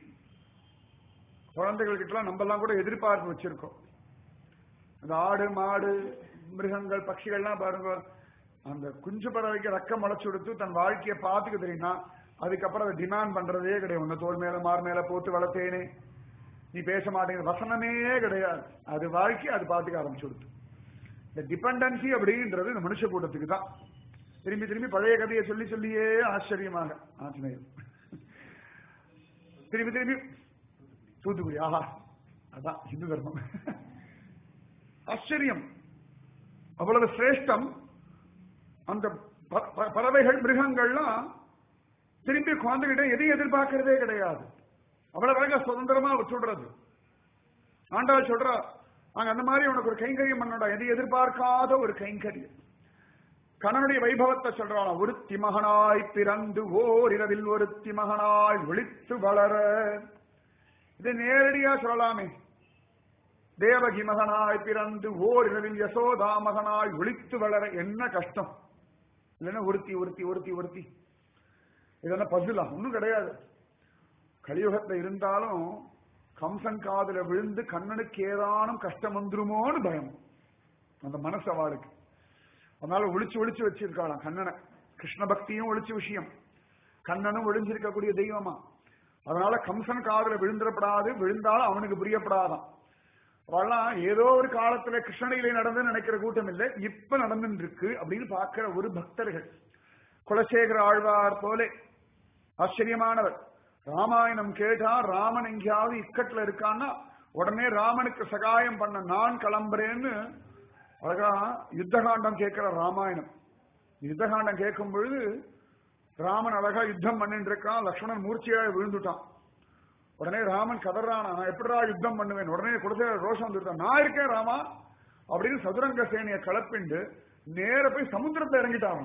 குழந்தைகள் கிட்ட நம்ம எல்லாம் கூட எதிர்பார்ப்பு வச்சிருக்கோம் அந்த ஆடு மாடு மிருகங்கள் பட்சிகள்லாம் பாருங்க அந்த குஞ்சு பறவைக்கு ரக்கம் முளைச்சு கொடுத்து தன் வாழ்க்கையை பார்த்துக்க தெரியுமா அதுக்கப்புறம் அதை டிமாண்ட் பண்றதே கிடையாது உன்னை தோல் மேல மார் மேல போட்டு வளர்த்தேனே நீ பேச மாட்டேங்கிற வசனமே கிடையாது அது வாழ்க்கை அது பார்த்துக்க ஆரம்பிச்சு கொடுத்து இந்த டிபெண்டன்சி அப்படின்றது இந்த மனுஷ கூட்டத்துக்கு தான் திரும்பி திரும்பி பழைய கதையை சொல்லி சொல்லியே ஆச்சரியமாக ஆஞ்சநேயர் திரும்பி திரும்பி தூத்துக்குடி ஆஹா அதான் இந்து தர்மம் ஆச்சரியம் அவ்வளவு சிரேஷ்டம் அந்த ப- ப- பறவைகள் மிருகங்கள்லாம் திரும்பி குழந்தைகிட்ட எதையும் எதிர்பார்க்கறதே கிடையாது அவ்வளவு அழகா சுதந்திரமா விட்டுடுறது ஆண்டாள் சொல்றா நாங்க அந்த மாதிரி உனக்கு ஒரு கைங்கரியம் பண்ணோட எதை எதிர்பார்க்காத ஒரு கைங்கரியம் கணவனுடைய வைபவத்தை சொல்றான் ஒருத்தி மகனாய் பிறந்து ஓர் இரவில் ஒருத்தி மகனாய் ஒளித்து வளர இதை நேரடியா சொல்லலாமே தேவகி மகனாய் பிறந்து ஓர் இரவில் யசோதா மகனாய் ஒளித்து வளர என்ன கஷ்டம் இல்லைன்னா ஒருத்தி ஒருத்தி ஒருத்தி ஒருத்தி இதெல்லாம் பசுலா ஒன்றும் கிடையாது கலியுகத்துல இருந்தாலும் கம்சன் காதுல விழுந்து கண்ணனுக்கு ஏதானும் கஷ்டம் வந்துருமோன்னு பயம் அந்த மனசு அவளுக்கு அதனால ஒளிச்சு ஒளிச்சு வச்சிருக்காளாம் கண்ணனை கிருஷ்ண பக்தியும் ஒளிச்சு விஷயம் கண்ணனும் ஒளிஞ்சிருக்கக்கூடிய தெய்வமா அதனால கம்சன் காதுல விழுந்துடப்படாது விழுந்தாலும் அவனுக்கு புரியப்படாதான் அவெல்லாம் ஏதோ ஒரு காலத்துல கிருஷ்ணனிலே நடந்து நினைக்கிற கூட்டம் இல்லை இப்ப நடந்துட்டு இருக்கு அப்படின்னு பார்க்கிற ஒரு பக்தர்கள் குலசேகர ஆழ்வார் போலே ஆச்சரியமானவர் ராமாயணம் கேட்டா ராமன் எங்கேயாவது இக்கட்டுல இருக்கான்னா உடனே ராமனுக்கு சகாயம் பண்ண நான் கிளம்புறேன்னு அழகா யுத்தகாண்டம் கேட்கிற ராமாயணம் யுத்தகாண்டம் கேட்கும் பொழுது ராமன் அழகா யுத்தம் பண்ணிட்டு இருக்கான் லக்ஷ்மணன் மூர்ச்சியாக விழுந்துட்டான் உடனே ராமன் கதறானா நான் எப்படிடா யுத்தம் பண்ணுவேன் உடனே கொடுத்த ரோஷம் வந்துருத்தான் நான் இருக்கேன் ராமா அப்படின்னு சதுரங்க சேனையை கலப்பிண்டு நேர போய் சமுத்திரத்தை இறங்கிட்டான்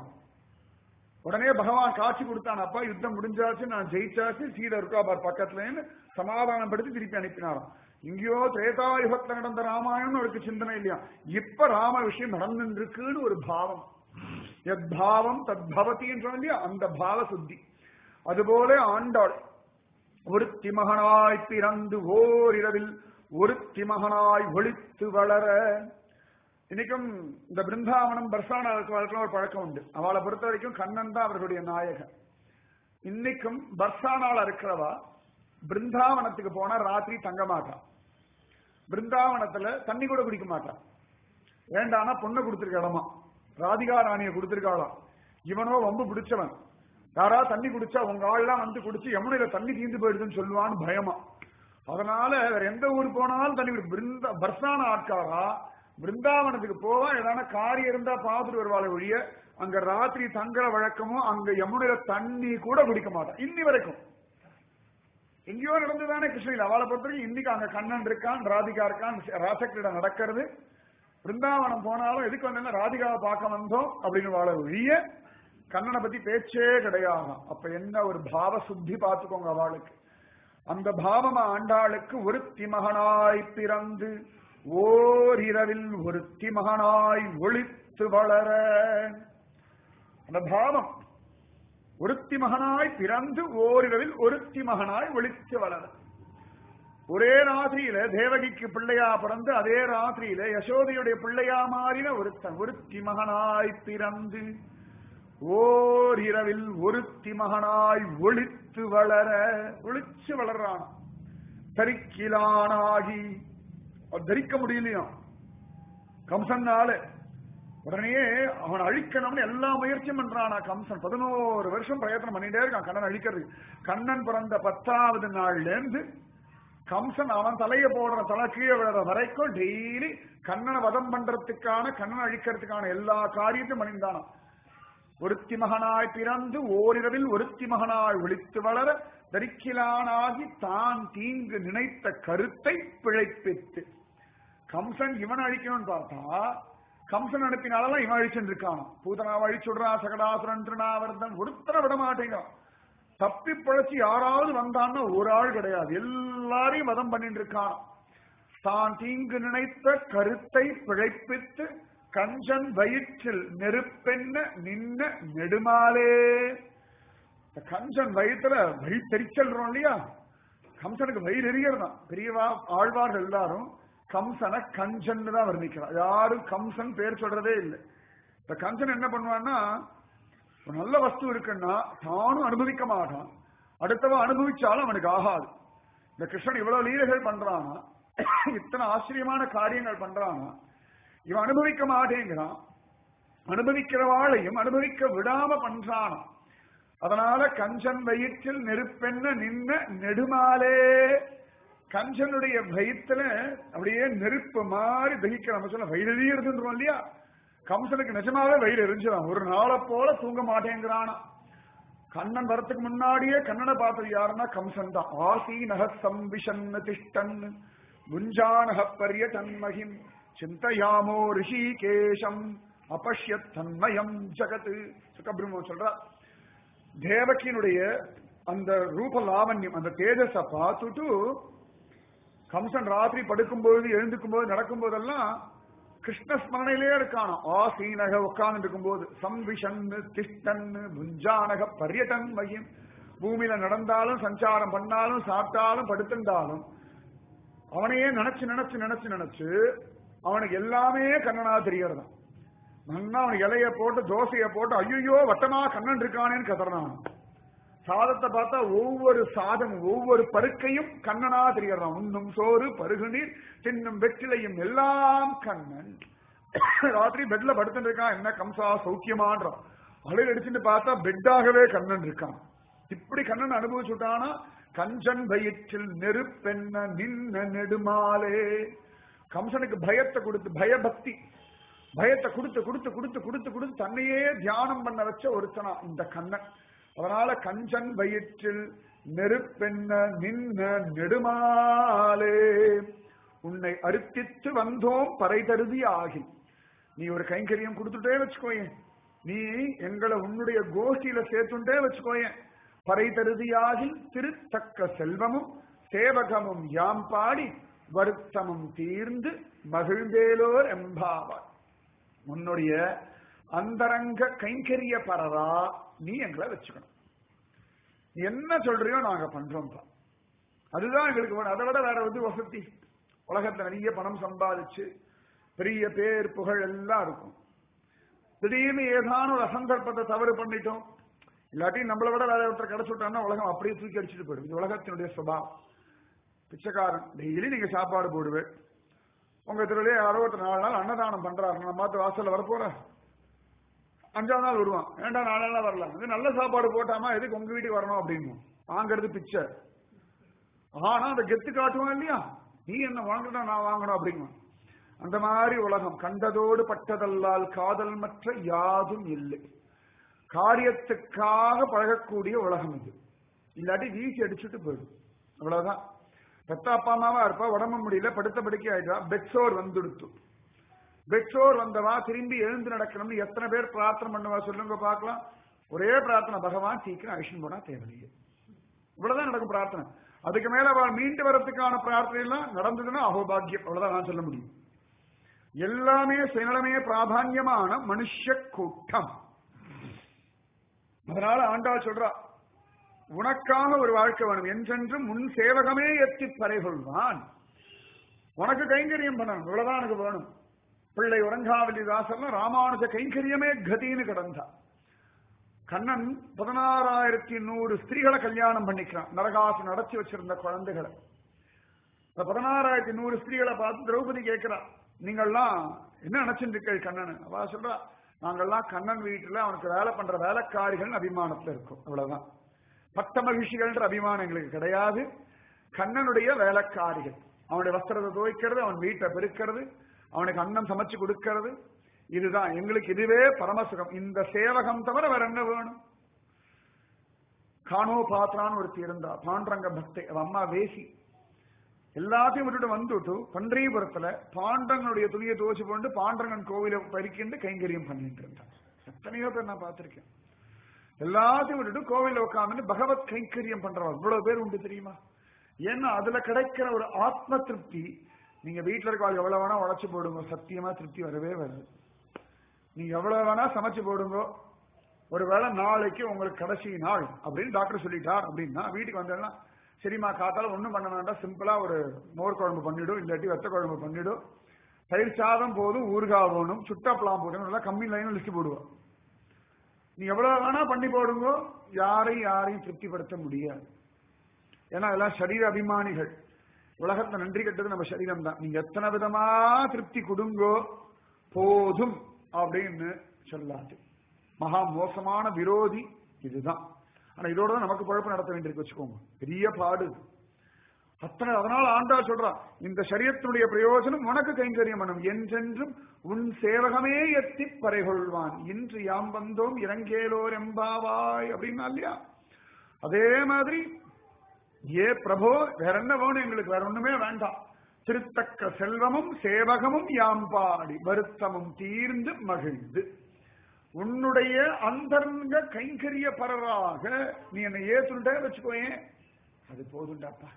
உடனே பகவான் காட்சி கொடுத்தான் அப்பா யுத்தம் முடிஞ்சாச்சு நான் ஜெயிச்சாச்சு சீடை இருக்கா பார் பக்கத்துலன்னு சமாதானப்படுத்தி திருப்பி அனுப்பினாராம் இங்கேயோ திரேதாயுகத்துல நடந்த ராமாயணம் அவருக்கு சிந்தனை இல்லையா இப்ப ராம விஷயம் நடந்துட்டு இருக்குன்னு ஒரு பாவம் எத் பாவம் தத் பவத்தின்னு சொன்ன இல்லையா அந்த பாவ சுத்தி அதுபோல ஆண்டாள் ஒருத்தி மகனாய் பிறந்து ஓர் இரவில் ஒருத்தி மகனாய் ஒளித்து வளர இன்னைக்கும் இந்த பிருந்தாவனம் பர்சான வழக்கில் ஒரு பழக்கம் உண்டு அவளை பொறுத்த வரைக்கும் கண்ணன் தான் அவர்களுடைய நாயகன் இன்னைக்கும் பர்சானால இருக்கிறவா பிருந்தாவனத்துக்கு போனா ராத்திரி தங்க மாட்டான் பிருந்தாவனத்துல தண்ணி கூட குடிக்க மாட்டான் வேண்டானா பொண்ணை கொடுத்துருக்க இடமா ராதிகா ராணியை கொடுத்திருக்காளாம் இவனோ வம்பு பிடிச்சவன் யாரா தண்ணி குடிச்சா உங்க ஆள்லாம் வந்து குடிச்சு யமுனையில தண்ணி தீந்து போயிடுதுன்னு சொல்லுவான்னு பயமா அதனால வேற எந்த ஊர் போனாலும் தண்ணி குடி- பிருந்த பர்சான ஆட்காரா பிருந்தாவனத்துக்கு போவா ஏதான காரியம் இருந்தா பார்த்துட்டு வருவாளை ஒழிய அங்க ராத்திரி தங்குற வழக்கமும் அங்க யமுனையில தண்ணி கூட குடிக்க மாட்டான் இன்னி வரைக்கும் எங்கேயோ நடந்துதானே கிருஷ்ணகிரி அவளை பொறுத்தவரைக்கும் இன்னைக்கு அங்க கண்ணன் இருக்கான் ராதிகா இருக்கான் ராசக்கிரிடம் நடக்கிறது பிருந்தாவனம் போனாலும் எதுக்கு வந்தா ராதிகாவை பார்க்க வந்தோம் அப்படின்னு வாழ ஒழிய கண்ணனை பத்தி பேச்சே கிடையாது அப்ப என்ன ஒரு பாவ சுத்தி பார்த்துக்கோங்க அவளுக்கு அந்த பாவம் ஆண்டாளுக்கு ஒருத்தி மகனாய் பிறந்து ஓர் இரவில் ஒருத்தி மகனாய் ஒளித்து வளர அந்த பாவம் ஒருத்தி மகனாய் பிறந்து ஓரிரவில் ஒருத்தி மகனாய் ஒளித்து வளர ஒரே ராத்திரியில தேவகிக்கு பிள்ளையா பிறந்து அதே ராத்திரியில யசோதையுடைய பிள்ளையா மாறின ஒருத்தன் ஒருத்தி மகனாய் பிறந்து ஓர் இரவில் ஒருத்தி மகனாய் ஒளித்து வளர ஒளிச்சு வளர்றான் தரிக்கிலானாகி அவன் தரிக்க முடியலையாம் கம்சன்னால உடனே அவன் அழிக்கணும்னு எல்லா முயற்சியும் பண்றானா கம்சன் பதினோரு வருஷம் பிரயத்தனம் பண்ணிட்டே இருக்கான் கண்ணன் அழிக்கிறது கண்ணன் பிறந்த பத்தாவது நாள்ல இருந்து கம்சன் அவன் தலைய போடுற தலை கீழே விழுற வரைக்கும் டெய்லி கண்ணனை வதம் பண்றதுக்கான கண்ணனை அழிக்கிறதுக்கான எல்லா காரியத்தையும் பண்ணியிருந்தானாம் ஒருத்தி மகனாய் பிறந்து ஓரிரவில் ஒருத்தி மகனாய் ஒளித்து வளர தரிக்கிலானாகி தான் தீங்கு நினைத்த கருத்தை பிழைப்பித்து கம்சன் இவன் அழிக்கணும்னு பார்த்தா கம்சன் அனுப்பினாலதான் இவன் அழிச்சுட்டு இருக்கான் பூதனாவை அழிச்சுடுறான் சகடாசுரன் திருநாவர்தன் ஒருத்தர விட மாட்டேங்கிறான் தப்பி பழச்சி யாராவது வந்தான்னா ஒரு ஆள் கிடையாது எல்லாரையும் வதம் பண்ணிட்டு இருக்கான் தான் தீங்கு நினைத்த கருத்தை பிழைப்பித்து கஞ்சன் வயிற்றில் நெருப்பென்ன நின்ன நெடுமாலே இந்த கஞ்சன் வயிற்றுல வயிற்றெரிச்சல்றோம் இல்லையா கம்சனுக்கு வயிறு எரியறதான் பெரியவா ஆழ்வார்கள் எல்லாரும் கம்சனை கஞ்சன் தான் வர்ணிக்கிறார் யாரும் கம்சன் பேர் சொல்றதே இல்லை இந்த கஞ்சன் என்ன பண்ணுவான்னா ஒரு நல்ல வஸ்து இருக்குன்னா தானும் அனுபவிக்க மாட்டான் அடுத்தவன் அனுபவிச்சாலும் அவனுக்கு ஆகாது இந்த கிருஷ்ணன் இவ்வளவு லீலைகள் பண்றானா இத்தனை ஆச்சரியமான காரியங்கள் பண்றானா இவன் அனுபவிக்க மாட்டேங்கிறான் அனுபவிக்கிறவாளையும் அனுபவிக்க விடாம பண்றானா அதனால கஞ்சன் வயிற்றில் நெருப்பென்ன நின்ன நெடுமாலே கஞ்சனுடைய வயிற்றுல அப்படியே நெருப்பு மாதிரி தகிக்கிற நம்ம சொல்ல வயிறு எரியுதுன்றோம் இல்லையா கம்சனுக்கு நிஜமாவே வயிறு எரிஞ்சுதான் ஒரு நாளை போல தூங்க மாட்டேங்கிறானா கண்ணன் வரத்துக்கு முன்னாடியே கண்ணனை பார்த்தது யாருன்னா கம்சன் தான் ஆசீனக சம்பிஷன் திஷ்டன் குஞ்சானக பரியடன் மகிம் சிந்தையாமோ ரிஷிகேஷம் அபஷ்யத் தன்மயம் ஜகத் சுகபிரம்ம சொல்றா தேவகியினுடைய அந்த ரூப லாவண்யம் அந்த தேஜஸ பார்த்துட்டு கம்சன் ராத்திரி படுக்கும்போது எழுந்துக்கும் போது நடக்கும் போதெல்லாம் கிருஷ்ண ஸ்மரணையிலே இருக்கானோ ஆசீனக உட்கார்ந்து இருக்கும்போது சம்பிஷன் திஷ்டன் புஞ்சானக பரியட்டன் மகிம் பூமியில நடந்தாலும் சஞ்சாரம் பண்ணாலும் சாப்பிட்டாலும் படுத்திருந்தாலும் அவனையே நினைச்சு நினைச்சு நினைச்சு நினைச்சு அவனுக்கு எல்லாமே கண்ணனா தெரியறதான் நன்னா அவன் இலைய போட்டு தோசைய போட்டு ஐயோ வட்டமா கண்ணன் இருக்கானேன்னு கதறான் சாதத்தை பார்த்தா ஒவ்வொரு சாதம் ஒவ்வொரு பருக்கையும் கண்ணனா தெரியறான் உண்ணும் சோறு பருகு நீர் தின்னும் வெற்றிலையும் எல்லாம் கண்ணன் ராத்திரி பெட்ல படுத்துட்டு இருக்கான் என்ன கம்சா சௌக்கியமான்றான் அழகு அடிச்சுட்டு பார்த்தா பெட்டாகவே கண்ணன் இருக்கான் இப்படி கண்ணன் அனுபவிச்சுட்டானா கஞ்சன் வயிற்றில் நெருப்பென்ன நின்ன நெடுமாலே கம்சனுக்கு பயத்தை கொடுத்து பயபக்தி பயத்தை கொடுத்து கொடுத்து கொடுத்து கொடுத்து கொடுத்து தன்னையே தியானம் பண்ண வச்ச ஒருத்தனா இந்த கண்ணன் அதனால கஞ்சன் வயிற்றில் நெருப்பென்ன நின்ன நெடுமாலே உன்னை அறுத்தித்து வந்தோம் பறை தருதி ஆகி நீ ஒரு கைங்கரியம் கொடுத்துட்டே வச்சுக்கோயேன் நீ எங்களை உன்னுடைய கோஷ்டியில சேர்த்துட்டே வச்சுக்கோயேன் பறை தருதியாகி திருத்தக்க செல்வமும் சேவகமும் யாம் பாடி வருத்தமும் தீர்ந்து மகிழ்ந்தேலோர் எம்பாவார் உன்னுடைய அந்தரங்க கைங்கரிய பரரா நீ எங்களை வச்சுக்கணும் நீ என்ன சொல்றியோ நாங்க பண்றோம்ப்பா அதுதான் எங்களுக்கு வேணும் அதை விட வேற வந்து வசதி உலகத்துல நிறைய பணம் சம்பாதிச்சு பெரிய பேர் புகழ் எல்லாம் இருக்கும் திடீர்னு ஏதான ஒரு அசந்தர்ப்பத்தை தவறு பண்ணிட்டோம் இல்லாட்டி நம்மளை விட வேற ஒருத்தர் கிடைச்சுட்டான்னா உலகம் அப்படியே தூக்கி அடிச்சுட்டு போயிடும் இது உலகத்தினுடைய சுபாவம் பிச்சைக்காரன் டெய்லி நீங்க சாப்பாடு போடுவேன் உங்க தெருவிலே யாரோ ஒருத்தர் நாலு நாள் அன்னதானம் பண்றாரு நம்ம மாத்து வாசல்ல வரப்போற அஞ்சாவது நாள் வருவான் ஏண்டா நாலு நாள் வரலாம் இது நல்ல சாப்பாடு போட்டாமா எதுக்கு உங்க வீட்டுக்கு வரணும் அப்படின்னு வாங்குறது பிச்சை ஆனா அந்த கெத்து காட்டுவான் இல்லையா நீ என்ன வாங்கணும் நான் வாங்கணும் அப்படிங்குவான் அந்த மாதிரி உலகம் கண்டதோடு பட்டதல்லால் காதல் மற்ற யாதும் இல்லை காரியத்துக்காக பழகக்கூடிய உலகம் இது இல்லாட்டி வீசி அடிச்சுட்டு போயிடும் அவ்வளவுதான் பெத்த அப்பா அம்மாவா இருப்பா உடம்பு முடியல படுத்த படுக்கை ஆயிட்டா பெட்சோர் வந்துடுத்து பெட்சோர் வந்தவா திரும்பி எழுந்து நடக்கணும்னு எத்தனை பேர் பிரார்த்தனை பண்ணுவா சொல்லுங்க பார்க்கலாம் ஒரே பிரார்த்தனை பகவான் சீக்கிரம் அழிஷன் போனா தேவையில்லையே இவ்வளவுதான் நடக்கும் பிரார்த்தனை அதுக்கு மேல அவள் மீண்டு வரத்துக்கான பிரார்த்தனை எல்லாம் நடந்ததுன்னா அகோபாகியம் அவ்வளவுதான் நான் சொல்ல முடியும் எல்லாமே சுயநலமே பிராதான்யமான மனுஷ கூட்டம் அதனால ஆண்டாள் சொல்றா உனக்காக ஒரு வாழ்க்கை வேணும் என்றென்றும் முன் சேவகமே எத்தி பறை கொள்வான் உனக்கு கைங்கரியம் பண்ணணும் இவ்வளவுதான் எனக்கு வேணும் பிள்ளை உறங்காவலி தாசர்லாம் ராமானுஜ கைங்கரியமே கதின்னு கிடந்தா கண்ணன் பதினாறாயிரத்தி நூறு ஸ்திரீகளை கல்யாணம் பண்ணிக்கிறான் நரகாசு நடத்தி வச்சிருந்த குழந்தைகளை இந்த பதினாறாயிரத்தி நூறு ஸ்திரீகளை பார்த்து திரௌபதி கேட்கிறா நீங்கள்லாம் என்ன நினைச்சுட்டு இருக்கீங்க கண்ணன் அவ சொல்றா நாங்கள்லாம் கண்ணன் வீட்டுல அவனுக்கு வேலை பண்ற வேலைக்காரிகள் அபிமானத்துல இருக்கும் அவ்வளவுதான் பட்ட மகிழ்ச்சிகள்ன்ற அபிமானம் எங்களுக்கு கிடையாது கண்ணனுடைய வேலைக்காரிகள் அவனுடைய வஸ்திரத்தை துவைக்கிறது அவன் வீட்டை பெருக்கிறது அவனுக்கு அன்னம் சமைச்சு கொடுக்கிறது இதுதான் எங்களுக்கு இதுவே பரமசுகம் இந்த சேவகம் தவிர வேற என்ன வேணும் காணோ பாத்திரான்னு ஒருத்தி இருந்தா பாண்டரங்க பக்தை அவ அம்மா வேசி எல்லாத்தையும் விட்டுட்டு வந்துட்டு பன்றியபுரத்துல பாண்டனுடைய துணியை துவச்சு போட்டு பாண்டரங்கன் கோவில பறிக்கிண்டு கைங்கரியம் பண்ணிட்டு இருந்தான் எத்தனையோ பேர் நான் பார்த்திருக்கேன் எல்லாத்தையும் விட்டுட்டு கோவில உட்காந்து பகவத் கைங்கரியம் பண்றவங்க இவ்வளவு பேர் உண்டு தெரியுமா ஏன்னா அதுல கிடைக்கிற ஒரு ஆத்ம திருப்தி நீங்க வீட்டுல இருக்க ஆள் எவ்வளவு வேணா உழைச்சு போடுங்க சத்தியமா திருப்தி வரவே வருது நீங்க எவ்வளவு வேணா சமைச்சு போடுங்க ஒருவேளை நாளைக்கு உங்களுக்கு கடைசி நாள் அப்படின்னு டாக்டர் சொல்லிட்டார் அப்படின்னா வீட்டுக்கு வந்தேன்னா சரிம்மா காத்தால ஒண்ணும் பண்ண வேண்டாம் சிம்பிளா ஒரு மோர் குழம்பு பண்ணிடும் இல்லாட்டி வெத்த குழம்பு பண்ணிடும் தயிர் சாதம் போதும் ஊறுகாய் போகணும் சுட்டாப்பலாம் போடணும் நல்லா கம்மி லைனும் லிஸ்ட் போடுவோம் நீ எவ்வளவு வேணா பண்ணி போடுங்க யாரையும் யாரையும் திருப்திப்படுத்த முடியாது ஏன்னா அதெல்லாம் சரீர அபிமானிகள் உலகத்துல நன்றி கட்டது நம்ம சரீரம் தான் நீங்க எத்தனை விதமா திருப்தி கொடுங்கோ போதும் அப்படின்னு சொல்லாது மகா மோசமான விரோதி இதுதான் ஆனா இதோட தான் நமக்கு குழப்பம் நடத்த வேண்டியிருக்கு வச்சுக்கோங்க பெரிய பாடு அத்தனை அதனால ஆண்டாள் சொல்றான் இந்த சரியத்தினுடைய பிரயோஜனம் உனக்கு கைங்கரியம் பண்ணும் என்றென்றும் உன் சேவகமே எத்தி பறைகொள்வான் இன்று யாம் வந்தோம் இறங்கேலோர் எம்பாவாய் அப்படின்னா இல்லையா அதே மாதிரி ஏ பிரபோ வேற என்ன வேணும் எங்களுக்கு வேற ஒண்ணுமே வேண்டாம் திருத்தக்க செல்வமும் சேவகமும் யாம் பாடி வருத்தமும் தீர்ந்து மகிழ்ந்து உன்னுடைய அந்தரங்க கைங்கரிய பரராக நீ என்னை ஏத்துட்டே வச்சுக்கோயேன் அது போதுண்டாப்பா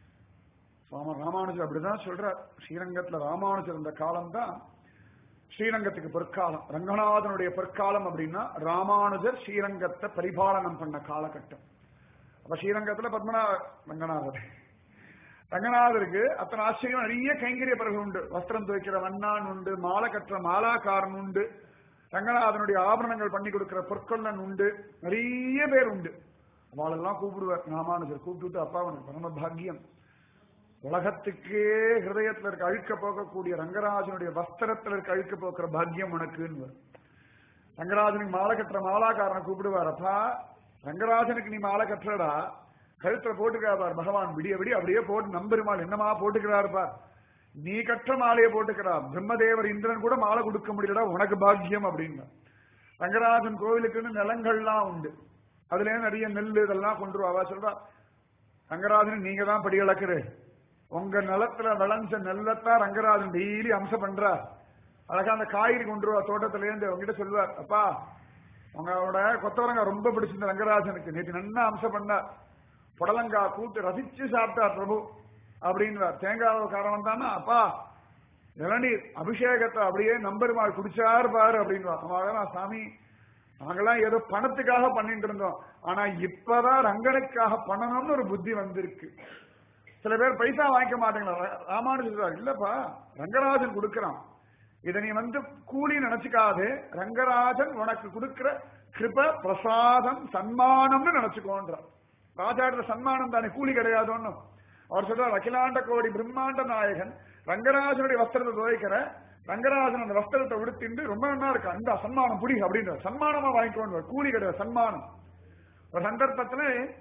சுவாமி ராமானுஜர் அப்படிதான் சொல்றார் ஸ்ரீரங்கத்துல ராமானுஜர் இருந்த காலம் தான் ஸ்ரீரங்கத்துக்கு பொற்காலம் ரங்கநாதனுடைய பொற்காலம் அப்படின்னா ராமானுஜர் ஸ்ரீரங்கத்தை பரிபாலனம் பண்ண காலகட்டம் அப்ப ஸ்ரீரங்கத்துல பத்மநாப ரங்கநாதர் ரங்கநாதருக்கு அத்தனை ஆச்சரியம் நிறைய கைங்கரிய பிறகு உண்டு வஸ்திரம் துவைக்கிற வண்ணான் உண்டு மாலை கட்டுற மாலாக்காரன் உண்டு ரங்கநாதனுடைய ஆபரணங்கள் பண்ணி கொடுக்கிற பொற்கொள்ளன் உண்டு நிறைய பேர் உண்டு அவளெல்லாம் கூப்பிடுவார் ராமானுஜர் கூப்பிட்டு அப்பா உனக்கு பரம பாக்கியம் உலகத்துக்கே ஹிருதயத்துல இருக்க அழுக்க போக்கக்கூடிய ரங்கராஜனுடைய வஸ்திரத்துல இருக்க அழுக்க போக்குற பாக்கியம் உனக்குன்னு ரங்கராஜனுக்கு மாலை கட்டுற மாலாக்காரனை கூப்பிடுவார் அப்பா ரங்கராஜனுக்கு நீ மாலை கட்டுறடா கழுத்துல போட்டுக்கிறார் பார் பகவான் விடிய விடிய அப்படியே போட்டு நம்பெருமாள் என்னமா போட்டுக்கிறார் பார் நீ கற்ற மாலையை போட்டுக்கிறார் பிரம்மதேவர் இந்திரன் கூட மாலை கொடுக்க முடியலடா உனக்கு பாக்கியம் அப்படின்னா ரங்கராஜன் கோவிலுக்குன்னு நிலங்கள்லாம் உண்டு அதுல நிறைய நெல் இதெல்லாம் கொண்டு அவா சொல்றா ரங்கராஜன் நீங்க தான் படி இழக்குறு உங்க நிலத்துல விளைஞ்ச நெல்லத்தான் ரங்கராஜன் டெய்லி அம்சம் பண்றார் அழகா அந்த காய்கறி கொண்டு வா தோட்டத்துல இருந்து உங்ககிட்ட சொல்லுவார் அப்பா உங்களோட கொத்தவரங்காய் ரொம்ப பிடிச்சிருந்த ரங்கராஜனுக்கு நேற்று நன்னா அம்சம் பண்ணார் புடலங்காய் கூட்டு ரசிச்சு சாப்பிட்டார் பிரபு அப்படின்னு தேங்காய் காரணம் தானே அப்பா இளநீர் அபிஷேகத்தை அப்படியே நம்பெருமாள் குடிச்சார் பாரு அப்படின்னு சாமி நாங்கெல்லாம் ஏதோ பணத்துக்காக பண்ணிட்டு இருந்தோம் ஆனா இப்பதான் ரங்கனுக்காக பண்ணணும்னு ஒரு புத்தி வந்திருக்கு சில பேர் பைசா வாங்கிக்க மாட்டேங்களா ராமானுஜர் இல்லப்பா ரங்கராஜன் கொடுக்கறான் இதை நீ வந்து கூலி நினைச்சுக்காதே ரங்கராஜன் உனக்கு கொடுக்கிற கிருப பிரசாதம் சன்மானம்னு நினைச்சுக்கோன்ற ராஜாடுற சன்மானம் தானே கூலி கிடையாது ஒண்ணும் அவர் சொல்றார் அகிலாண்ட கோடி பிரம்மாண்ட நாயகன் ரங்கராஜனுடைய வஸ்திரத்தை துவைக்கிற ரங்கராஜன் அந்த வஸ்திரத்தை உடுத்திண்டு ரொம்ப நல்லா இருக்கு அந்த சன்மானம் புடி அப்படின்ற சன்மானமா வாங்கிக்கோங்க கூலி கிடையாது சன்மானம் ஒரு சந்தர்ப்பத்துல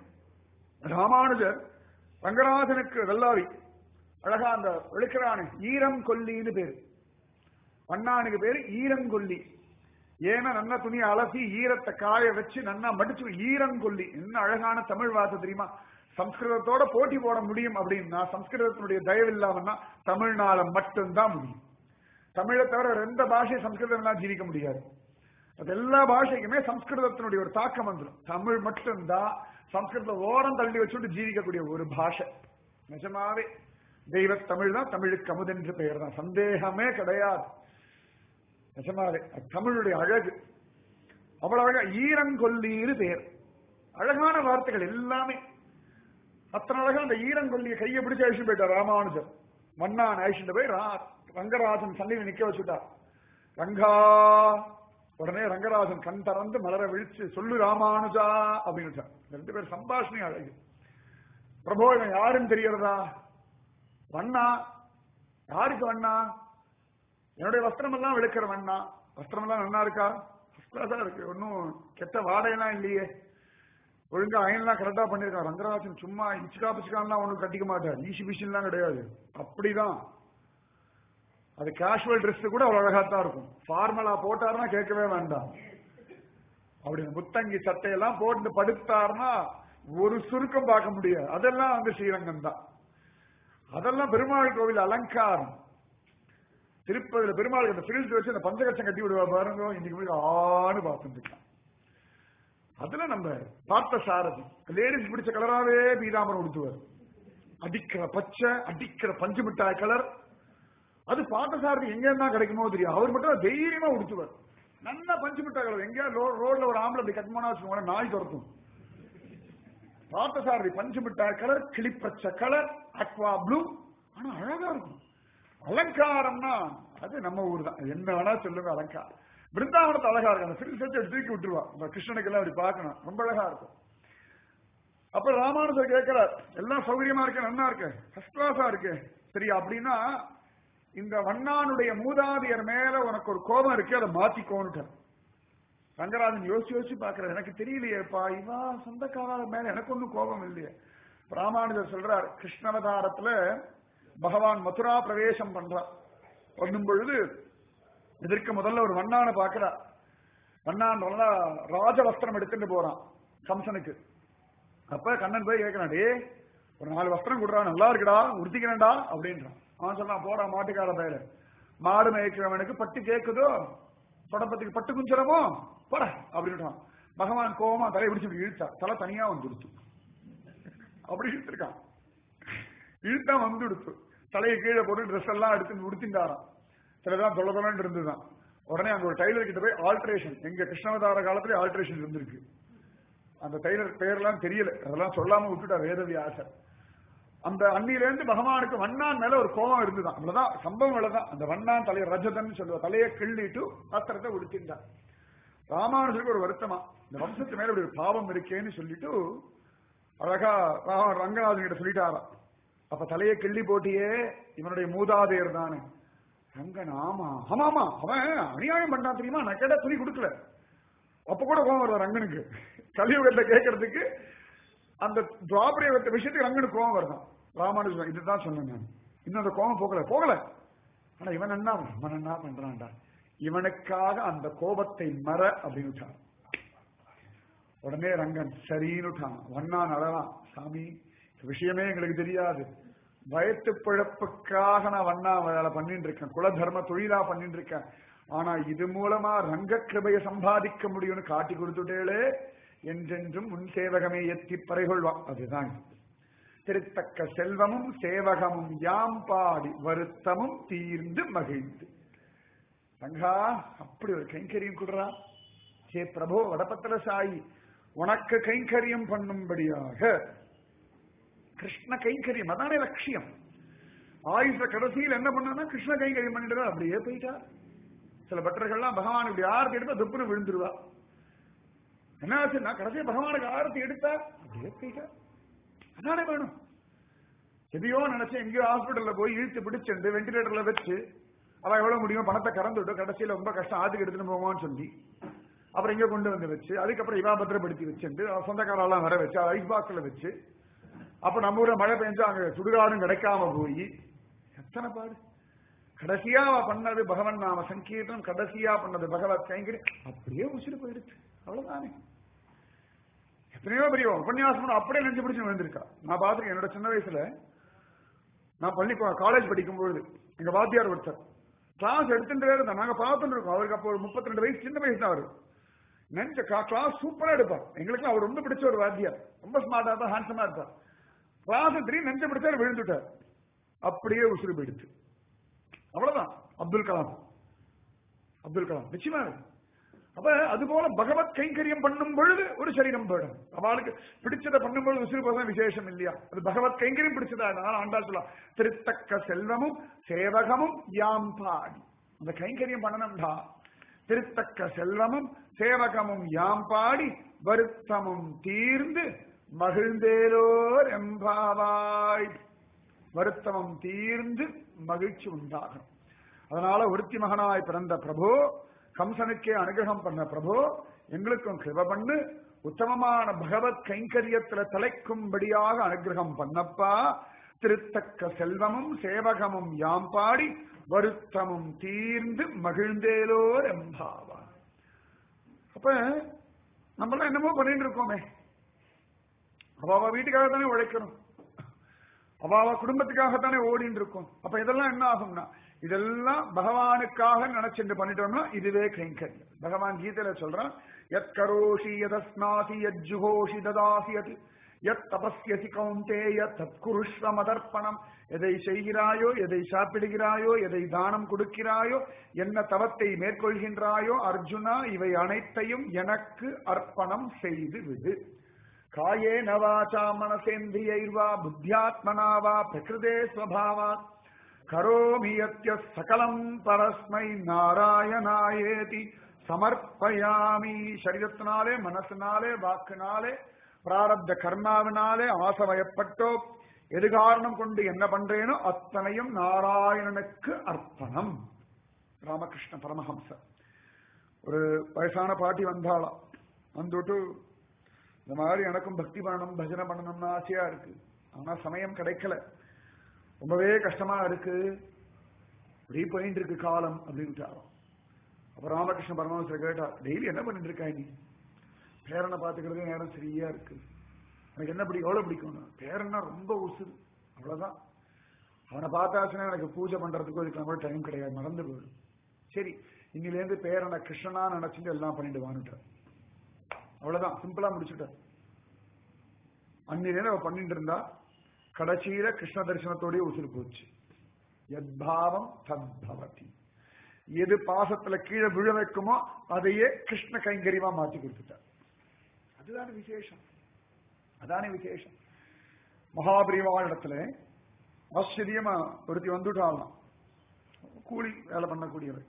ராமானுஜர் ரங்கராஜனுக்கு வெள்ளாவி அழகா அந்த வெளுக்கிறானு ஈரம் கொல்லின்னு பேரு வண்ணானுக்கு பேரு ஈரங்கொல்லி ஏன்னா நன்னா துணியை அலசி ஈரத்தை காய வச்சு நன்னா மடிச்சு ஈரங்கொல்லி என்ன அழகான தமிழ் வார்த்தை தெரியுமா சம்ஸ்கிருதத்தோட போட்டி போட முடியும் அப்படின்னா சம்ஸ்கிருதத்தினுடைய தயவு இல்லாமன்னா தமிழ்நாள மட்டும்தான் முடியும் தமிழை தவிர வேற எந்த பாஷை சம்ஸ்கிருதம் ஜீவிக்க முடியாது அது எல்லா பாஷைக்குமே சம்ஸ்கிருதத்தினுடைய ஒரு தாக்கம் வந்துடும் தமிழ் மட்டும்தான் சம்ஸ்கிருதத்தை ஓரம் தள்ளி வச்சுட்டு ஜீவிக்கக்கூடிய ஒரு பாஷை நிஜமாவே தெய்வ தமிழ் தான் தமிழுக்கு அமுதென்று பெயர் தான் சந்தேகமே கிடையாது நிஜமாவே தமிழுடைய அழகு அவ்வளவு அழகா ஈரங்கொல்லின்னு பெயர் அழகான வார்த்தைகள் எல்லாமே அத்தனை அழகா அந்த ஈரங்கொல்லிய கையை பிடிச்சு அழிச்சு போயிட்டார் ராமானுஜர் மன்னான் அழிச்சுட்டு போய் ரங்கராஜன் சன்னியில் நிக்க வச்சுட்டார் ரங்கா உடனே ரங்கராஜன் கண் திறந்து மலர விழிச்சு சொல்லு ராமானுஜா அப்படின்னு ரெண்டு பேர் சம்பாஷணை அழகு பிரபோ இவன் யாருன்னு தெரியறதா வண்ணா யாருக்கு வண்ணா என்னுடைய வஸ்திரம் எல்லாம் விழுக்கிற வண்ணா வஸ்திரம் எல்லாம் நல்லா இருக்கா தான் இருக்கு ஒன்னும் கெட்ட வாடையெல்லாம் இல்லையே ஒழுங்கா அயன்லாம் கரெக்டா பண்ணிருக்கான் ரங்கராஜன் சும்மா இச்சுக்கா பிச்சுக்கான்லாம் ஒண்ணும் கட்டிக்க மாட்டார் ஈசி பிஷின்லாம் கிடையாது அப்படிதான் அது கேஷுவல் ட்ரெஸ் கூட அவ்வளவு அழகா தான் இருக்கும் ஃபார்மலா போட்டாருன்னா கேட்கவே வேண்டாம் அப்படி முத்தங்கி சட்டையெல்லாம் போட்டு படுத்தாருன்னா ஒரு சுருக்கம் பார்க்க முடியாது அதெல்லாம் வந்து ஸ்ரீரங்கம் தான் அதெல்லாம் பெருமாள் கோவில் அலங்காரம் திருப்பதியில பெருமாளுக்கு அந்த ஃபில்ட் வச்சு அந்த பஞ்சகச்சம் கட்டி விடுவா பாருங்க இன்னைக்கு போய் ஆணு பார்த்துட்டு இருக்கான் அதுல நம்ம பார்த்த சாரதி லேடிஸ் பிடிச்ச கலராவே பீதாம்பரம் உடுத்துவார் அடிக்கிற பச்சை அடிக்கிற பஞ்சு மிட்டாய் கலர் அது பார்த்த சாரதி எங்க இருந்தா கிடைக்குமோ தெரியும் அவர் மட்டும் தைரியமா உடுத்துவார் நல்லா பஞ்சு மிட்டாய் கலர் எங்கேயா ரோட்ல ஒரு ஆம்பளை அப்படி கட் பண்ணா வச்சுக்கோங்க நாய் துரத்தும் பார்த்த சாரதி பஞ்சு மிட்டாய் கலர் கிளிப்பச்சை கலர் அக்வா ப்ளூ ஆனா அழகா இருக்கும் அலங்காரம்னா அது நம்ம ஊர் தான் என்ன வேணா சொல்லுங்க அலங்காரம் பிருந்தாவனத்து அழகா இருக்கும் அந்த ஃபில் செட் தூக்கி விட்டுருவா இந்த கிருஷ்ணனுக்கு எல்லாம் அப்படி பார்க்கணும் ரொம்ப அழகா இருக்கும் அப்ப ராமானுஜர் கேட்கிறார் எல்லாம் சௌகரியமா இருக்கு நல்லா இருக்கு ஃபர்ஸ்ட் கிளாஸா இருக்கு சரி அப்படின்னா இந்த வண்ணானுடைய மூதாதையர் மேல உனக்கு ஒரு கோபம் இருக்கு அதை மாத்திக்கோன்னுட்டார் ரங்கராஜன் யோசிச்சு யோசிச்சு பாக்குறாரு எனக்கு தெரியலையேப்பா இவா சொந்தக்காரர் மேல எனக்கு ஒன்றும் கோபம் இல்லையே ராமானுஜர் சொல்றார் கிருஷ்ணவதாரத்துல பகவான் மதுரா பிரவேசம் பண்றார் பண்ணும் பொழுது இதற்கு முதல்ல ஒரு வண்ணான பாக்குறார் வண்ணான் நல்லா ராஜ வஸ்திரம் எடுத்துட்டு போறான் கம்சனுக்கு அப்ப கண்ணன் போய் கேட்கிறான் டே ஒரு நாலு வஸ்திரம் கொடுறா நல்லா இருக்குடா உடுத்திக்கிறேன்டா அப்படின்றான் அவன் சொன்னான் போடா மாட்டுக்கார பயில மாடு மேய்க்கிறவனுக்கு பட்டு கேக்குதோ தொடப்பத்துக்கு பட்டு குஞ்சரமோ போட அப்படின்ட்டான் பகவான் கோபமா தலையை பிடிச்சு இப்படி இழுத்தா தலை தனியா வந்துடுச்சு அப்படி இழுத்துருக்கான் இழுத்தா வந்துடுச்சு தலையை கீழே போட்டு ட்ரெஸ் எல்லாம் எடுத்து உடுத்திண்டாராம் சிலதான் தொலை தொலைன்னு இருந்துதான் உடனே அங்க ஒரு டைலர் கிட்ட போய் ஆல்ட்ரேஷன் எங்க கிருஷ்ணவதார காலத்துல ஆல்ட்ரேஷன் இருந்திருக்கு அந்த டைலர் பெயர்லாம் தெரியல அதெல்லாம் சொல்லாம விட்டுட்டா வேதவியாசர் அந்த அன்னியிலேருந்து பகவானுக்கு வண்ணான் மேல ஒரு கோபம் இருந்துதான் அவ்வளவுதான் சம்பவம் அவ்வளவுதான் அந்த வண்ணான் தலையை ரஜதன் சொல்லுவா தலையை கிள்ளிட்டு வஸ்திரத்தை உடுத்தின்றான் ராமானுஜருக்கு ஒரு வருத்தமா இந்த வம்சத்து மேல ஒரு பாவம் இருக்கேன்னு சொல்லிட்டு அழகா ராம- ரங்கநாதன் கிட்ட சொல்லிட்டாராம் அப்ப தலையை கிள்ளி போட்டியே இவனுடைய மூதாதையர் தானே ரங்கன் ஆமா ஆமாமா அவன் அநியாயம் பண்ணான் தெரியுமா நான் கேட்டா துணி கொடுக்கல அப்ப கூட கோபம் வருது ரங்கனுக்கு கலியுகத்தை கேட்கறதுக்கு அந்த துவாபரிய விஷயத்துக்கு ரங்கனுக்கு கோபம் வருதான் ராமானுஜன் இதுதான் சொன்னேன் நான் இன்னும் அந்த கோபம் போகல போகல ஆனா இவன் என்ன இவன் என்ன பண்றான்டா இவனுக்காக அந்த கோபத்தை மற அப்படின்னு விட்டான். உடனே ரங்கன் சரின்னுட்டான் வண்ணான் அழலாம் சாமி இந்த விஷயமே எங்களுக்கு தெரியாது வயத்து பிழப்புக்காக நான் வண்ணா வேலை பண்ணிட்டு இருக்கேன் குல தர்ம தொழிலா பண்ணிட்டு இருக்கேன் ஆனா இது மூலமா ரங்க கிருபையை சம்பாதிக்க முடியும்னு காட்டி கொடுத்துட்டேளே என்றென்றும் முன் சேவகமே எத்தி பறைகொள்வான் அதுதான் இது. திருத்தக்க செல்வமும் சேவகமும் யாம் பாடி வருத்தமும் தீர்ந்து மகிழ்ந்து ரங்கா அப்படி ஒரு கைங்கரியம் கொடுறா ஹே பிரபோ வடபத்திர சாயி உனக்கு கைங்கரியம் பண்ணும்படியாக கிருஷ்ண கைங்கரியம் அதானே லட்சியம் ஆயுஷ கடைசியில் என்ன பண்ணா கிருஷ்ண கைங்கரியம் பண்ணிட்டு அப்படியே போயிட்டா சில பட்டர்கள்லாம் பகவான் இப்படி ஆரத்தி எடுத்தா துப்புன்னு விழுந்துருவா என்ன ஆச்சுன்னா கடைசியா பகவானுக்கு ஆரத்தி எடுத்தா அப்படியே போயிட்டா அதானே வேணும் எதையோ நினைச்சு எங்கேயோ ஹாஸ்பிட்டல்ல போய் இழுத்து பிடிச்சிருந்து வெண்டிலேட்டர்ல வச்சு அவ எவ்வளவு முடியும் பணத்தை கறந்துட்டு கடைசியில ரொம்ப கஷ்டம் ஆத்துக்கு எடுத்துட்டு போவான்னு சொல்லி அப்புறம் இங்க கொண்டு வந்து வச்சு அதுக்கப்புறம் இவா பத்திரப்படுத்தி வச்சுட்டு அவ சொந்தக்காரெல்லாம் வர வச்சு ஐஸ் பாக்ஸ்ல வச்சு அப்ப நம்ம ஊர்ல மழை பெஞ்சா அங்க சுடுகாடும் கிடைக்காம போய் எத்தனை பாடு கடைசியா அவ பண்ணது பகவன் நாம சங்கீர்த்தம் கடைசியா பண்ணது பகவத் கைங்கரி அப்படியே உசிறு போயிடுச்சு அவ்வளவுதானே எத்தனையோ பெரிய உபன்யாசம் பண்ண அப்படியே நெஞ்சு பிடிச்சு விழுந்திருக்கா நான் பார்த்துருக்கேன் என்னோட சின்ன வயசுல நான் பள்ளி காலேஜ் படிக்கும் பொழுது எங்க வாத்தியார் ஒருத்தர் கிளாஸ் எடுத்துட்டே இருந்தா நாங்க பார்த்துட்டு இருக்கோம் அவருக்கு அப்போ ஒரு முப்பத்தி ரெண்டு வயசு சின்ன வயசு தான் அவரு நினைச்ச கிளாஸ் சூப்பரா எடுப்பார் எங்களுக்கு அவர் ரொம்ப பிடிச்ச ஒரு வாத்தியார் ரொம்ப ஸ்மார்ட்டா தான் ஹேண்ட்ஸமா இருப்பார் கிளாஸ் திடீர்னு நெஞ்ச பிடிச்சாரு விழுந்துட்டார் அப்படியே உசுறு போயிடுச்சு அவ்வளவுதான் அப்துல் கலாம் அப்துல் கலாம் நிச்சயமா இருக்கு. அப்ப அது போல பகவத் கைங்கரியம் பண்ணும் பொழுது ஒரு சரீரம் போயிடும் அவளுக்கு பிடிச்சதை பண்ணும் பொழுது உசுறு போதான் விசேஷம் இல்லையா அது பகவத் கைங்கரியம் பிடிச்சதா அதனால ஆண்டாள் சொல்லலாம் திருத்தக்க செல்வமும் சேவகமும் யாம் பாடி அந்த கைங்கரியம் பண்ணணும்டா திருத்தக்க செல்வமும் சேவகமும் யாம் பாடி வருத்தமும் தீர்ந்து மகிழ்ந்தேலோர் எம்பாவாய் வருத்தமும் தீர்ந்து மகிழ்ச்சி உண்டாகும் அதனால ஒருத்தி மகனாய் பிறந்த பிரபு கம்சனுக்கே அனுகிரகம் பண்ண பிரபு எங்களுக்கும் கிருப பண்ணு உத்தமமான பகவத் கைங்கரியத்துல தலைக்கும்படியாக அனுகிரகம் பண்ணப்பா திருத்தக்க செல்வமும் சேவகமும் யாம் பாடி வருத்தமும் தீர்ந்து மகிழ்ந்தேலோர் எம்பாவா அப்ப நம்மளாம் என்னமோ பண்ணிட்டு இருக்கோமே அவ அவ வீட்டுக்காக தானே உழைக்கணும் அவாவ குடும்பத்துக்காகத்தானே ஓடின்னு இருக்கும் அப்ப இதெல்லாம் என்ன ஆகும்னா இதெல்லாம் பகவானுக்காக நினைச்சுட்டு பண்ணிட்டோம்னா இதுவே கைங்கரியம் பகவான் கீதையில சொல்றான் எத் கரோஷி எதஸ்நாசி எத் ஜுகோஷி ததாசி அது எத் தபஸ்யசி கௌந்தேய தத் குருஷ்வ மதர்ப்பணம் எதை செய்கிறாயோ எதை சாப்பிடுகிறாயோ எதை தானம் கொடுக்கிறாயோ என்ன தவத்தை மேற்கொள்கின்றாயோ அர்ஜுனா இவை அனைத்தையும் எனக்கு அர்ப்பணம் செய்து விடு காயேன வாச்சா மனசேந்திரியைர்வா புத்தியாத்மனா வா பிரகிருதே ஸ்வபாவாத் கரோமி யத்ய சகலம் பரஸ்மை நாராயணாயேதி சமர்ப்பயாமி சரீரத்தினாலே மனசினாலே வாக்குனாலே பிராரப்த கர்மாவினாலே ஆசவயப்பட்டோ எது காரணம் கொண்டு என்ன பண்றேனோ அத்தனையும் நாராயணனுக்கு அர்ப்பணம் ராமகிருஷ்ண பரமஹம்சர் ஒரு வயசான பாட்டி வந்தாளாம் வந்துட்டு இந்த மாதிரி எனக்கும் பக்தி பண்ணணும் பஜனை பண்ணணும்னு ஆசையா இருக்கு ஆனா சமயம் கிடைக்கல ரொம்பவே கஷ்டமா இருக்கு இப்படி போயிட்டு இருக்கு காலம் அப்படின்ட்டாராம் அப்ப ராமகிருஷ்ண பரமஹம்சர் கேட்டா டெய்லி என்ன பண்ணிட்டு இருக்கா நீ பேரனை பாத்துக்கிறதே நேரம் சரியா இருக்கு எனக்கு என்ன பிடிக்கும் எவ்வளவு பிடிக்கும் பேரன்னா ரொம்ப உசுறு அவ்வளவுதான் அவனை பார்த்தாச்சுன்னா எனக்கு பூஜை பண்றதுக்கோ இதுக்கெல்லாம் கூட டைம் கிடையாது மறந்து போயிடும் சரி இன்னிலேருந்து பேரனை கிருஷ்ணனா நினைச்சிட்டு எல்லாம் பண்ணிட்டு வானுட்டார் அவ்வளவுதான் சிம்பிளா முடிச்சுட்டார் அன்னிலேருந்து அவ பண்ணிட்டு இருந்தா கடைசியில கிருஷ்ண தரிசனத்தோடய உசுறு போச்சு எத்பாவம் தத்பவதி எது பாசத்துல கீழே விழ வைக்குமோ அதையே கிருஷ்ண கைங்கரியமா மாத்தி கொடுத்துட்டார் அதுதானே விசேஷம் அதானே விசேஷம் மகாபிரிவா இடத்துல ஆச்சரியமா ஒருத்தி வந்துட்டாலாம் கூலி வேலை பண்ணக்கூடியவர்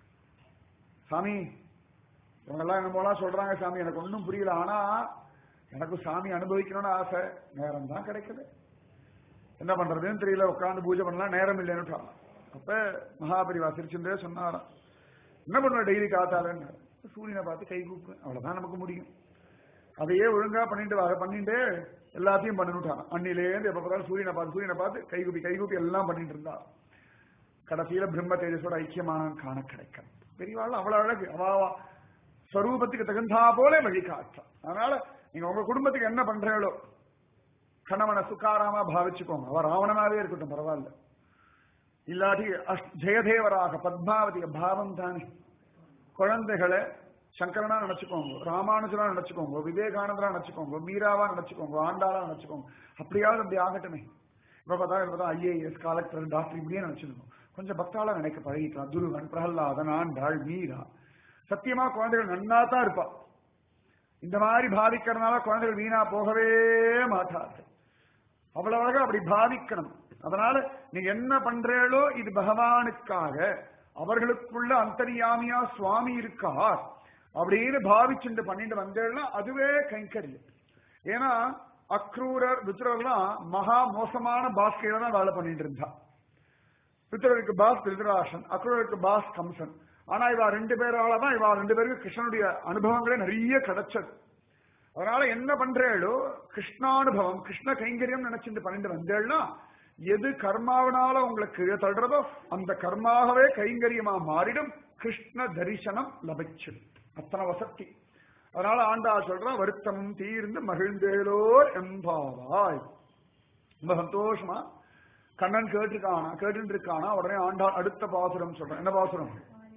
சாமி இவங்கெல்லாம் என்னமோலாம் சொல்றாங்க சாமி எனக்கு ஒன்றும் புரியல ஆனா எனக்கு சாமி அனுபவிக்கணும்னு ஆசை நேரம் தான் கிடைக்கல என்ன பண்றதுன்னு தெரியல உட்காந்து பூஜை பண்ணலாம் நேரம் இல்லைன்னு அப்ப மகாபரிவா சிரிச்சுட்டே சொன்னாராம் என்ன பண்ண டெய்லி காத்தாலன்னு சூரியனை பார்த்து கை கூப்பு அவ்வளவுதான் நமக்கு முடியும் அதையே ஒழுங்கா பண்ணிட்டு வா, அதை பண்ணிட்டு எல்லாத்தையும் பண்ணணுட்டான் அன்னிலேருந்து எப்ப பார்த்தாலும் சூரியனை பார்த்து சூரியனை பார்த்து கைகூப்பி கைகூப்பி எல்லாம் பண்ணிட்டு இருந்தா கடைசியில பிரம்ம தேஜஸோட ஐக்கியமான காண கிடைக்கும் பெரியவாள் அவ்வளவு அழகு அவாவா ஸ்வரூபத்துக்கு தகுந்தா போல வழி காட்டும் அதனால நீங்க உங்க குடும்பத்துக்கு என்ன பண்றீங்களோ கணவனை சுக்காராமா பாவிச்சுக்கோங்க அவர் ராவணனாவே இருக்கட்டும் பரவாயில்ல இல்லாட்டி அஷ்- ஜெயதேவராக பத்மாவதிய பாவம் தானே குழந்தைகளை சங்கரனா நினைச்சுக்கோங்க ராமானுஜரா நினைச்சுக்கோங்க விவேகானந்தரா நினைச்சுக்கோங்க மீராவா நினைச்சுக்கோங்க ஆண்டாளா நினைச்சுக்கோங்க அப்படியாவது அப்படி ஆகட்டுமே இப்ப பார்த்தா இப்ப ஐஏஎஸ் கலெக்டர் டாக்டர் இப்படியே நினைச்சிருக்கோம் கொஞ்சம் பக்தாளா நினைக்க பழகிக்கலாம் துருவன் பிரகல்லாதன் ஆண்டாள் மீரா சத்தியமா குழந்தைகள் நன்னா தான் இருப்பா இந்த மாதிரி பாதிக்கிறதுனால குழந்தைகள் வீணா போகவே மாட்டார்கள் அவ்வளவு அழகா அப்படி பாவிக்கணும் அதனால நீங்க என்ன பண்றீங்களோ இது பகவானுக்காக அவர்களுக்குள்ள அந்தரியாமியா சுவாமி இருக்கார் அப்படின்னு பாவிச்சுண்டு பண்ணிட்டு வந்தேன்னா அதுவே கைங்கரியம் ஏன்னா அக்ரூரர் ருத்ரர்லாம் மகா மோசமான பாஸ்கையில தான் வேலை பண்ணிட்டு இருந்தா ருத்ரருக்கு பாஸ் திருதராசன் அக்ரூருக்கு பாஸ் கம்சன் ஆனா இவா ரெண்டு பேரால தான் இவா ரெண்டு பேருக்கு கிருஷ்ணனுடைய அனுபவங்களே நிறைய கிடைச்சது அதனால என்ன பண்றேளோ கிருஷ்ணானுபவம் கிருஷ்ண கைங்கரியம் நினைச்சிட்டு பண்ணிட்டு வந்தேன்னா எது கர்மாவினால உங்களுக்கு கீழே தள்ளுறதோ அந்த கர்மாகவே கைங்கரியமா மாறிடும் கிருஷ்ண தரிசனம் லபிச்சிடும் அத்தனை வசதி அதனால ஆண்டா சொல்ற வருத்தம் தீர்ந்து மகிழ்ந்தேலோர் எம்பாவாய் ரொம்ப சந்தோஷமா கண்ணன் கேட்டிருக்கானா கேட்டு இருக்கானா உடனே ஆண்டாள் அடுத்த பாசுரம் சொல்றேன் என்ன பாசுரம்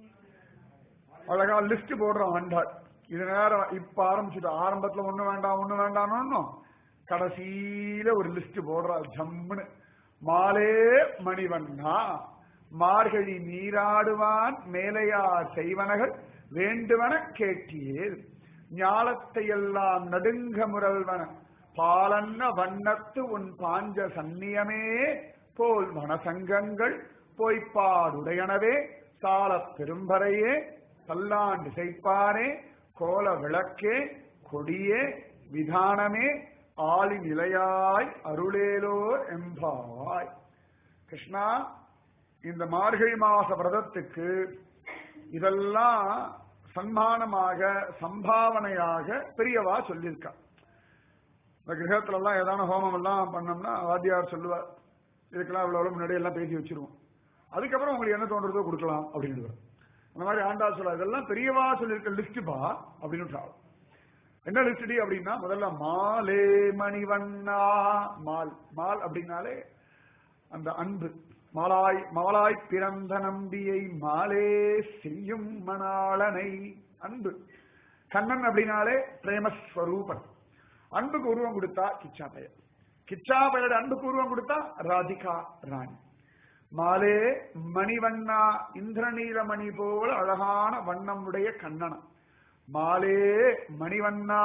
அழகா லிஸ்ட் போடுறான் ஆண்டாள் இது நேரம் இப்ப ஆரம்பிச்சுட்டு ஆரம்பத்துல ஒண்ணு வேண்டாம் ஒண்ணு வேண்டாம்னு கடைசியில ஒரு லிஸ்ட் போடுறா ஜம்முன்னு மாலே மணிவண்ணா மார்கழி நீராடுவான் மேலையார் செய்வனகள் வேண்டுவன கேட்டீர் ஞாலத்தையெல்லாம் நடுங்க முரல்வன பாலன்ன வண்ணத்து உன் பாஞ்ச சந்நியமே போல் மனசங்கங்கள் பொய்ப்பாடுடையனவே சாலப் பெரும்பறையே பல்லாண்டு செய்ப்பானே கோல விளக்கே கொடியே விதானமே ஆளி நிலையாய் அருளேலோர் எம்பாவாய் கிருஷ்ணா இந்த மார்கழி மாச விரதத்துக்கு இதெல்லாம் சன்மானமாக சம்பாவனையாக பெரியவா சொல்லியிருக்கா இந்த கிரகத்துல எல்லாம் ஏதான ஹோமம் எல்லாம் பண்ணோம்னா வாத்தியார் சொல்லுவார் இதுக்கெல்லாம் இவ்வளவு முன்னாடி எல்லாம் பேசி வச்சிருவோம் அதுக்கப்புறம் உங்களுக்கு என்ன தோன்றதோ கொடுக்கலாம் அப்படின்னு அந்த மாதிரி ஆண்டா சொல்ல இதெல்லாம் பெரியவா சொல்லியிருக்க லிஸ்ட் பா அப்படின்னு என்ன லிஸ்டி அப்படின்னா முதல்ல மாலே மணிவண்ணா மால் மால் அப்படின்னாலே அந்த அன்பு மாலாய் மாலாய் பிறந்த நம்பியை மாலே செய்யும் மணாளனை அன்பு கண்ணன் அப்படின்னாலே பிரேமஸ்வரூபன் அன்புக்கு உருவம் கொடுத்தா கிச்சா பெயர் கிச்சா பெயரோட அன்புக்கு உருவம் கொடுத்தா ராதிகா ராணி மாலே மணிவண்ணா இந்திரநீல மணி போல அழகான வண்ணம் உடைய கண்ணன் மாலே மணிவண்ணா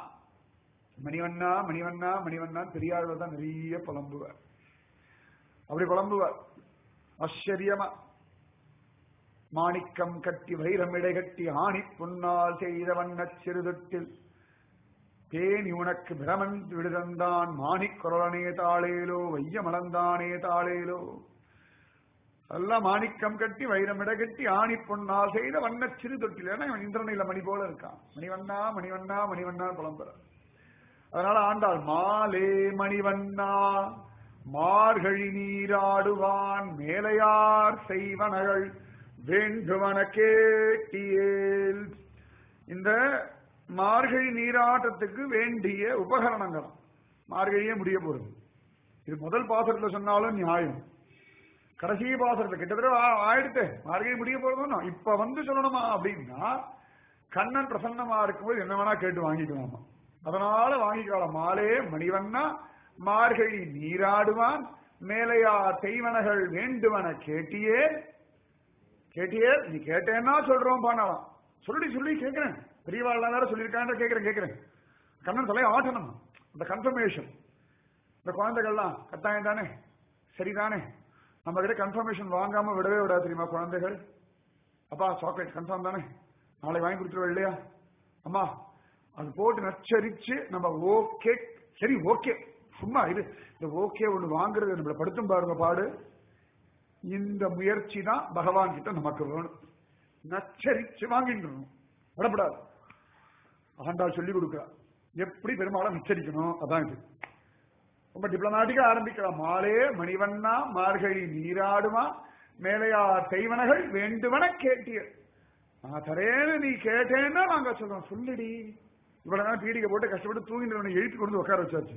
மணிவண்ணா மணிவண்ணா மணிவண்ணா பெரியாழ்வார் தான் நிறைய புலம்புவார் அப்படி புலம்புவார் ஆச்சரியமா மாணிக்கம் கட்டி வைரமிடை கட்டி ஆணி புன்னால் செய்த வண்ணச் சிறுதொட்டில் தேனி உனக்கு பிரமன் விடுதந்தான் மாணிக் குரலனே தாளேலோ வைய மலந்தானே தாளேலோ எல்லாம் மாணிக்கம் கட்டி வைரமிட கட்டி ஆணி பொன்னால் செய்த வண்ணச் சிறு தொட்டில் ஏன்னா இவன் இந்திரனில மணி போல இருக்கான் மணிவண்ணா மணிவண்ணா மணிவண்ணா புலம்புற அதனால ஆண்டாள் மாலே மணிவண்ணா மார்கழி நீராடுவான் மேலையார் செய்வனகள் வேண்டுவன கேட்டியேல் இந்த மார்கழி நீராட்டத்துக்கு வேண்டிய உபகரணங்கள் மார்கழியே முடிய போறது இது முதல் பாசத்துல சொன்னாலும் நியாயம் கடைசி பாசத்துல கிட்டத்தட்ட ஆ- ஆயிடுத்து மார்கழி முடிய போறதும் இப்ப வந்து சொல்லணுமா அப்படின்னா கண்ணன் பிரசன்னமா இருக்கும்போது என்ன வேணா கேட்டு வாங்கிக்கலாமா அதனால வாங்கிக்கலாம் மாலே மணிவண்ணா மார்கழி நீராடுவான் மேலையா தெய்வனகள் வேண்டுவன கேட்டியே கேட்டியே நீ கேட்டேன்னா சொல்றோம் பண்ணலாம் சொல்லி சொல்லி கேட்கிறேன் பெரியவாள் வேற சொல்லியிருக்காங்க கேட்கிறேன் கேட்கிறேன் கண்ணன் தலையை ஆட்டணும் இந்த கன்ஃபர்மேஷன் இந்த குழந்தைகள்லாம் கட்டாயம் தானே சரிதானே நம்ம கிட்ட கன்ஃபர்மேஷன் வாங்காம விடவே விடாது தெரியுமா குழந்தைகள் அப்பா சாக்லேட் கன்ஃபார்ம் தானே நாளை வாங்கி கொடுத்துருவோம் இல்லையா அம்மா அது போட்டு நச்சரிச்சு நம்ம ஓகே சரி ஓகே சும்மா இது இந்த ஓகே ஒண்ணு வாங்குறது நம்மள படுத்தும் பாருங்க பாடு இந்த முயற்சி தான் பகவான் கிட்ட நமக்கு வேணும் நச்சரிச்சு வாங்கிடணும் விடப்படாது ஆண்டாள் சொல்லி கொடுக்கிறார் எப்படி பெருமாளை நச்சரிக்கணும் அதான் இது ரொம்ப டிப்ளமேட்டிக்கா ஆரம்பிக்கலாம் மாலே மணிவண்ணா மார்கழி நீராடுமா மேலையா செய்வனகள் வேண்டுவன கேட்டிய நான் தரேன்னு நீ கேட்டேன்னா நாங்க சொல்றோம் சொல்லுடி இவ்வளவு நேரம் பீடிகை போட்டு கஷ்டப்பட்டு தூங்கினவனை எழுப்பி கொண்டு வந்து உட்கார வச்சாச்சு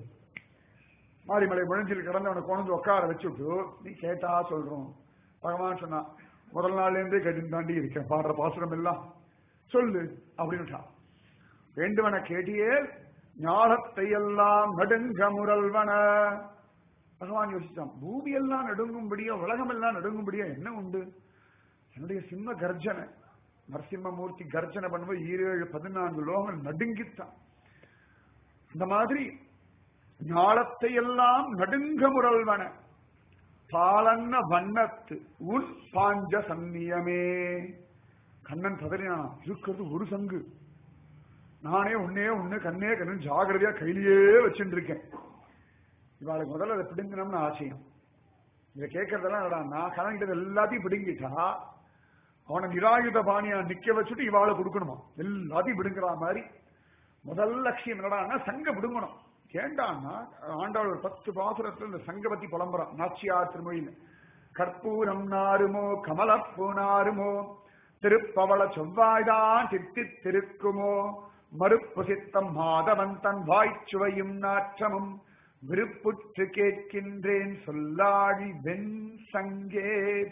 மாரிமலை முழஞ்சில் கிடந்தவனை கொண்டு வந்து உட்கார வச்சுட்டு நீ கேட்டா சொல்றோம் பகவான் சொன்னா முதல் நாள்ல இருந்தே கேட்டு தாண்டி இருக்கேன் பாடுற பாசுரம் எல்லாம் சொல்லு அப்படின்னுட்டான் வேண்டுவன கேட்டியே ஞானத்தை எல்லாம் நடுங்க முரல்வன பகவான் யோசிச்சான் பூமி எல்லாம் நடுங்கும்படியோ உலகம் எல்லாம் நடுங்கும்படியோ என்ன உண்டு என்னுடைய சிம்ம கர்ஜனை நரசிம்மமூர்த்தி கர்ஜனை பண்ணும்போது ஈரேழு பதினான்கு லோகங்கள் நடுங்கித்தான் இந்த மாதிரி ஞாலத்தை எல்லாம் நடுங்க முரல்வன பாலன்ன வண்ணத்து உன் பாஞ்ச சந்நியமே கண்ணன் பதறினானா இருக்கிறது ஒரு சங்கு நானே உன்னே உன்னு கண்ணே கண்ணு ஜாகிரதையா கையிலேயே வச்சுட்டு இருக்கேன் இவாளுக்கு முதல்ல அதை பிடுங்கணும்னு ஆசையம் இதை கேட்கறதெல்லாம் என்னடா நான் கண்ணன் கிட்ட எல்லாத்தையும் பிடுங்கிட்டா அவனை நிராயுத பாணியா நிக்க வச்சுட்டு இவாளை கொடுக்கணுமா எல்லாத்தையும் பிடுங்குற மாதிரி முதல் லட்சியம் என்னடான்னா சங்க பிடுங்கணும் ஏண்டான்னா ஆண்டாள் ஒரு பத்து பாசுரத்துல இந்த சங்க பத்தி புலம்புறான் நாச்சியார் திருமொழியில கற்பூரம் நாருமோ கமலப்பூ நாருமோ திருப்பவள செவ்வாய்தான் தித்தி திருக்குமோ மறுப்பு சித்தம் மாதவன் தன் வாய்ச்சுவையும் நாற்றமும் விருப்புற்று கேட்கின்றேன் சொல்லாழி வெண் சங்கே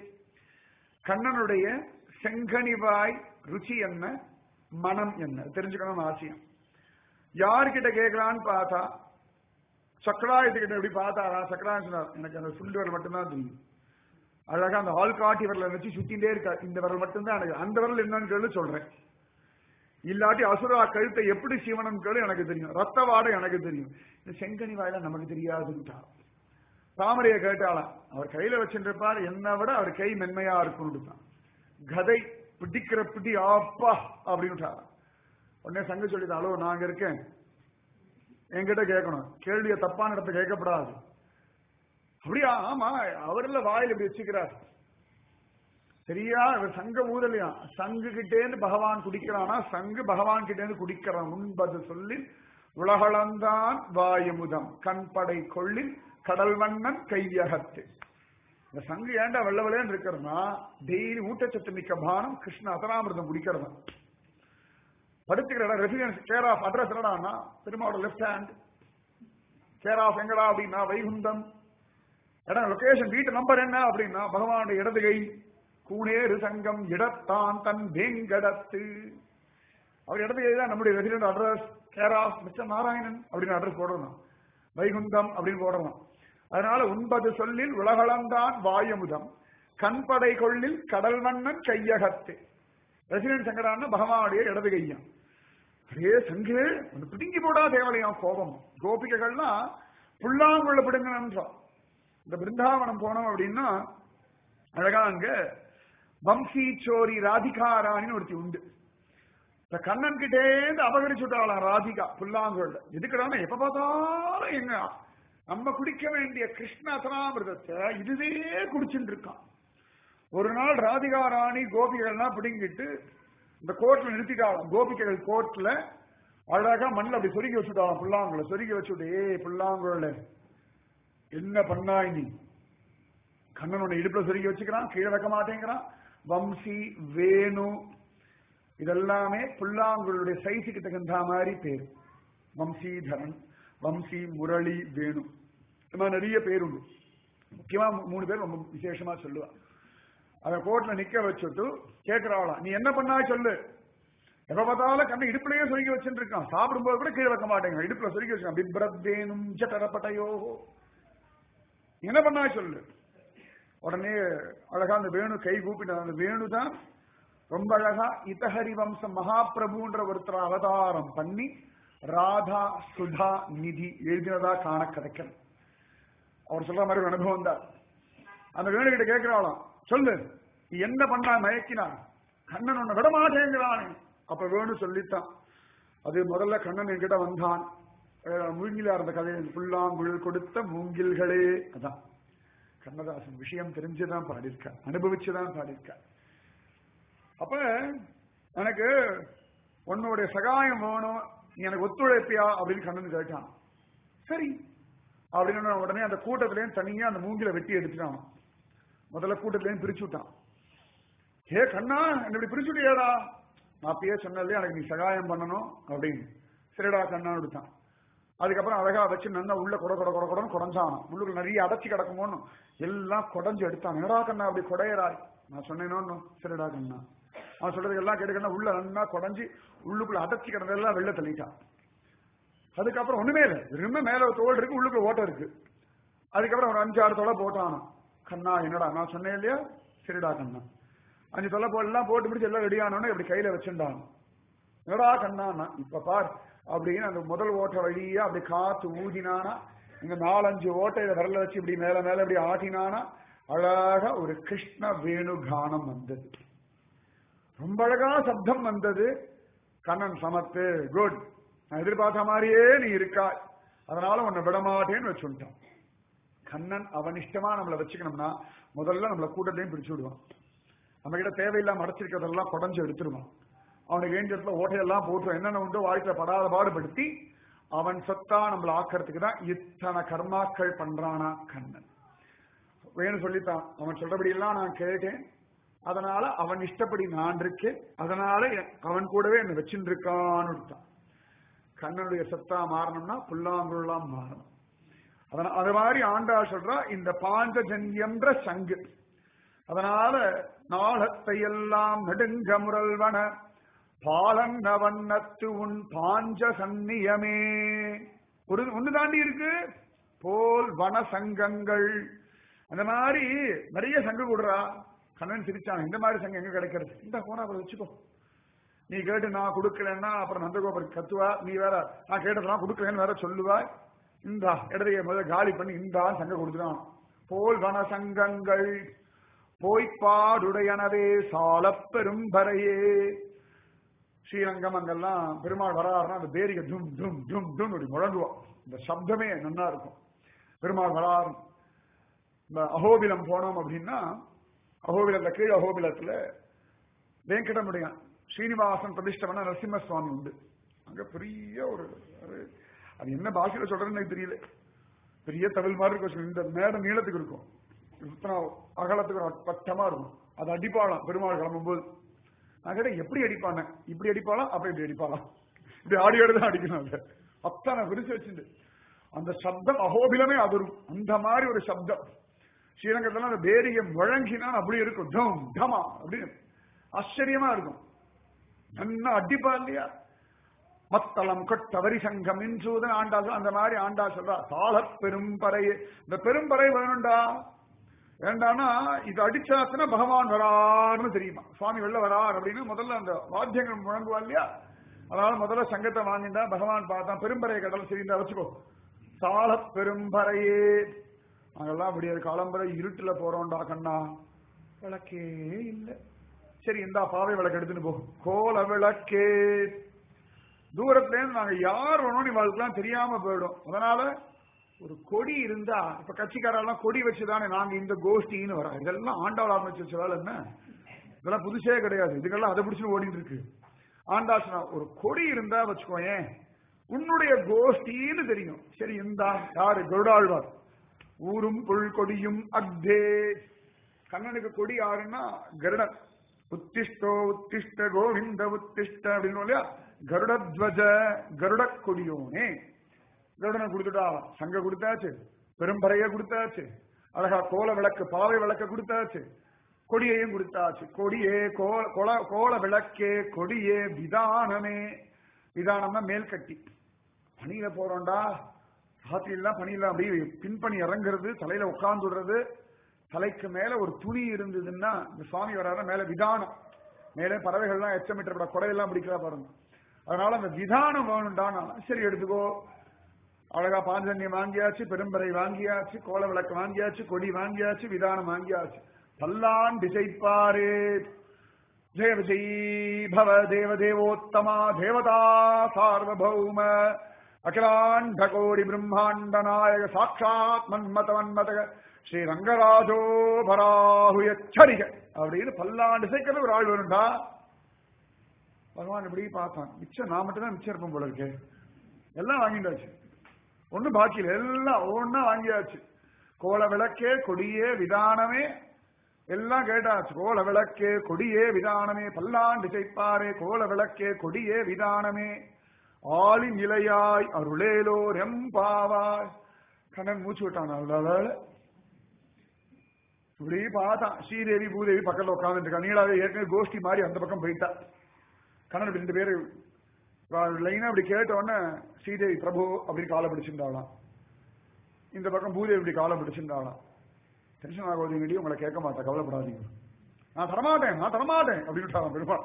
கண்ணனுடைய செங்கனிவாய் ருச்சி என்ன மனம் என்ன தெரிஞ்சுக்கணும்னு ஆசையம் யார்கிட்ட கேட்கலான்னு பார்த்தா சக்கராயத்துக்கிட்ட எப்படி பார்த்தாரா சக்கராயம் சொன்னார் எனக்கு அந்த சுண்டு வரல் மட்டும்தான் தெரியும் அழகா அந்த ஆள்காட்டி விரலை வச்சு சுத்திட்டே இருக்கா இந்த விரல் மட்டும்தான் எனக்கு அந்த விரல் என்னன்னு கேளு சொல்றேன் இல்லாட்டி அசுரா கழுத்தை எப்படி சீவனம் கேளு எனக்கு தெரியும் ரத்த வாடை எனக்கு தெரியும் இந்த செங்கனி வாயில நமக்கு தெரியாதுன்ட்டா தாமரையை கேட்டாலாம் அவர் கையில வச்சுருப்பார் என்னை விட அவர் கை மென்மையா இருக்கும்னு தான் கதை பிடிக்கிற பிடி ஆப்பா அப்படின்னுட்டா உடனே சங்க சொல்லிதான் அளவு நாங்க இருக்கேன் என்கிட்ட கேட்கணும் கேள்வியை தப்பான இடத்த கேட்கப்படாது அப்படியா ஆமா அவர்ல வாயில் இப்படி வச்சுக்கிறார் சரியா இவர் சங்க ஊதலையா சங்கு கிட்டேந்து பகவான் குடிக்கிறானா சங்கு பகவான் கிட்டேந்து குடிக்கிறான் உண்பது சொல்லி உலகளந்தான் வாயுமுதம் கண்படை கொள்ளில் கடல் வண்ணன் கையகத்து இந்த சங்கு ஏண்டா வெள்ள வெள்ளையன்னு இருக்கிறதுனா டெய்லி ஊட்டச்சத்து மிக்க பானம் கிருஷ்ண அசனாமிரதம் குடிக்கிறதா படுத்துக்கிற இடம் ரெசிடென்ஸ் கேர் ஆஃப் அட்ரஸ் என்னடான்னா பெருமாவோட லெஃப்ட் ஹேண்ட் கேர் ஆஃப் எங்கடா அப்படின்னா வைகுந்தம் இடம் லொகேஷன் வீட்டு நம்பர் என்ன அப்படின்னா பகவானுடைய இடது கை கூனேறு சங்கம் இடத்தான் தன் வேங்கடத்து அவர் இடது கை தான் நம்முடைய resident address care of mister Narayanan அப்படின்னு அட்ரஸ் போடணும் வைகுந்தம் அப்படின்னு போடணும் அதனால ஒன்பது சொல்லில் உலகளந்தான் வாயமுதம் கண்படை கொள்ளில் கடல் மன்னன் கையகத்து ரெசிடென்ட் சங்கடான்னா பகவானுடைய இடது கையம் அதே சங்கு ஒன்று பிடுங்கி போடா தேவலையாம் கோபம் கோபிகைகள்லாம் புல்லாங்குள்ள பிடுங்கணும்ன்றான் இந்த பிருந்தாவனம் போனோம் அப்படின்னா அழகா அங்க வம்சி சோரி ராதிகா ராணின்னு ஒருத்தி உண்டு இந்த கண்ணன் கிட்டே இருந்து அபகரிச்சுட்டாளாம் ராதிகா புல்லாங்குழல எதுக்குடாம எப்ப பார்த்தாலும் எங்க நம்ம குடிக்க வேண்டிய கிருஷ்ண அசனாமிரதத்தை இதுவே குடிச்சுட்டு இருக்கான் ஒரு நாள் ராதிகா ராணி கோபிகள்லாம் பிடுங்கிட்டு இந்த கோர்ட்ல நிறுத்திட்டாளாம் கோபிகைகள் கோர்ட்ல அழகா மண்ணில் அப்படி சொருகி வச்சுட்டாளாம் புல்லாங்குழல சொருகி வச்சுட்டு ஏ புல்லாங்குழல என்ன பண்ணாய் நீ கண்ணனோட இடுப்புல சொருகி வச்சுக்கிறான் கீழே வைக்க மாட்டேங்கிறான் வம்சி வேணு இதெல்லாமே புல்லாங்குழலுடைய சைஸுக்கு தகுந்த மாதிரி பேர் வம்சீதரன் வம்சி முரளி வேணு இந்த மாதிரி நிறைய பேர் உண்டு முக்கியமா மூணு பேர் ரொம்ப விசேஷமா சொல்லுவா அத கோர்ட்ல நிக்க வச்சுட்டு கேக்குறாளாம் நீ என்ன பண்ணா சொல்லு எப்ப பார்த்தாலும் கண்ணை இடுப்புலயே சொருகி வச்சுட்டு இருக்கான் சாப்பிடும்போது கூட கீழே வைக்க மாட்டேங்க இடுப்புல சொருகி வச்சிருக்கான் பிப்ரத் வேணும் ஜட்டரப்பட்டையோ என்ன பண்ணா சொல்லு உடனே அழகா அந்த வேணு கை கூப்பிட்டு அந்த வேணு தான் ரொம்ப அழகா இதஹரி வம்சம் மகாபிரபுன்ற ஒருத்தர் அவதாரம் பண்ணி ராதா சுதா நிதி எழுதினதா காண கிடைக்கல அவர் சொல்ற மாதிரி ஒரு அனுபவம் தான் அந்த வேணு கிட்ட கேட்கிறாளாம் சொல்லு நீ என்ன பண்ணா மயக்கினான் கண்ணன் உன்னை விட மாட்டேங்கிறான் அப்ப வேணு சொல்லித்தான் அது முதல்ல கண்ணன் என்கிட்ட வந்தான் அஹ் மூங்கிலா இருந்த கதையில் புல்லாங்குழல் கொடுத்த மூங்கில்களே அதான் கண்ணதாசன் விஷயம் தெரிஞ்சுதான் பாடியிருக்க அனுபவிச்சுதான் பாடியிருக்க அப்ப எனக்கு உன்னுடைய சகாயம் வேணும் நீ எனக்கு ஒத்துழைப்பியா அப்படின்னு கண்ணன் கேட்டான் சரி அப்படின்னு உடனே அந்த கூட்டத்திலேயும் தனியா அந்த மூங்கில வெட்டி எடுத்துட்டான் முதல்ல கூட்டத்திலேயும் பிரிச்சு விட்டான் ஏ கண்ணா என்ன இப்படி பிரிச்சு விட்டியாடா நான் அப்பயே சொன்னதே எனக்கு நீ சகாயம் பண்ணணும் அப்படின்னு சரிடா கண்ணா எடுத்தான் அதுக்கப்புறம் அழகா வச்சு நல்லா உள்ள கொட கொட கொட கொடன்னு குடஞ்சான் உள்ளுக்குள்ள நிறைய அடைச்சி கிடக்குமோன்னு எல்லாம் குடஞ்சு எடுத்தான் என்னடா கண்ணா அப்படி கொடையறாய் நான் சொன்னேனோன்னு சரிடா கண்ணா அவன் சொல்றதுக்கு எல்லாம் கேட்டுக்கண்ணா உள்ள நல்லா குடஞ்சி உள்ளுக்குள்ள அடைச்சி கிடந்ததெல்லாம் வெளில தள்ளிட்டான் அதுக்கப்புறம் ஒண்ணுமே இல்லை ரொம்ப மேல ஒரு தோல் இருக்கு உள்ளுக்குள்ள ஓட்டம் இருக்கு அதுக்கப்புறம் ஒரு அஞ்சு ஆறு தொலை போட்டான் கண்ணா என்னடா நான் சொன்னேன் இல்லையா சரிடா கண்ணா அஞ்சு தொலை போடலாம் போட்டு முடிச்சு எல்லாம் ரெடி ஆனோன்னு இப்படி கையில வச்சுட்டான் என்னடா கண்ணா இப்ப பார் அப்படின்னு அந்த முதல் ஓட்ட வழியா அப்படி காத்து ஊதினானா இங்க நாலஞ்சு ஓட்டை இதை விரல வச்சு இப்படி மேல மேல இப்படி ஆட்டினானா அழகா ஒரு கிருஷ்ண வேணு கானம் வந்தது ரொம்ப அழகா சப்தம் வந்தது கண்ணன் சமத்து குட் நான் எதிர்பார்த்த மாதிரியே நீ இருக்காய் அதனால உன்னை விடமாட்டேன்னு வச்சுட்டான் கண்ணன் அவன் இஷ்டமா நம்மளை வச்சுக்கணும்னா முதல்ல நம்மள கூட்டத்தையும் பிரிச்சு விடுவான் நம்ம கிட்ட தேவையில்லாம அடைச்சிருக்கிறதெல்லாம் குடஞ்சு எடுத்துருவான் அவனுக்கு வேண்டிய இடத்துல ஓட்டையெல்லாம் போட்டு என்னென்ன உண்டோ வாழ்க்கையில படாத பாடுபடுத்தி அவன் சொத்தா நம்மள ஆக்கிறதுக்கு தான் இத்தனை கர்மாக்கள் பண்றானா கண்ணன் வேணும் சொல்லித்தான் அவன் சொல்றபடி எல்லாம் நான் கேட்டேன் அதனால அவன் இஷ்டப்படி நான் இருக்கேன் அதனால எ- அவன் கூடவே என்னை வச்சுட்டு இருக்கான்னு விட்டான் கண்ணனுடைய சத்தா மாறணும்னா புல்லாங்குழலாம் மாறணும் அதனால அது மாதிரி ஆண்டாள் சொல்றா இந்த பாஞ்சஜன்யன்ற சங்கு அதனால நாளத்தை எல்லாம் நெடுங்க முரல்வன பாலன்ன வண்ணத்து உன் பாஞ்ச சந்நியமே ஒரு ஒண்ணு தாண்டி இருக்கு போல் வன சங்கங்கள் அந்த மாதிரி நிறைய சங்கு கொடுறா கண்ணன் சிரிச்சான் இந்த மாதிரி சங்கம் எங்க கிடைக்கிறது இந்த போனா அப்புறம் வச்சுக்கோ நீ கேட்டு நான் கொடுக்கலன்னா அப்புறம் நந்தகோபர் கத்துவா நீ வேற நான் கேட்டதெல்லாம் கொடுக்கலன்னு வேற சொல்லுவா இந்தா இடதைய முதல்ல காலி பண்ணி இந்தா சங்க கொடுத்துட்டான் போல் வன சங்கங்கள் போய்ப்பாடுடையனவே சாலப் பெரும்பறையே ஸ்ரீரங்கம் அங்கெல்லாம் பெருமாள் வராருன்னா அந்த பேரிகை டும் டும் டும் டும் அப்படி முழங்குவோம் இந்த சப்தமே நல்லா இருக்கும் பெருமாள் வராரு இந்த அகோபிலம் போனோம் அப்படின்னா அகோபிலத்துல கீழ் அகோபிலத்துல வெங்கடமுடியான் ஸ்ரீனிவாசன் பிரதிஷ்டை பண்ண நரசிம்ம சுவாமி உண்டு அங்க பெரிய ஒரு ஒரு- அது என்ன பாஷையில சொல்றதுன்னு எனக்கு தெரியல பெரிய தமிழ் மாதிரி இருக்கும் இந்த மேட நீளத்துக்கு இருக்கும் இத்தனை அகலத்துக்கு ஒரு பட்டமா இருக்கும் அது அடிப்பாளாம் பெருமாள் கிளம்பும்போது நான் கேட்டேன் எப்படி அடிப்பானே இப்படி அடிப்பாளா அப்ப இப்படி அடிப்பாளா இப்படி ஆடியோட தான் அடிக்கணும் அதை அத்தனை விரிச்சு வச்சுட்டு அந்த சப்தம் அகோபிலமே அதிரும் அந்த மாதிரி ஒரு சப்தம் ஸ்ரீரங்கத்துல அந்த பேரியை முழங்கினா அப்படி இருக்கும் டம் டமா அப்படின்னு ஆச்சரியமா இருக்கும் நல்லா அடிப்பா இல்லையா மத்தளம் கொட்டவரி சங்கம் இன்சூதன் ஆண்டா சொல்ல அந்த மாதிரி ஆண்டா சொல்றா தாள பெரும்பறையே இந்த பெரும்பறை வேணும்டா வேண்டாம்னா இது அடிச்சாச்சுன்னா பகவான் வராருன்னு தெரியுமா சுவாமி வெளில வரார் அப்படின்னு முதல்ல அந்த வாத்தியங்கள் முழங்குவா இல்லையா அதனால முதல்ல சங்கத்தை வாங்கிட்டா பகவான் பார்த்தான் பெரும்பறை கடல் சரிந்தா வச்சுக்கோ தாள பெரும்பறையே நாங்கெல்லாம் விடிய காலம்பரை இருட்டுல போறோம்டா கண்ணா விளக்கே இல்லை சரி இந்தா பாவை விளக்கு எடுத்துன்னு போ கோல விளக்கே தூரத்துல இருந்து நாங்க யார் வேணும் இவாளுக்கெல்லாம் தெரியாம போயிடும் அதனால ஒரு கொடி இருந்தா இப்ப கட்சிக்காரெல்லாம் கொடி வச்சுதானே நாங்க இந்த கோஷ்டின்னு வரோம் இதெல்லாம் ஆண்டாள் ஆரம்பிச்சு வச்ச வேலை என்ன இதெல்லாம் புதுசே கிடையாது இதுக்கெல்லாம் அதை பிடிச்சு ஓடிட்டு இருக்கு ஆண்டாசனா ஒரு கொடி இருந்தா வச்சுக்கோயேன் உன்னுடைய கோஷ்டின்னு தெரியும் சரி இந்தா யாரு கருடாழ்வார் ஊரும் புல் கொடியும் அக்தே கண்ணனுக்கு கொடி யாருன்னா கருடன் உத்திஷ்டோ உத்திஷ்ட கோவிந்த உத்திஷ்ட அப்படின்னு இல்லையா கருடத்வஜ கருட கொடியோனே கருடனை கொடுத்துட்டா சங்க கொடுத்தாச்சு பெரும்பறைய கொடுத்தாச்சு அழகா கோல விளக்கு பாவை விளக்க கொடுத்தாச்சு கொடியையும் கொடுத்தாச்சு கொடியே கோல கோல- கோல விளக்கே கொடியே விதானமே விதானம்னா மேல்கட்டி பனியில போறோம்டா ராத்திரிலாம் பனியில அப்படியே பின்பணி இறங்குறது தலையில உட்கார்ந்துடுறது தலைக்கு மேல ஒரு துணி இருந்ததுன்னா இந்த சுவாமி வராத மேல விதானம் மேலே பறவைகள்லாம் எச்சமிட்ட கொடையெல்லாம் பிடிக்கிறா பாருங்க அதனால அந்த விதானம் வேணும்டானா சரி எடுத்துக்கோ அழகா பாஞ்சன்யம் வாங்கியாச்சு பெரும்பறை வாங்கியாச்சு கோல விளக்கு வாங்கியாச்சு கொடி வாங்கியாச்சு விதானம் வாங்கியாச்சு பல்லான் திசைப்பாரே ஜெய விஜய் பவ தேவ தேவோத்தமா தேவதா சார்வபௌம அகிலாண்ட கோடி பிரம்மாண்ட நாயக சாட்சாத் மன்மத மன்மதக ஸ்ரீ ரங்கராஜோ பராகுயச்சரிக அப்படின்னு பல்லாண்டு சேர்க்கிறது ஒரு ஆள் வேணும்டா பகவான் இப்படி பார்த்தான் மிச்சம் நான் மட்டும் தான் மிச்சம் இருப்போம் போல இருக்கே எல்லாம் வாங்கிட்டாச்சு ஒண்ணும் பாக்கி இல்லை எல்லாம் ஒவ்வொன்னா வாங்கியாச்சு கோல விளக்கே கொடியே விதானமே எல்லாம் கேட்டாச்சு கோல விளக்கே கொடியே விதானமே பல்லாண்டு செய்ப்பாரே கோல விளக்கே கொடியே விதானமே ஆளி நிலையாய் அருளேலோ ரெம்பாவாய் கண்ணன் மூச்சு விட்டான் அவ்வளவு இப்படி பார்த்தான் ஸ்ரீதேவி பூதேவி பக்கத்துல உட்காந்துட்டு இருக்கா நீலாவே ஏற்கனவே கோஷ்டி மாதிரி அந்த பக்கம் போயிட்டா கண்ணன் இப்படி ரெண்டு பேரு லைனா அப்படி கேட்ட உடனே ஸ்ரீதேவி பிரபு அப்படி காலை பிடிச்சிருந்தாளாம் இந்த பக்கம் பூதேவி இப்படி காலை பிடிச்சிருந்தாளாம் டென்ஷன் ஆகாதீங்கடி உங்களை கேட்க மாட்டேன் கவலைப்படாதீங்க நான் தரமாட்டேன் நான் தரமாட்டேன் அப்படின்னு பெருமாள்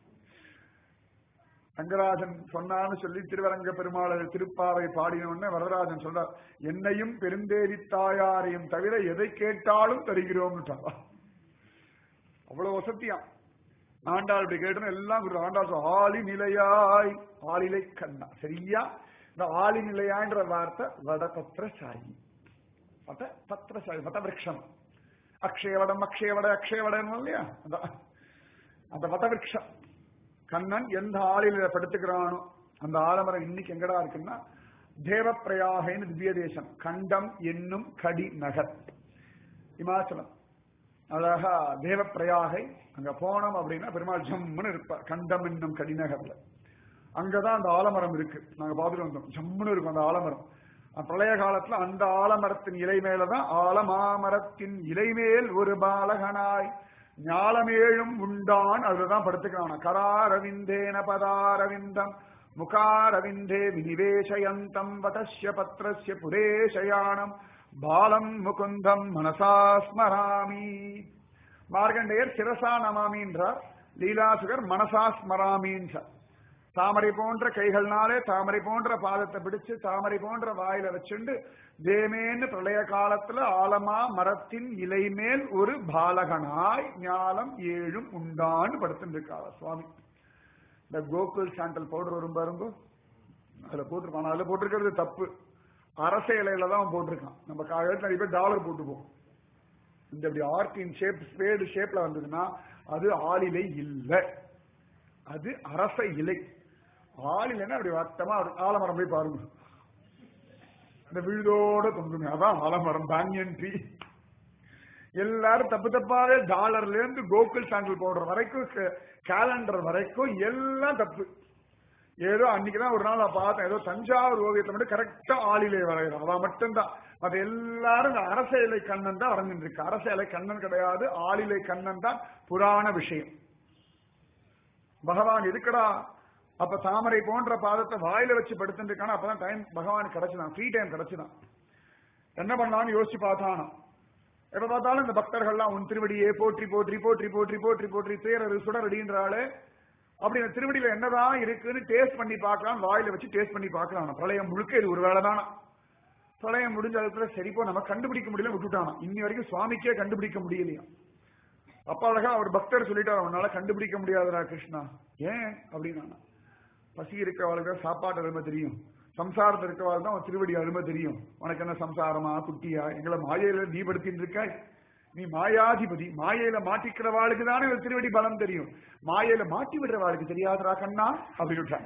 ரங்கராஜன் சொன்னான்னு சொல்லி திருவரங்க பெருமாள் திருப்பாவை பாடின உடனே வரதராஜன் சொல்றார் என்னையும் பெருந்தேவி தாயாரையும் தவிர எதை கேட்டாலும் தருகிறோம்னுட்டாரா அவ்வளவு வசத்தியாம் ஆண்டாள் இப்படி கேட்டோம் எல்லாம் குரு ஆண்டாள் சொல்ல, ஆளி நிலையாய் ஆளிலை கண்ணா சரியா இந்த ஆளி நிலையான்ற வார்த்தை வடபத்திர சாயி வட பத்திர சாயி வடவிருஷம் அக்ஷயவடம் அக்ஷயவட அக்ஷயவடம் இல்லையா அந்த அந்த வடவிருஷம் கண்ணன் எந்த ஆளில படுத்துக்கிறானோ அந்த ஆலமரம் இன்னைக்கு எங்கடா இருக்குன்னா தேவப்பிரயாகைன்னு திவ்ய தேசம் கண்டம் என்னும் கடி நகர் இமாச்சலம் அழகா தேவப்பிரயாகை அங்க போனோம் அப்படின்னா பெருமாள் ஜம்முன்னு இருப்பார் கண்டம் என்னும் கடிநகர்ல அங்கதான் அந்த ஆலமரம் இருக்கு நாங்க பார்த்துட்டு வந்தோம் ஜம்முன்னு இருக்கும் அந்த ஆலமரம் அஹ் பிரளய காலத்துல அந்த ஆலமரத்தின் இலை மேலதான் ஆலமாமரத்தின் இலை மேல் ஒரு பாலகனாய் ஞாலமேழும் உண்டான் அதுதான் படுத்துக்கிறான் கராரவிந்தேன பதாரவிந்தம் முகாரவிந்தே வினிவேஷயந்தம் வதஸ்ய பத்ரஸ்ய புரேஷயானம் பாலம் முகுந்தம் மனசா ஸ்மராமி மார்கண்டேயர் சிரசா நமாமின்றார் லீலாசுகர் மனசா ஸ்மராமின்றார் தாமரை போன்ற கைகள்னாலே தாமரை போன்ற பாதத்தை பிடிச்சு தாமரை போன்ற வாயில வச்சுண்டு தேமேன்னு பிரளய காலத்துல ஆலமா மரத்தின் இலை மேல் ஒரு பாலகனாய் ஞாலம் ஏழும் உண்டான்னு படுத்துட்டு இருக்காங்க சுவாமி இந்த கோகுல் சாண்டல் பவுடர் வரும் பாருங்க அதுல போட்டிருக்கான் அதுல போட்டிருக்கிறது தப்பு அரச இலையில தான் போட்டிருக்கான் நம்ம காலையில் நிறைய பேர் டாலர் போட்டுப்போம் இந்த இப்படி ஆர்டின் ஷேப் ஸ்பேடு ஷேப்ல வந்ததுன்னா அது ஆளிலை இல்லை அது அரச இலை ஆளிலைன்னா அப்படி வட்டமா ஒரு ஆலமரம் போய் பாருங்க இந்த விழுதோட தொங்குங்க அதான் ஆலமரம் பேனியன் ட்ரீ எல்லாரும் தப்பு தப்பாவே டாலர்ல இருந்து கோகுல் சாண்டில் பவுடர் வரைக்கும் கேலண்டர் வரைக்கும் எல்லாம் தப்பு ஏதோ அன்னைக்குதான் ஒரு நாள் நான் பார்த்தேன் ஏதோ தஞ்சாவூர் ஓவியத்தை மட்டும் கரெக்டா ஆளிலே வரைகிறான் அவன் மட்டும்தான் அது எல்லாரும் இந்த அரசியலை கண்ணன் தான் வரைஞ்சிட்டு இருக்கு அரசியலை கண்ணன் கிடையாது ஆளிலை கண்ணன் தான் புராண விஷயம் பகவான் எதுக்கடா அப்ப தாமரை போன்ற பாதத்தை வாயில வச்சு படுத்துட்டு இருக்கானா அப்பதான் டைம் பகவான் கிடைச்சுதான் ஃப்ரீ டைம் கிடைச்சுதான் என்ன பண்ணலாம்னு யோசிச்சு பார்த்தானா எப்ப பார்த்தாலும் இந்த பக்தர்கள்லாம் உன் திருவடியே போற்றி போற்றி போற்றி போற்றி போற்றி போற்றி தேரரு சுடரடின்றாளே அப்படி இந்த திருவடியில என்னதான் இருக்குன்னு டேஸ்ட் பண்ணி பார்க்கலாம் வாயில வச்சு டேஸ்ட் பண்ணி பார்க்கலாம் பிரளயம் முழுக்க இது ஒரு வேலை தானா பிரளயம் முடிஞ்ச அளவுக்கு சரி போ நம்ம கண்டுபிடிக்க முடியல விட்டுட்டானா இன்னி வரைக்கும் சுவாமிக்கே கண்டுபிடிக்க முடியலையா அப்பா அழகா அவர் பக்தர் சொல்லிட்டார் அவனால கண்டுபிடிக்க முடியாதுடா கிருஷ்ணா ஏன் அப்படின்னா பசி இருக்கவாளுக்கு சாப்பாட்டு அருமை தெரியும் சம்சாரத்தில் இருக்கவாள் தான் அவன் திருவடி அருமை தெரியும் உனக்கு என்ன சம்சாரமா குட்டியா எங்களை மாயையில நீ படுத்தின்னு இருக்காய் நீ மாயாதிபதி மாயையில மாட்டிக்கிறவாளுக்கு தானே ஒரு திருவடி பலம் தெரியும் மாயையில மாட்டி விடுறவாளுக்கு தெரியாதரா கண்ணா அப்படின்னு விட்டாங்க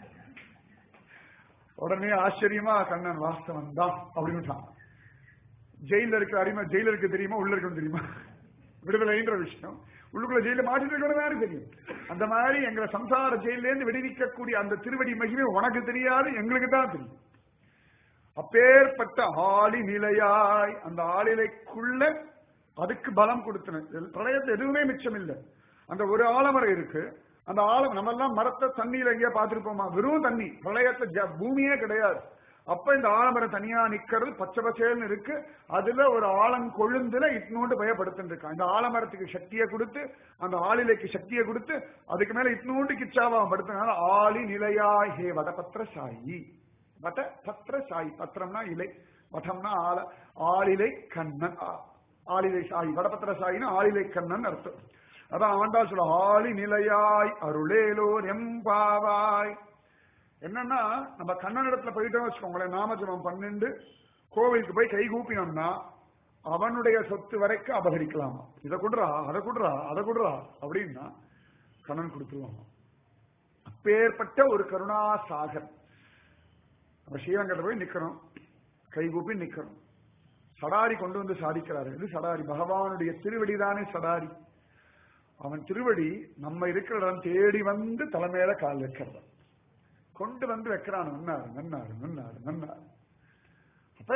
உடனே ஆச்சரியமா கண்ணன் வாஸ்தவன் தான் அப்படின்னு விட்டாங்க ஜெயில இருக்கிற அருமை ஜெயிலருக்கு தெரியுமா உள்ள இருக்கணும் தெரியுமா விடுதலைன்ற விஷயம் உள்ளுக்குள்ள ஜெயில மாட்டிட்டு யாரும் தெரியும் அந்த மாதிரி எங்களை சம்சார ஜெயில இருந்து விடுவிக்கக்கூடிய அந்த திருவடி மகிமை உனக்கு தெரியாது எங்களுக்கு தான் தெரியும் அப்பேற்பட்ட ஆளி நிலையாய் அந்த ஆளிலைக்குள்ள அதுக்கு பலம் கொடுத்தன பிரளயத்தை எதுவுமே மிச்சம் இல்லை அந்த ஒரு ஆலமரம் இருக்கு அந்த ஆலம் நம்ம எல்லாம் மரத்தை தண்ணியில எங்கேயா பார்த்திருப்போமா வெறும் தண்ணி பிரளயத்தை ஜ- பூமியே கிடையாது அப்ப இந்த ஆலமரம் தனியா நிக்கிறது பச்சை பச்சைன்னு இருக்கு அதுல ஒரு ஆலம் கொழுந்துல இட்னூண்டு பயப்படுத்திட்டு இருக்கான் இந்த ஆலமரத்துக்கு சக்தியை கொடுத்து அந்த ஆளிலைக்கு சக்தியை கொடுத்து அதுக்கு மேல இட்னூண்டு கிச்சாவா படுத்தினால ஆளி நிலையாய் ஹே வடபத்திர சாயி வட பத்திர சாயி பத்திரம்னா இலை வடம்னா ஆல ஆளிலை கண்ணன் ஆ- ஆளிலை சாயி வடபத்திர சாயின்னு ஆளிலை கண்ணன் அர்த்தம் அதான் ஆண்டாள் சொல்ல ஆளி நிலையாய் அருளேலோர் எம்பாவாய் என்னன்னா நம்ம கண்ணன் இடத்துல போயிட்டோம் வச்சுக்கோங்களேன் நாமஜபம் பன்னெண்டு கோவிலுக்கு போய் கை கூப்பினோம்னா அவனுடைய சொத்து வரைக்கும் அபகரிக்கலாமா இதை கொடுறா அதை கொடுறா அதை கொடுறா அப்படின்னா கண்ணன் கொடுத்துருவாங்க அப்பேற்பட்ட ஒரு கருணா சாகர் நம்ம ஸ்ரீரங்கத்தை போய் நிக்கிறோம் கை கூப்பி நிக்கிறோம் சடாரி கொண்டு வந்து சாதிக்கிறாரு இது சடாரி பகவானுடைய திருவடி தானே சடாரி அவன் திருவடி நம்ம இருக்கிற இடம் தேடி வந்து தலைமையில கால் வைக்கிறது கொண்டு வந்து வைக்கிறான் நன்னாரு நன்னாரு நன்னாரு நன்னாரு அப்ப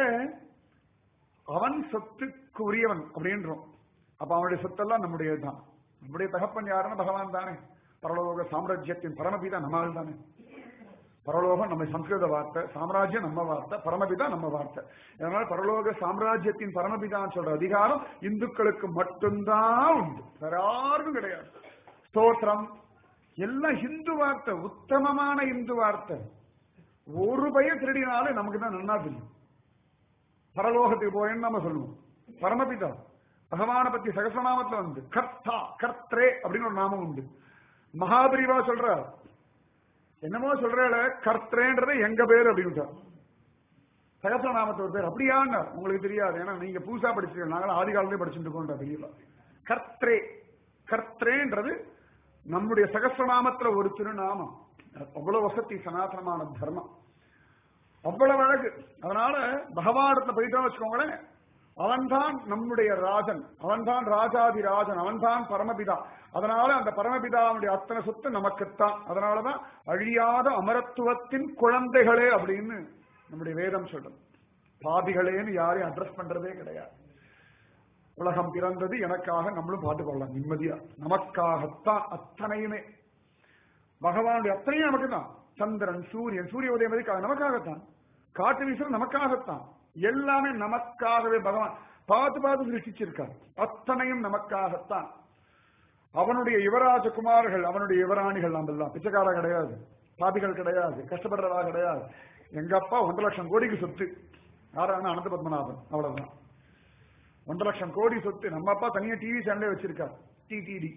அவன் சொத்துக்கு உரியவன் அப்படின்றோம் அப்ப அவனுடைய சொத்தெல்லாம் நம்முடையதுதான் நம்முடைய தகப்பன் யாருன்னா பகவான் தானே பரலோக சாம்ராஜ்யத்தின் பரமபிதா நம்மால் தானே பரலோகம் நம்ம சம்ஸ்கிருத வார்த்தை சாம்ராஜ்யம் நம்ம வார்த்தை பரமபிதா நம்ம வார்த்தை அதனால பரலோக சாம்ராஜ்யத்தின் பரமபிதான் சொல்ற அதிகாரம் இந்துக்களுக்கு மட்டும்தான் உண்டு வேற யாருக்கும் கிடையாது ஸ்தோத்திரம் எல்லாம் ஹிந்து வார்த்தை உத்தமமான இந்து வார்த்தை ஒரு பய திருடினாலும் நமக்கு தான் நன்னா தெரியும் பரலோகத்துக்கு போயேன்னு நம்ம சொல்லுவோம் பரமபிதா பகவான பத்தி சகசநாமத்துல வந்து கர்த்தா கர்த்ரே அப்படின்னு ஒரு நாமம் உண்டு மகாபிரிவா சொல்ற என்னமோ சொல்றேல கர்த்தரேன்றது எங்க பேர் அப்படின்ட்டா சகசநாமத்து ஒரு பேர் அப்படியாங்க உங்களுக்கு தெரியாது ஏன்னா நீங்க புதுசா படிச்சிருக்கீங்க நாங்களும் ஆதி காலத்திலே படிச்சுட்டு இருக்கோம் தெரியல கர்த்ரே கர்த்ரேன்றது நம்முடைய சகசிரநாமத்துல ஒரு திருநாமம் அவ்வளவு வசதி சனாதனமான தர்மம் அவ்வளவு அழகு அதனால பகவானத்துல போயிட்டோம் வச்சுக்கோங்களேன் அவன்தான் நம்முடைய ராஜன் அவன்தான் ராஜாதி ராஜன் அவன்தான் பரமபிதா அதனால அந்த பரமபிதாவுடைய அத்தனை சொத்து நமக்குத்தான் அதனாலதான் அழியாத அமரத்துவத்தின் குழந்தைகளே அப்படின்னு நம்முடைய வேதம் சொல்றது பாதிகளேன்னு யாரையும் அட்ரஸ் பண்றதே கிடையாது உலகம் பிறந்தது எனக்காக நம்மளும் பாட்டு பாடலாம் நிம்மதியா நமக்காகத்தான் அத்தனையுமே பகவானுடைய அத்தனையும் நமக்கு தான் சந்திரன் சூரியன் சூரிய உதயம் எதுக்காக நமக்காகத்தான் காட்டு வீசல் நமக்காகத்தான் எல்லாமே நமக்காகவே பகவான் பார்த்து பார்த்து சிருஷ்டிச்சிருக்கார் அத்தனையும் நமக்காகத்தான் அவனுடைய யுவராஜ குமார்கள் அவனுடைய யுவராணிகள் நாம் எல்லாம் பிச்சைக்காரா கிடையாது பாபிகள் கிடையாது கஷ்டப்படுறதா கிடையாது எங்க அப்பா ஒன்றரை லட்சம் கோடிக்கு சொத்து யாரான அனந்த பத்மநாபன் அவ்வளவுதான் ஒன்றரை லட்சம் கோடி சொத்து நம்ம அப்பா தனியா டிவி சேனலே வச்சிருக்கார் டிடிடி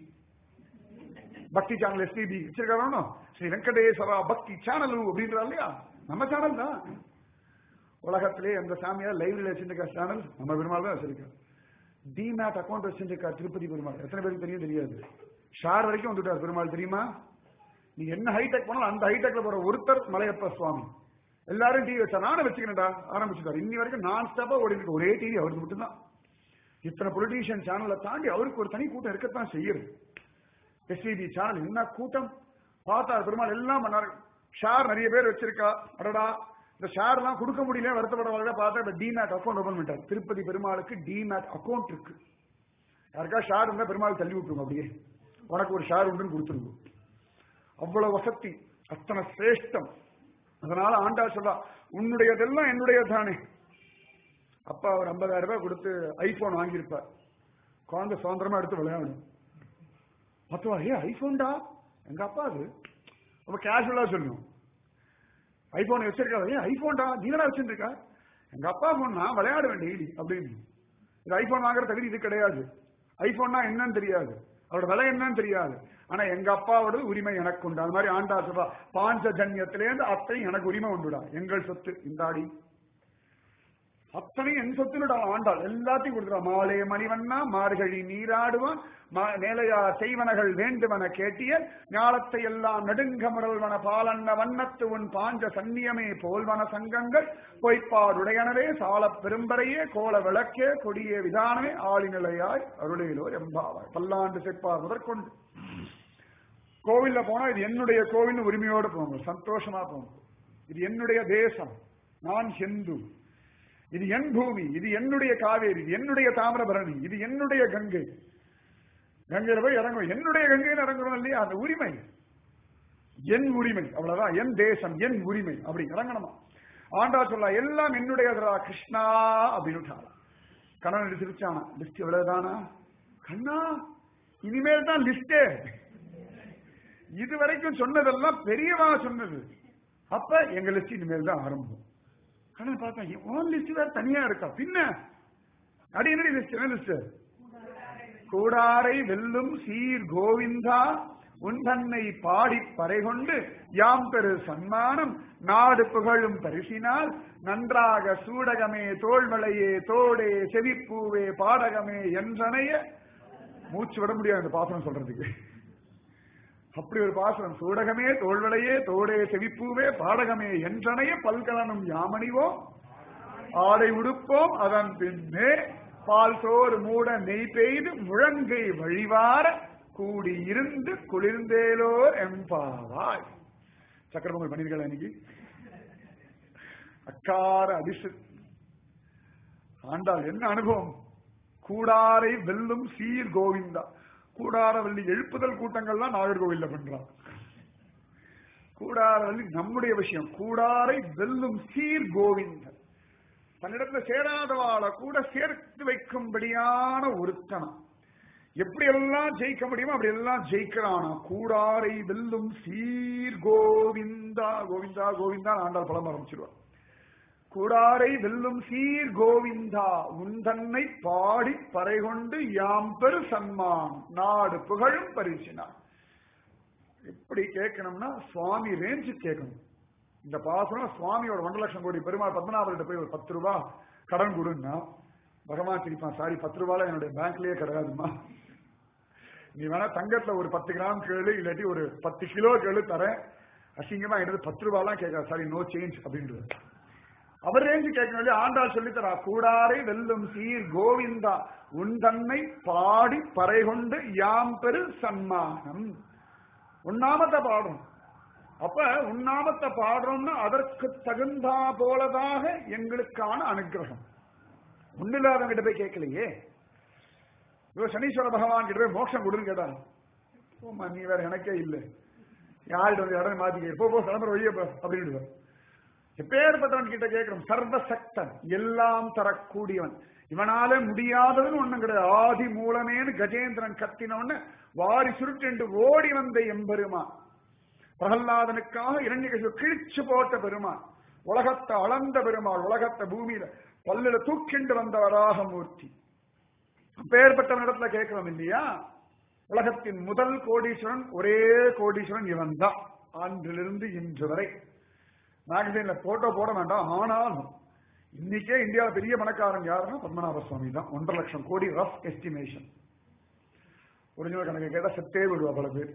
பக்தி சேனல் எஸ்டிபி வச்சிருக்காரோ ஸ்ரீ வெங்கடேஸ்வரா பக்தி சேனல் அப்படின்றா இல்லையா நம்ம சேனல் தான் உலகத்திலே எந்த சாமியார் லைவ்ல வச்சிருக்க சேனல் நம்ம பெருமாள் தான் வச்சிருக்காரு டிமேட் அக்கௌண்ட் வச்சிருக்கார் திருப்பதி பெருமாள் எத்தனை பேருக்கு தெரியும் தெரியாது ஷார் வரைக்கும் வந்துட்டார் பெருமாள் தெரியுமா நீ என்ன ஹைடெக் பண்ணாலும் அந்த ஹைடெக்ல போற ஒருத்தர் மலையப்ப சுவாமி எல்லாரும் டிவி வச்சா நானும் வச்சுக்கிறேன்டா ஆரம்பிச்சுட்டார் இன்னி வரைக்கும் நான் ஸ்டாப்பா ஓடி இருக்க ஒரே டிவி அவருக்கு மட்டும்தான் இத்தனை பொலிட்டீஷியன் சேனலை தாண்டி அவருக்கு ஒரு தனி கூட்டம் இருக்கத்தான் செய்யுது எஸ்டிபி சேனல் என்ன கூட்டம் பார்த்தா பெருமாள் எல்லாம் பண்ணாரு ஷேர் நிறைய பேர் வச்சிருக்கா அடடா இந்த ஷேர் எல்லாம் கொடுக்க முடியல வருத்தப்படுறவங்க பார்த்தா இப்ப டிமேட் அக்கௌண்ட் ஓபன் பண்ணிட்டார் திருப்பதி பெருமாளுக்கு டிமேட் அக்கௌண்ட் இருக்கு யாருக்கா ஷேர் இருந்தா பெருமாள் தள்ளி விட்டுருங்க அப்படியே உனக்கு ஒரு ஷேர் உண்டுன்னு கொடுத்துருங்க அவ்வளவு வசதி அத்தனை சிரேஷ்டம் அதனால ஆண்டா சொல்றா உன்னுடையதெல்லாம் என்னுடைய தானே அப்பா ஒரு ஐம்பதாயிரம் ரூபாய் கொடுத்து ஐபோன் வாங்கியிருப்பார் குழந்தை சுதந்திரமா எடுத்து விளையாடும் மத்தவா ஏ ஐபோன்டா எங்க அப்பா அது அப்ப கேஷுவலா சொல்லும் ஐபோன் வச்சிருக்கா ஏன் ஐபோன்டா நீங்களா வச்சிருக்கா எங்க அப்பா போன் நான் விளையாடுவேன் டெய்லி அப்படின்னு இது ஐபோன் வாங்குற தகுதி இது கிடையாது ஐபோன்னா என்னன்னு தெரியாது அவரோட விலை என்னன்னு தெரியாது ஆனா எங்க அப்பாவோட உரிமை எனக்கு உண்டு அது மாதிரி ஆண்டா சொல்றா பாஞ்சஜன்யத்திலேருந்து அத்தனை எனக்கு உரிமை உண்டுடா எங்கள் சொத்து இந்தாடி அத்தனையும் என் சொத்துனுடா ஆண்டாள் எல்லாத்தையும் கொடுக்குறா மாலே மணிவண்ணா மார்கழி நீராடுவான் மா- மேலையா செய்வனகள் வேண்டுவன கேட்டிய ஞாலத்தை எல்லாம் நெடுங்க முரல்வன பாலன்ன வண்ணத்து உன் பாஞ்ச சன்னியமே போல்வன சங்கங்கள் பொய்ப்பாடுடையனவே சாலப் பெரும்பரையே கோல விளக்கே கொடியே விதானமே ஆளிநிலையாய் அருளையிலோ எம்பாவாய் பல்லாண்டு செப்பார் முதற்கொண்டு கோவில்ல போனா இது என்னுடைய கோவில் உரிமையோடு போங்க சந்தோஷமா போங்க இது என்னுடைய தேசம் நான் ஹிந்து இது என் பூமி இது என்னுடைய காவேரி இது என்னுடைய தாமிரபரணி இது என்னுடைய கங்கை கங்கையில போய் இறங்கும் என்னுடைய கங்கையில் இறங்குறோம் இல்லையா அந்த உரிமை என் உரிமை அவ்வளவுதான் என் தேசம் என் உரிமை அப்படி இறங்கணுமா ஆண்டா சொல்லா எல்லாம் என்னுடையதுடா கிருஷ்ணா அப்படின்னு கணவன் எடுத்து சிரிச்சானா லிஸ்ட் இவ்வளவுதானா கண்ணா இனிமேல் தான் லிஸ்டே இது வரைக்கும் சொன்னதெல்லாம் பெரியவா சொன்னது அப்ப எங்க லிஸ்ட் இனிமேல் தான் ஆரம்பம் கண்ணன் பார்த்தா ஓன் லிஸ்ட் வேற தனியா இருக்கா பின்ன அடி என்னடி லிஸ்ட் என்ன லிஸ்ட் கூடாரை வெல்லும் சீர் கோவிந்தா உன் தன்னை பாடி பறைகொண்டு யாம் பெரு சன்மானம் நாடு புகழும் பரிசினால் நன்றாக சூடகமே தோள்வளையே தோடே செவிப்பூவே பாடகமே என்றனைய மூச்சு விட முடியாது அந்த பாசனம் சொல்றதுக்கு அப்படி ஒரு பாசனம் சூடகமே தோள்வளையே தோடே செவிப்பூவே பாடகமே என்றனைய பல்கலனும் யாமணிவோம் ஆடை உடுப்போம் அதன் பின்னே பால் சோறு மூட நெய் பெய்து முழங்கை வழிவார கூடி இருந்து குளிர்ந்தேலோ எம்பாவாய் சக்கர பொங்கல் பண்ணிருக்கல இன்னைக்கு அக்கார அபிஷ ஆண்டாள் என்ன அனுபவம் கூடாரை வெல்லும் சீர் கோவிந்தா கூடாரவல்லி எழுப்புதல் கூட்டங்கள்லாம் நாகர்கோவில்ல பண்றான் கூடாரவல்லி நம்முடைய விஷயம் கூடாரை வெல்லும் சீர் கோவிந்தன் தன்னிடத்துல சேராதவாளை கூட சேர்த்து வைக்கும்படியான ஒருத்தனம் எப்படி எல்லாம் ஜெயிக்க முடியுமோ அப்படி எல்லாம் ஜெயிக்கிறானா கூடாரை வெல்லும் சீர் கோவிந்தா கோவிந்தா கோவிந்தா ஆண்டாள் பலம் ஆரம்பிச்சிருவார் கூடாரை வெல்லும் சீர் கோவிந்தா உன் தன்னை பாடி பறைகொண்டு யாம் பெரு சன்மான் நாடு புகழும் பரிசினார் எப்படி கேட்கணும்னா சுவாமி ரேஞ்சு கேட்கணும் இந்த பாசனம் சுவாமியோட ஒன்றரை லட்சம் கோடி பெருமாள் பத்மநாபர்கிட்ட போய் ஒரு பத்து ரூபா கடன் கொடுன்னா பகவான் சிரிப்பான் சாரி பத்து ரூபால என்னுடைய பேங்க்லயே கிடையாதுமா நீ வேணா தங்கத்துல ஒரு பத்து கிராம் கேளு இல்லாட்டி ஒரு பத்து கிலோ கேளு தரேன் அசிங்கமா எடுத்து பத்து ரூபாலாம் கேட்காது சாரி நோ சேஞ்ச் அப்படின்றது அவர் ரேஞ்சு கேட்கணும் இல்லையா ஆண்டாள் சொல்லித்தரா கூடாரை வெல்லும் சீர் கோவிந்தா உன் தன்னை பாடி பறைகொண்டு யாம் பெரு சன்மானம் உன்னாமத்தை பாடும் அப்ப உன்னாமத்தை பாடுறோம்னா அதற்கு தகுந்தா போலதாக எங்களுக்கான அனுகிரகம் ஒன்னில்லாதவங்கிட்ட போய் கேட்கலையே இவ சனீஸ்வர பகவான் கிட்ட போய் மோட்சம் கொடுன்னு கேட்டா போமா நீ வேற எனக்கே இல்லை யார்கிட்ட வந்து இடம் மாத்தி போ போ கிளம்புற வழியே போ அப்படின்னு எப்பேற்பட்டவன் கிட்ட கேட்கிறோம் சர்வசக்தன் எல்லாம் தரக்கூடியவன் இவனால முடியாததுன்னு ஒண்ணும் கிடையாது ஆதி மூலமேன்னு கஜேந்திரன் கத்தினவன வாரி சுருட்டு ஓடி வந்த எம்பெருமான் பிரகல்லாதனுக்காக இரண்டு கிழிச்சு போட்ட பெருமான் உலகத்தை அளந்த பெருமாள் உலகத்தை பூமியில பல்லுல தூக்கிண்டு வந்த வராக மூர்த்தி அப்பேற்பட்டவன் இடத்துல கேட்கிறோம் இல்லையா உலகத்தின் முதல் கோடீஸ்வரன் ஒரே கோடீஸ்வரன் இவன் தான் அன்றிலிருந்து இன்று வரை மேகசைன்ல போட்டோ போட வேண்டாம் ஆனாலும் இன்னைக்கே இந்தியாவில் பெரிய பணக்காரன் யாருன்னா பத்மநாப சுவாமி தான் ஒன்றரை லட்சம் கோடி ரஃப் எஸ்டிமேஷன் ஒரிஜினல் கணக்கு கேட்டா செத்தே விடுவா பல பேர்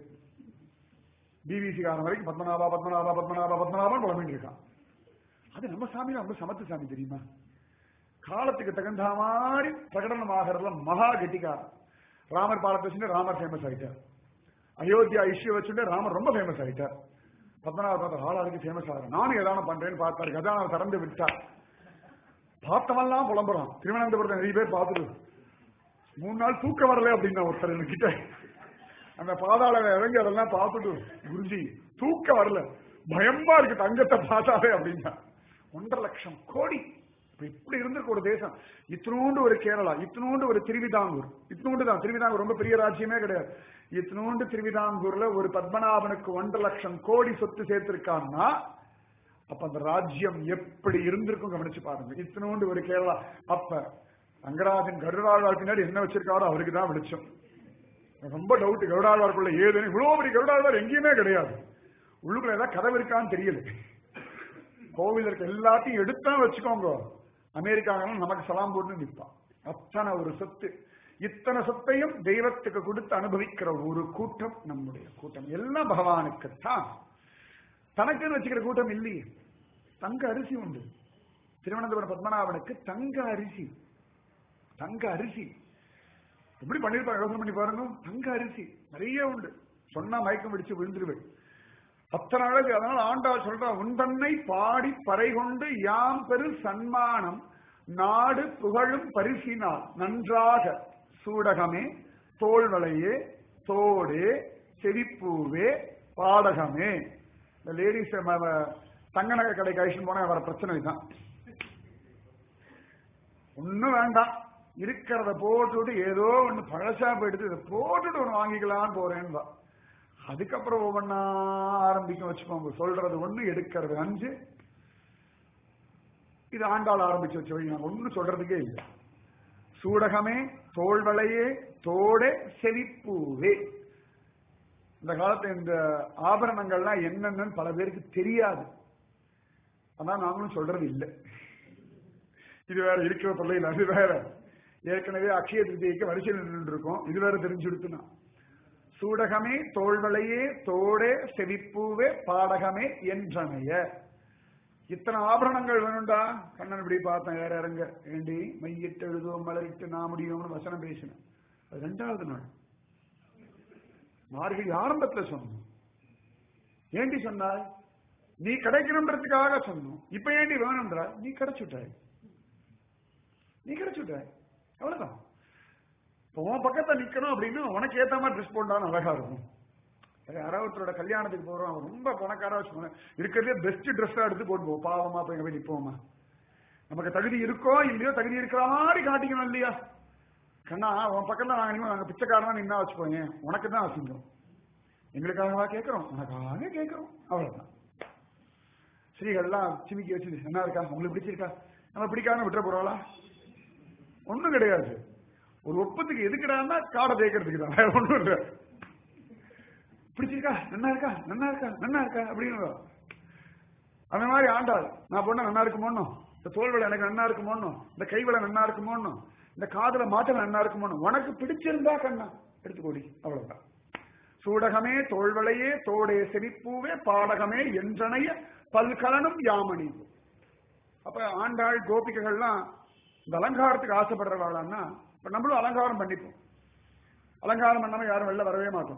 பிபிசி காரன் வரைக்கும் பத்மநாபா பத்மநாபா பத்மநாபா பத்மநாபன் புலம்பிட்டு இருக்கான் அது நம்ம சாமி ரொம்ப சமத்து சாமி தெரியுமா காலத்துக்கு தகுந்த மாதிரி பிரகடனமாகறதுல மகா கெட்டிக்காரன் ராமர் பாலத்தை வச்சுட்டு ராமர் ஃபேமஸ் ஆயிட்டார் அயோத்தியா இஷ்யூ வச்சுட்டு ராமர் ரொம்ப ஃபேமஸ் ஆயிட்டார் பத்மநாப பார்த்தா ஆளாருக்கு ஃபேமஸ் ஆகிறார் நானும் ஏதாவது பண்றேன்னு பார்த்தாரு கதாவை திறந்து விட்டார் பார்த்தவெல்லாம் புலம்புறான் திருவனந்தபுரத்தை நிறைய பேர் பார்த்துட்டு மூணு நாள் தூக்கம் வரல அப்படின்னா ஒருத்தர் என்கிட்ட அந்த பாதாள இறங்கி அதெல்லாம் பார்த்துட்டு குருஜி தூக்கம் வரல பயமா இருக்கு தங்கத்தை பார்த்தாலே அப்படின்னா ஒன்றரை லட்சம் கோடி இப்ப இப்படி இருந்திருக்கு ஒரு தேசம் இத்தினூண்டு ஒரு கேரளா இத்தினூண்டு ஒரு திருவிதாங்கூர் இத்தினூண்டு தான் திருவிதாங்கூர் ரொம்ப பெரிய ராஜ்யமே கிடையாது இத்தினூண்டு திருவிதாங்கூர்ல ஒரு பத்மநாபனுக்கு ஒன்றரை லட்சம் கோடி சொத்து சேர்த்திருக்கான்னா அப்ப அந்த ராஜ்யம் எப்படி இருந்திருக்கும் கவனிச்சு பாருங்க இத்தினூண்டு ஒரு கேரளா அப்ப ரங்கராஜன் கருடாழ்வார் பின்னாடி என்ன வச்சிருக்காரோ அவருக்கு தான் வெளிச்சம் ரொம்ப டவுட் கருடாழ்வாருக்குள்ள ஏதுன்னு இவ்வளவு பெரிய கருடாழ்வார் எங்கேயுமே கிடையாது உள்ளுக்குள்ள ஏதாவது கதவு இருக்கான்னு தெரியல கோவில் இருக்க எல்லாத்தையும் எடுத்தா வச்சுக்கோங்க அமெரிக்காவும் நமக்கு சலாம் போட்டு நிற்பான் அத்தனை ஒரு சொத்து இத்தனை சொத்தையும் தெய்வத்துக்கு கொடுத்து அனுபவிக்கிற ஒரு கூட்டம் நம்முடைய கூட்டம் எல்லாம் பகவானுக்குத்தான் தனக்குன்னு வச்சுக்கிற கூட்டம் இல்லையே தங்க அரிசி உண்டு திருவனந்தபுரம் பத்மநாபனுக்கு தங்க அரிசி தங்க அரிசி எப்படி பண்ணிருப்பாங்க யோசனை பண்ணி பாருங்க தங்க அரிசி நிறைய உண்டு சொன்னா மயக்கம் பிடிச்சு விழுந்துருவேன் அத்தனை அழகு அதனால ஆண்டாள் சொல்றா உந்தன்னை பாடி பறை கொண்டு யாம் பெரு சன்மானம் நாடு புகழும் பரிசினால் நன்றாக சூடகமே தோல்வளையே தோடே செவிப்பூவே பாடகமே இந்த லேடிஸ் தங்க நகை கடைக்கு அழிச்சுன்னு போனா வர பிரச்சனை தான் ஒன்னும் வேண்டாம் இருக்கிறத போட்டுட்டு ஏதோ ஒண்ணு பழசா போயிடுது இதை போட்டுட்டு ஒண்ணு வாங்கிக்கலாம்னு போறேன்னு அதுக்கப்புறம் ஒவ்வொன்னா ஆரம்பிக்கும் வச்சுக்கோங்க சொல்றது ஒண்ணு எடுக்கிறது அஞ்சு இது ஆண்டாள் ஆரம்பிச்சு வச்சு வை நான் ஒண்ணு சொல்றதுக்கே இல்லை சூடகமே தோல்வளையே தோடே செவிப்பூவே இந்த காலத்து இந்த ஆபரணங்கள்லாம் என்னென்னு பல பேருக்கு தெரியாது அதான் நாங்களும் சொல்றது இல்லை இது வேற இருக்கிற தொல்லையில் அது வேற ஏற்கனவே அக்ஷய திருத்தியைக்கு வரிசையில் நின்று இருக்கோம் இது வேற தெரிஞ்சுடுத்துனா சூடகமே தோல்வளையே தோடே செவிப்பூவே பாடகமே என்றனைய இத்தனை ஆபரணங்கள் வேணும்டா கண்ணன் இப்படி பார்த்தேன் வேற இறங்க ஏண்டி மையிட்டு எழுதுவோம் மலரிட்டு நான் முடியும்னு வசனம் பேசினேன் அது ரெண்டாவது நாள் மார்கழி ஆரம்பத்துல சொன்னோம் ஏண்டி சொன்னாய் நீ கிடைக்கணுன்றதுக்காக சொன்னோம் இப்ப ஏண்டி வேணும்ன்றா நீ கிடைச்சுட்டாய் நீ கிடைச்சுட்டாய் அவ்வளவுதான் இப்போ உன் பக்கத்துல நிக்கணும் அப்படின்னா உனக்கு ஏத்த மாதிரி ட்ரெஸ் போட்டாலும் அழகா இருக்கும் யாராவது ஒருத்தரோட கல்யாணத்துக்கு போறோம் அவன் ரொம்ப பணக்காரா வச்சுக்கோங்க இருக்கிறதே பெஸ்ட் ட்ரெஸ்ஸா எடுத்து போட்டு போ பாவமா போய் போய் நிப்போமா நமக்கு தகுதி இருக்கோ இல்லையோ தகுதி இருக்கிற மாதிரி காட்டிக்கணும் இல்லையா கண்ணா உன் பக்கத்துல நாங்க நின்று நாங்க பிச்சைக்காரனா நின்னா வச்சுக்கோங்க உனக்கு தான் அசிங்கம் எங்களுக்காகவா கேட்கிறோம் உனக்காக கேட்கிறோம் அவ்வளவுதான் ஸ்ரீகள்லாம் சிமிக்கி வச்சு என்ன இருக்கா உங்களுக்கு பிடிச்சிருக்கா நம்ம பிடிக்காம விட்டுற போறோம்லா ஒண்ணும் கிடையாது ஒரு ஒப்பத்துக்கு எதுக்குடான்னா காடை தேய்க்கிறதுக்கு தான் வேற ஒண்ணும் இல்லை பிடிச்சிருக்கா நன்னா இருக்கா நன்னா இருக்கா நன்னா இருக்கா அப்படின்னு அந்த மாதிரி ஆண்டாள் நான் பொண்ணு நன்னா இருக்குமோன்னும் இந்த தோல்வலை எனக்கு நன்னா இருக்குமோன்னும் இந்த கைவலை நன்னா இருக்குமோன்னும் இந்த காதுல மாற்றம் நன்னா இருக்குமோன்னும் உனக்கு பிடிச்சிருந்தா கண்ணா எடுத்துக்கோடி அவ்வளவுதான் சூடகமே தோல்வளையே தோடே செவிப்பூவே பாடகமே என்றனைய பல்கலனும் யாமணி அப்ப ஆண்டாள் கோபிகைகள்லாம் இந்த அலங்காரத்துக்கு ஆசைப்படுறவாளான்னா இப்ப நம்மளும் அலங்காரம் பண்ணிப்போம் அலங்காரம் பண்ணாம யாரும் வெளில வரவே மாட்டோம்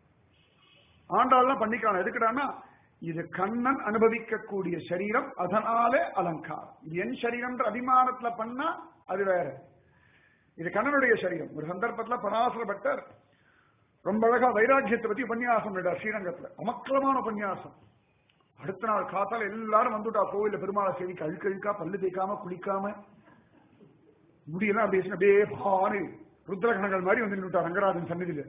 ஆண்டாள்லாம் பண்ணிக்கலாம் எதுக்குடான்னா இது கண்ணன் அனுபவிக்கக்கூடிய சரீரம் அதனாலே அலங்காரம் இது என் சரீரம்ன்ற அபிமானத்துல பண்ணா அது வேற இது கண்ணனுடைய சரீரம் ஒரு சந்தர்ப்பத்துல பராசரப்பட்டர் ரொம்ப அழகா வைராக்கியத்தை பத்தி உபன்யாசம் இல்ல ஸ்ரீரங்கத்துல அமக்கலமான உபன்யாசம் அடுத்த நாள் காத்தால எல்லாரும் வந்துட்டா கோவில்ல பெருமாளை சேவிக்க அழுக்க அழுக்கா பல்லு தேய்க்காம குளிக்காம முடியெல்லாம் அப்படியே அப்படியே பாரு ருத்ரகணங்கள் மாதிரி வந்து நின்றுட்டா ரங்கராஜன் சன்னிதியில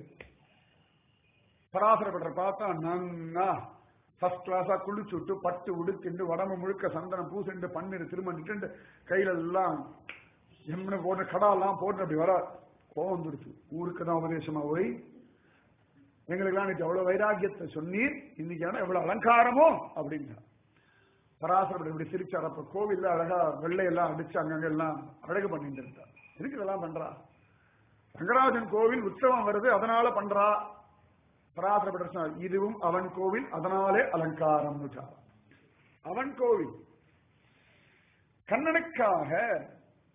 பராசரப்பட்டர் பார்த்தா நன்னா ஃபர்ஸ்ட் கிளாஸா குளிச்சு விட்டு பட்டு உடுத்திண்டு உடம்பு முழுக்க சந்தனம் பூசண்டு பன்னீர் திருமணிட்டு கையில எல்லாம் எம்மனை போட்டு கடாலாம் போட்டு அப்படி வர கோவம் வந்துடுச்சு ஊருக்கு தான் உபதேசமா போய் எங்களுக்கெல்லாம் இன்னைக்கு அவ்வளவு வைராக்கியத்தை சொன்னீர் இன்னைக்கு ஆனா எவ்வளவு அலங்காரமோ அப்படின்னா பராசரப்பட இப்படி சிரிச்சார் அப்ப கோவில்ல அழகா வெள்ளையெல்லாம் அடிச்சு அங்கங்க எல்லாம் அழகு பண்ணிட்டு இருந்தா எதுக்கு இதெல்லாம் பண்றா ரங்கராஜன் கோவில் உற்சவம் வருது அதனால பண்றா பராசரப்பட்ட சொன்னார் இதுவும் அவன் கோவில் அதனாலே அலங்காரம் அவன் கோவில் கண்ணனுக்காக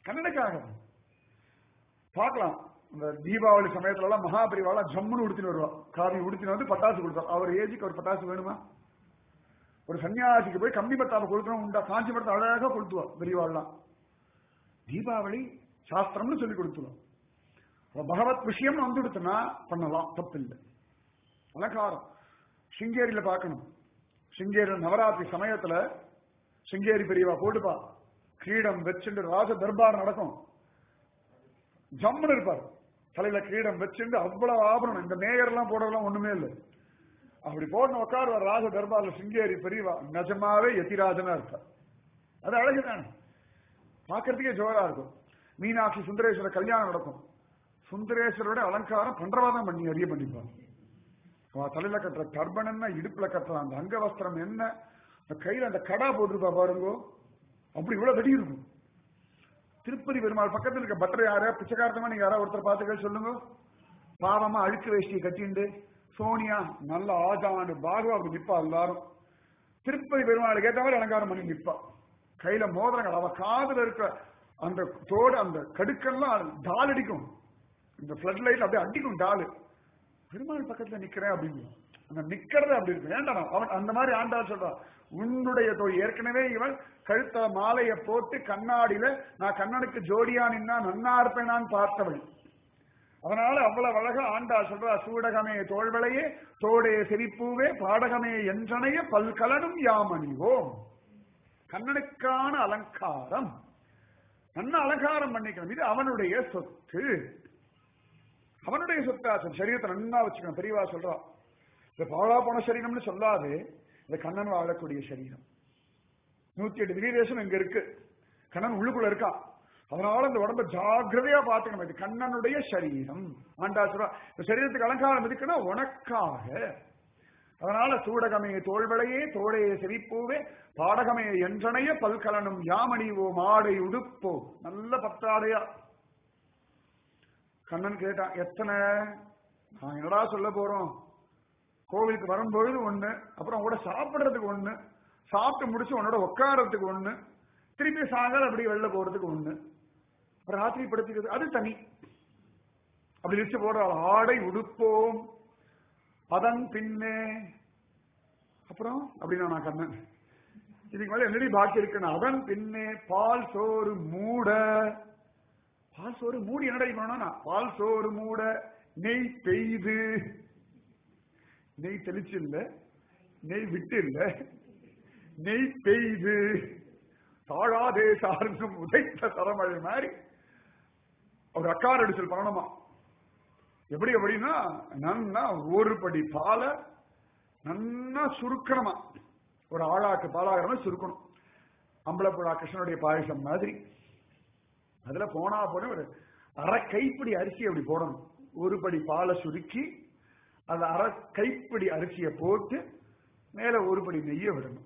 கண்ணனுக்காக பார்க்கலாம் இந்த தீபாவளி சமயத்துல எல்லாம் மகாபரிவாலாம் ஜம்முன்னு உடுத்தின்னு வருவா காவி உடுத்தின்னு வந்து பட்டாசு கொடுத்தோம் அவர் ஏஜுக்கு ஒரு பட்டாசு வேணுமா ஒரு சன்னியாசிக்கு போய் கம்மி பட்டாம கொடுக்கணும் உண்டா காஞ்சி படத்தை அழகா கொளுத்துவா பெரியவாள்லாம் தீபாவளி சாஸ்திரம்னு சொல்லி கொடுத்துருவோம் அப்ப பகவத் விஷயம் வந்து கொடுத்தனா பண்ணலாம் தப்பில்லை அலங்காரம் சிங்கேரியில பார்க்கணும் சிங்கேரியில் நவராத்திரி சமயத்துல சிங்கேரி பெரியவா போட்டுப்பா கிரீடம் வச்சுட்டு ராஜ தர்பார் நடக்கும் ஜம்முன்னு இருப்பார் தலையில கிரீடம் வச்சுட்டு அவ்வளவு ஆபரணம் இந்த மேயர் எல்லாம் போடலாம் ஒண்ணுமே இல்லை அப்படி போட்டு உட்காருவார் ராஜ தர்பார்ல சிங்கேரி பெரியவா நிஜமாவே யதிராஜனா இருப்பார் அது அழகுதானே பார்க்கறதுக்கே ஜோரா இருக்கும் மீனாட்சி சுந்தரேஸ்வர கல்யாணம் நடக்கும் சுந்தரேஸ்வரோட அலங்காரம் பண்றவா தான் பண்ணி அறிய பண்ணிப்பாங்க அவன் தலையில கட்டுற டர்பன் என்ன இடுப்புல கட்டுற அந்த அங்க வஸ்திரம் என்ன அந்த கையில அந்த கடா போட்டிருப்பா பாருங்க அப்படி இவ்வளவு வெடி இருக்கும் திருப்பதி பெருமாள் பக்கத்துல இருக்க பட்டர் யாரா பிச்சைக்காரத்தமா நீங்க யாரா ஒருத்தர் பார்த்துக்க சொல்லுங்க பாவமா அழுக்கு வேஷ்டியை கட்டிண்டு சோனியா நல்ல ஆஜானு பாகு அப்படி நிப்பா எல்லாரும் திருப்பதி பெருமாளுக்கு ஏற்ற மாதிரி அலங்காரம் பண்ணி நிப்பா கையில மோதிரங்கள் அவ காதுல இருக்கிற அந்த தோடு அந்த கடுக்கெல்லாம் டால் அடிக்கும் இந்த பிளட் லைட் அப்படியே அடிக்கும் டாலு பெருமாள் பக்கத்துல நிக்கிறேன் அப்படின்னு அந்த நிக்கிறது அப்படி இருக்கு வேண்டாம் அவன் அந்த மாதிரி ஆண்டாள் சொல்றான் உன்னுடைய தோழி ஏற்கனவே இவன் கழுத்த மாலைய போட்டு கண்ணாடியில நான் கண்ணனுக்கு ஜோடியா நின்னா நன்னா இருப்பேன் நான் பார்த்தவள் அதனால அவ்வளவு அழகா ஆண்டாள் சொல்றா சூடகமே தோள்வளையே தோடே சிரிப்பூவே பாடகமே என்றனைய பல்கலனும் யாமணிவோம் கண்ணனுக்கான அலங்காரம் நல்ல அலங்காரம் பண்ணிக்கணும் இது அவனுடைய சொத்து அவனுடைய சொத்தாச்சம் சரீரத்தை நன்னா வச்சுக்கணும் பெரியவா சொல்றா இந்த பாழா போன சரீரம்னு சொல்லாது இந்த கண்ணன் வாழக்கூடிய சரீரம் நூத்தி எட்டு திவ்யதேசம் இங்க இருக்கு கண்ணன் உள்ளுக்குள்ள இருக்கான் அதனால இந்த உடம்ப ஜாக்கிரதையா பார்த்துக்கணும் இது கண்ணனுடைய சரீரம் ஆண்டா சொல்றா இந்த சரீரத்துக்கு அலங்காரம் இருக்குன்னா உனக்காக அதனால சூடகமே தோள்வளையே தோழையே செவிப்பூவே பாடகமே என்றனைய பல்கலனும் யாமணிவோம் ஆடை உடுப்போ நல்ல பத்தாடையா கண்ணன் கேட்டான் எத்தனை நான் என்னடா சொல்ல போறோம் கோவிலுக்கு வரும்பொழுது ஒண்ணு அப்புறம் கூட சாப்பிடுறதுக்கு ஒண்ணு சாப்பிட்டு முடிச்சு உன்னோட உட்காரத்துக்கு ஒண்ணு திருப்பி சாயங்காலம் அப்படி வெளில போறதுக்கு ஒண்ணு ராத்திரி படுத்துக்கிறது அது தனி அப்படி லிஸ்ட் போடுறாள் ஆடை உடுப்போம் அதன் பின்னே அப்புறம் அப்படின்னா நான் கண்ணன் இதுக்கு மேல என்னடி பாக்கி இருக்குன்னு அதன் பின்னே பால் சோறு மூட பால் சோறு மூடி என்னடா பண்ணா பால் சோறு மூட நெய் பெய்து நெய் தெளிச்சு இல்ல நெய் விட்டு இல்ல நெய் பெய்து தாழாதே சார்ந்தும் உதைத்த தரமழை மாதிரி ஒரு அக்கார் அடிச்சல் பண்ணணுமா எப்படி அப்படின்னா நன்னா ஒரு படி பாலை நன்னா சுருக்கணுமா ஒரு ஆளாக்கு பாலாகிறமா சுருக்கணும் அம்பலப்புழா கிருஷ்ணனுடைய பாயசம் மாதிரி அதுல போனா போன ஒரு அரை கைப்பிடி அரிசி அப்படி போடணும் ஒரு படி பாலை சுருக்கி அந்த அரை கைப்பிடி அரிசியை போட்டு மேல ஒரு படி நெய்யை விடணும்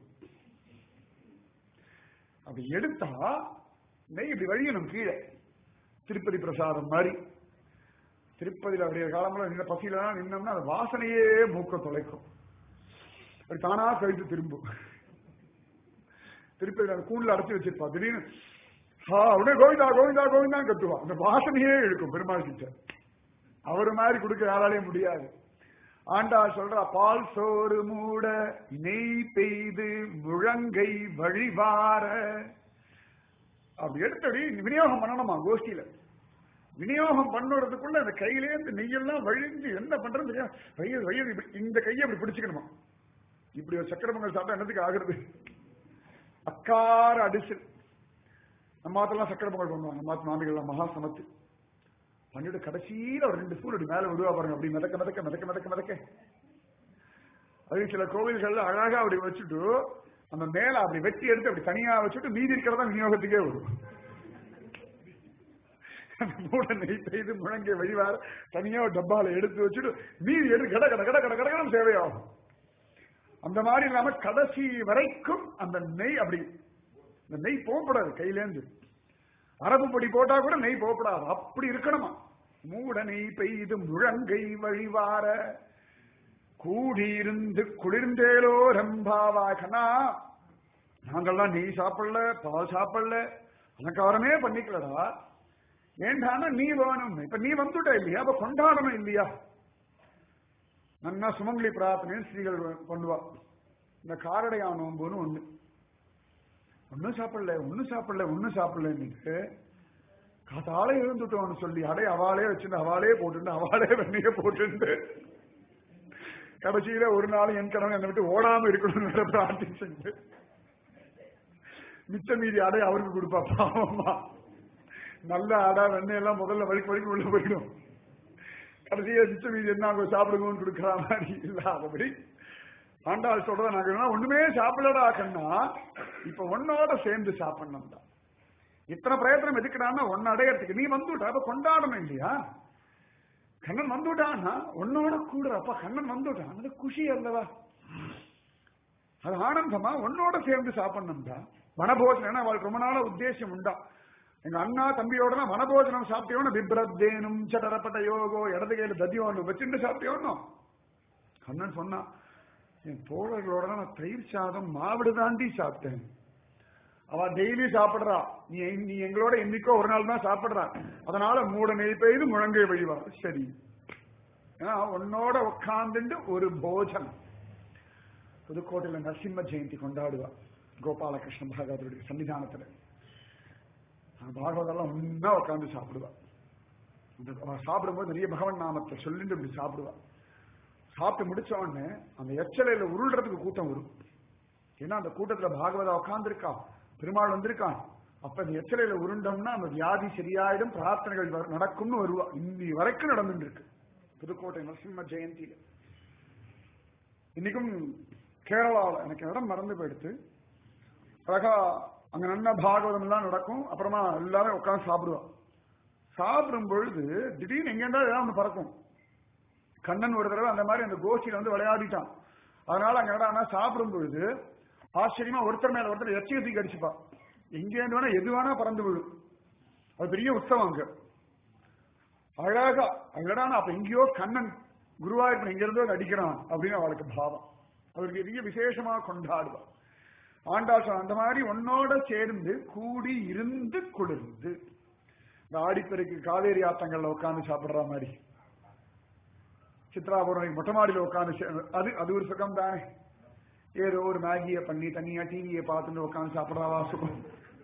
அப்படி எடுத்தா நெய் இப்படி வழியணும் கீழே திருப்பதி பிரசாதம் மாதிரி திருப்பதியில் அப்படிய காலம்ல நின்ன பசியில நின்னோம்னா அந்த வாசனையே மூக்க தொலைக்கும் அப்படி தானா கழித்து திரும்பும் திருப்பதி அந்த கூண்டுல அடைச்சி வச்சிருப்பா திடீர்னு ஆ உடனே கோவிந்தா கோவிந்தா கோவிந்தா கத்துவா அந்த வாசனையே இருக்கும் பெருமாள் கிட்ட அவர் மாதிரி கொடுக்க யாராலையும் முடியாது ஆண்டா சொல்றா பால் சோறு மூட நெய் பெய்து முழங்கை வழிவார அப்படி எடுத்தடி விநியோகம் பண்ணணுமா கோஷ்டியில விநியோகம் பண்ணுறதுக்குள்ள அந்த கையிலே இந்த நெய்யெல்லாம் வழிஞ்சு என்ன பண்றது தெரியும் வயிறு வயிறு இப்படி- இந்த கையை அப்படி பிடிச்சுக்கணுமா இப்படி ஒரு சக்கர பொங்கல் சாப்பிட்டா என்னத்துக்கு ஆகுறது அக்கார அடிசல் நம்ம மாத்தெல்லாம் சக்கர பொங்கல் பண்ணுவாங்க நம்ம மாத்து மாமிகள்லாம் மகா சமத்து பண்ணிட்டு கடைசியில ஒரு ரெண்டு ஸ்பூன் அப்படி மேல விடுவா பாருங்க அப்படி மிதக்க மிதக்க மிதக்க மிதக்க மிதக்க அது சில கோவில்கள்ல அழகா அப்படி வச்சுட்டு அந்த மேல அப்படி வெட்டி எடுத்து அப்படி தனியா வச்சுட்டு மீதி இருக்கிறதா விநியோகத்துக்கே வரும் அந்த மூட நெய் செய்து முழங்கிய வழிவார தனியா ஒரு டப்பால எடுத்து வச்சுட்டு மீதி எடுத்து கட கட கட கட கடகடம் சேவையாகும் அந்த மாதிரி இல்லாம கடைசி வரைக்கும் அந்த நெய் அப்படி இந்த நெய் போகப்படாது கையிலேந்து அரபு பொடி போட்டா கூட நெய் போகப்படாது அப்படி இருக்கணுமா மூட நெய் பெய்து முழங்கை வழிவார கூடியிருந்து குளிர்ந்தேலோ ரம்பாவா கண்ணா நாங்கெல்லாம் நெய் சாப்பிடல பால் சாப்பிடல அலங்காரமே பண்ணிக்கலடா ஏண்டானா நீ வேணும் இப்ப நீ வந்துட்ட இல்லையா அப்ப கொண்டாடணும் இல்லையா நன்னா சுமங்கலி பிரார்த்தனை ஸ்ரீகள் கொண்டுவா இந்த காரடையா நோம்புன்னு ஒண்ணு ஒன்னும் சாப்பிடல ஒன்னும் சாப்பிடல ஒன்னும் சாப்பிடலன்னுட்டு காத்தாலே இருந்துட்டோம்னு சொல்லி அடை அவாளே வச்சுட்டு அவாளே போட்டுட்டு அவாளே வெண்ணைய போட்டுட்டு கடைசியில ஒரு நாள் என் கணவன் என்னை விட்டு ஓடாம இருக்கணும்னு பிரார்த்திச்சுட்டு மிச்ச மீதி அடை அவருக்கு கொடுப்பா பாவமா நல்ல அடை வெண்ணெய் எல்லாம் முதல்ல வழிக்கு வழிக்கு உள்ள போயிடும் கடைசியா மிச்ச மீதி என்ன ஆகும் சாப்பிடுங்கன்னு கொடுக்குற மாதிரி இல்லாதபடி ஆண்டாள் சொல்றத நாங்க என்ன, ஒண்ணுமே சாப்பிடலடா கண்ணா இப்ப உன்னோட சேர்ந்து சாப்பிடணும் தான் இத்தனை பிரயத்தனம் எதுக்குடான்னா ஒன்னு அடையறதுக்கு நீ வந்துவிட்ட அப்ப கொண்டாடணும் இல்லையா கண்ணன் வந்துட்டான்னா உன்னோட கூட அப்பா கண்ணன் வந்துட்டான் அது குஷி அல்லவா அது ஆனந்தமா உன்னோட சேர்ந்து சாப்பிடணும்டா வனபோஜனம் அவளுக்கு ரொம்ப நாள உத்தேசம் உண்டா எங்க அண்ணா தம்பியோட வனபோஜனம் சாப்பிட்டோன்னு பிப்ரத்தேனும் சடரப்பட்ட யோகோ இடது கையில தத்தியோன்னு வச்சுட்டு சாப்பிட்டோன்னு கண்ணன் சொன்னான் என் தோழர்களோட நான் தயிர் சாதம் மாவிடு தாண்டி சாப்பிட்டேன் அவ டெய்லி சாப்பிடுறா நீ நீ எங்களோட என்னைக்கோ ஒரு நாள் தான் சாப்பிடுறா அதனால மூட நெய் பெய்து முழங்கை வழிவா சரி ஏன்னா உன்னோட உட்கார்ந்துட்டு ஒரு போஜனம் புதுக்கோட்டையில நரசிம்ம ஜெயந்தி கொண்டாடுவா கோபாலகிருஷ்ண பாகவதருடைய சன்னிதானத்துல பாகவதெல்லாம் ஒன்னா உட்கார்ந்து சாப்பிடுவா அந்த அவ சாப்பிடும்போது நிறைய பகவன் நாமத்தை சொல்லிட்டு இப்படி சாப்பிடுவா சாப்பிட்டு முடிச்ச உடனே அந்த எச்சலையில உருள்றதுக்கு கூட்டம் வரும் ஏன்னா அந்த கூட்டத்துல பாகவதா உட்கார்ந்துருக்கா பெருமாள் வந்திருக்கான் அப்ப இந்த எச்சலையில உருண்டோம்னா அந்த வியாதி சரியாயிடும் பிரார்த்தனைகள் வ- நடக்கும்னு வருவா இன்னி வரைக்கும் நடந்துட்டு இருக்கு புதுக்கோட்டை நரசிம்ம ஜெயந்தியில இன்னைக்கும் கேரளாவில் எனக்கு இடம் மறந்து போயிடுத்து அழகா அங்க நல்ல பாகவதம் எல்லாம் நடக்கும் அப்புறமா எல்லாரும் உட்கார்ந்து சாப்பிடுவா சாப்பிடும் பொழுது திடீர்னு எங்கேண்டா ஏதாவது ஒண்ணு பறக்கும் கண்ணன் ஒரு தடவை அந்த மாதிரி அந்த கோஷ்டியில வந்து விளையாடிட்டான் அதனால அங்க என்னடா சாப்பிடும் பொழுது ஆச்சரியமா ஒருத்தர் மேல ஒருத்தர் எச்சையை தூக்கி அடிச்சுப்பா எங்க இருந்து வேணா எது வேணா பறந்து விழும் அது பெரிய உற்சவம் அங்க அழகா அங்கடா அப்ப எங்கேயோ கண்ணன் குருவாயூர் எங்க இருந்தோ அடிக்கிறான் அப்படின்னு அவளுக்கு பாவம் அவருக்கு பெரிய விசேஷமா கொண்டாடுவா ஆண்டாள் சொன்ன அந்த மாதிரி உன்னோட சேர்ந்து கூடி இருந்து குளிர்ந்து இந்த ஆடிப்பெருக்கு காவேரி ஆத்தங்கள்ல உட்கார்ந்து சாப்பிடுற மாதிரி சித்ரா பௌர்ணமி மொட்டை மாடியில உட்காந்து சே- அது அது ஒரு சுகம் தானே ஏதோ ஒரு மேகியை பண்ணி தனியா டிவியை பார்த்துட்டு உட்காந்து சாப்பிடறாவா சுகம்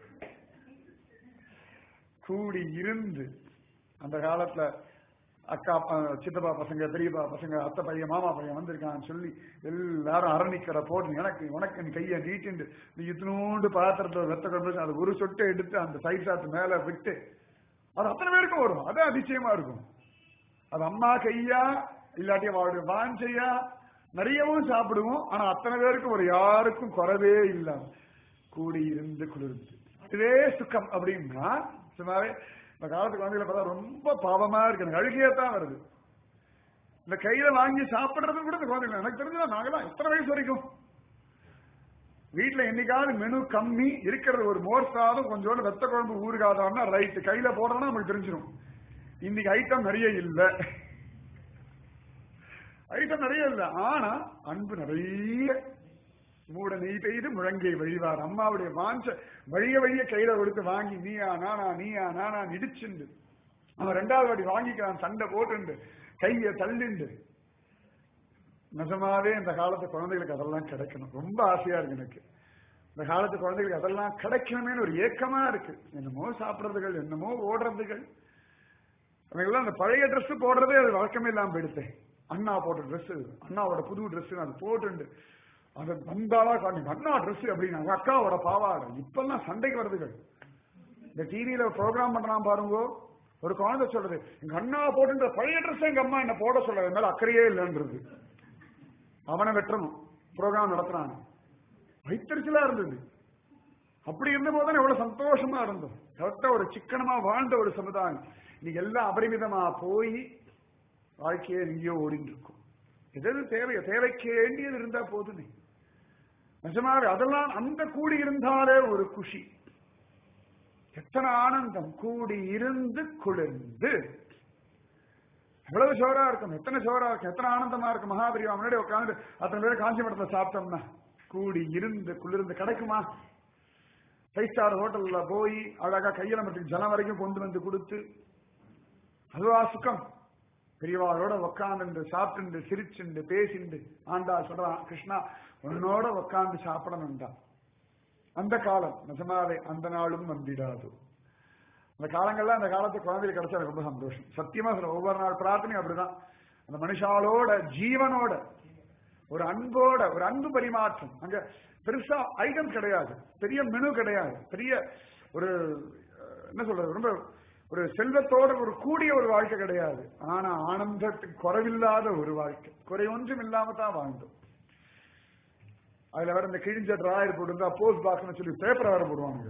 கூடி இருந்து அந்த காலத்துல அக்கா அஹ், சித்தப்பா பசங்க பெரியப்பா பசங்க அத்தை பையன் மாமா பையன் வந்திருக்கான்னு சொல்லி எல்லாரும் அரணிக்கரை போட்டு எனக்கு உனக்கு என் கையை நீட்டிண்டு நீ இத்தினோண்டு பாத்திரத்துல வெத்த குழம்பு அது ஒரு சொட்டை எடுத்து அந்த சைட் சாத்து மேல விட்டு அது அத்தனை பேருக்கும் வரும் அது அதிசயமா இருக்கும் அது அம்மா கையா இல்லாட்டி அவளுடைய வாஞ்சையா நிறையவும் சாப்பிடுவோம் ஆனா அத்தனை பேருக்கும் ஒரு யாருக்கும் குறவே இல்லாம கூடி இருந்து குளிர்ந்து இதுவே சுக்கம் அப்படின்னா சும்மாவே இந்த காலத்து குழந்தைகளை பார்த்தா ரொம்ப பாவமா இருக்கு எனக்கு அழுகையா தான் வருது இந்த கையில வாங்கி சாப்பிடுறது கூட இந்த குழந்தைங்க எனக்கு தெரிஞ்சா நாங்களாம் எத்தனை வயசு வரைக்கும் வீட்டுல என்னைக்காவது மெனு கம்மி இருக்கிறது ஒரு மோர் சாதம் கொஞ்சோண்டு வெத்த குழம்பு ஊறுகாதான்னா ரைட் கையில போடுறோம்னா நமக்கு தெரிஞ்சிடும் இன்னைக்கு ஐட்டம் நிறைய இல்ல ஐட்டம் நிறைய இல்ல ஆனா அன்பு நிறைய மூட நெய் பெய்து முழங்கை வழிவார் அம்மாவுடைய வாஞ்ச வழிய வழிய கையில கொடுத்து வாங்கி நீயா நானா நீயா நானா இடிச்சுண்டு அவன் ரெண்டாவது வாட்டி வாங்கிக்கிறான் சண்டை போட்டுண்டு கைய தள்ளிண்டு நிஜமாவே இந்த காலத்து குழந்தைகளுக்கு அதெல்லாம் கிடைக்கணும் ரொம்ப ஆசையா இருக்கு எனக்கு இந்த காலத்து குழந்தைகளுக்கு அதெல்லாம் கிடைக்கணுமேனு ஒரு ஏக்கமா இருக்கு என்னமோ சாப்பிடுறதுகள் என்னமோ ஓடுறதுகள் அவங்கெல்லாம் அந்த பழைய Dress போடுறதே அது வழக்கமே இல்லாம போயிடுத்தேன் அண்ணா போட்ட Dress அண்ணாவோட புது Dress அது போட்டுண்டு அது வந்தாலா காட்டுங்க அண்ணா Dress அப்படின்னு அவங்க அக்காவோட பாவாடை இப்பெல்லாம் சண்டைக்கு வருதுகள் இந்த டிவியில ப்ரோக்ராம் பண்றான் பாருங்க ஒரு குழந்தை சொல்றது எங்க அண்ணா போட்டுன்ற பழைய Dress எங்க அம்மா என்ன போட சொல்றது மேல அக்கறையே இல்லைன்றது அவனை வெட்டணும் ப்ரோக்ராம் நடத்துறாங்க வைத்தறிச்சலா இருந்தது அப்படி இருந்த போதுதான் எவ்வளவு சந்தோஷமா இருந்தோம் கரெக்டா ஒரு சிக்கனமா வாழ்ந்த ஒரு சமுதாயம் இன்னைக்கு எல்லாம் அபரிமிதமா போய் வாழ்க்கையே எங்கேயோ ஓடிட்டு இருக்கும் எது தேவையோ தேவைக்கு வேண்டியது இருந்தா போதுமே நிஜமாவே அதெல்லாம் அந்த கூடி இருந்தாலே ஒரு குஷி எத்தனை ஆனந்தம் கூடி இருந்து குளிர்ந்து எவ்வளவு சோரா இருக்கும் எத்தனை சோரா இருக்கும் எத்தனை ஆனந்தமா இருக்கும் மகாபரிவா முன்னாடி உட்காந்து அத்தனை பேர் காஞ்சி மடத்துல சாப்பிட்டோம்னா கூடி இருந்து குளிர்ந்து கிடைக்குமா ஃபைவ் ஸ்டார் ஹோட்டல்ல போய் அழகா கையில மட்டும் ஜனம் வரைக்கும் கொண்டு வந்து கொடுத்து அதுவா சுகம் பெரியவாளோட உக்காந்துண்டு சாப்பிட்டு சிரிச்சுண்டு பேசிண்டு ஆண்டா சொல்றான் கிருஷ்ணா உன்னோட உக்காந்து சாப்பிடணும்டா அந்த காலம் நிஜமாவே அந்த நாளும் வந்திடாது அந்த காலங்கள்ல அந்த காலத்து குழந்தைகள் கிடைச்சா எனக்கு ரொம்ப சந்தோஷம் சத்தியமா சொல்ற ஒவ்வொரு நாள் பிரார்த்தனையும் அப்படிதான் அந்த மனுஷாலோட ஜீவனோட ஒரு அன்போட ஒரு அன்பு பரிமாற்றம் அங்க பெருசா ஐட்டம் கிடையாது பெரிய மெனு கிடையாது பெரிய ஒரு அஹ், என்ன சொல்றது ரொம்ப ஒரு செல்வத்தோட ஒரு கூடிய ஒரு வாழ்க்கை கிடையாது ஆனா ஆனந்தத்துக்கு குறைவில்லாத ஒரு வாழ்க்கை குறை ஒன்றும் இல்லாம தான் வாழ்ந்தோம் அதுல வேற இந்த கிழிஞ்ச டிராயர் போட்டு போஸ்ட் பாக்ஸ்னு சொல்லி பேப்பரை வேற போடுவாங்க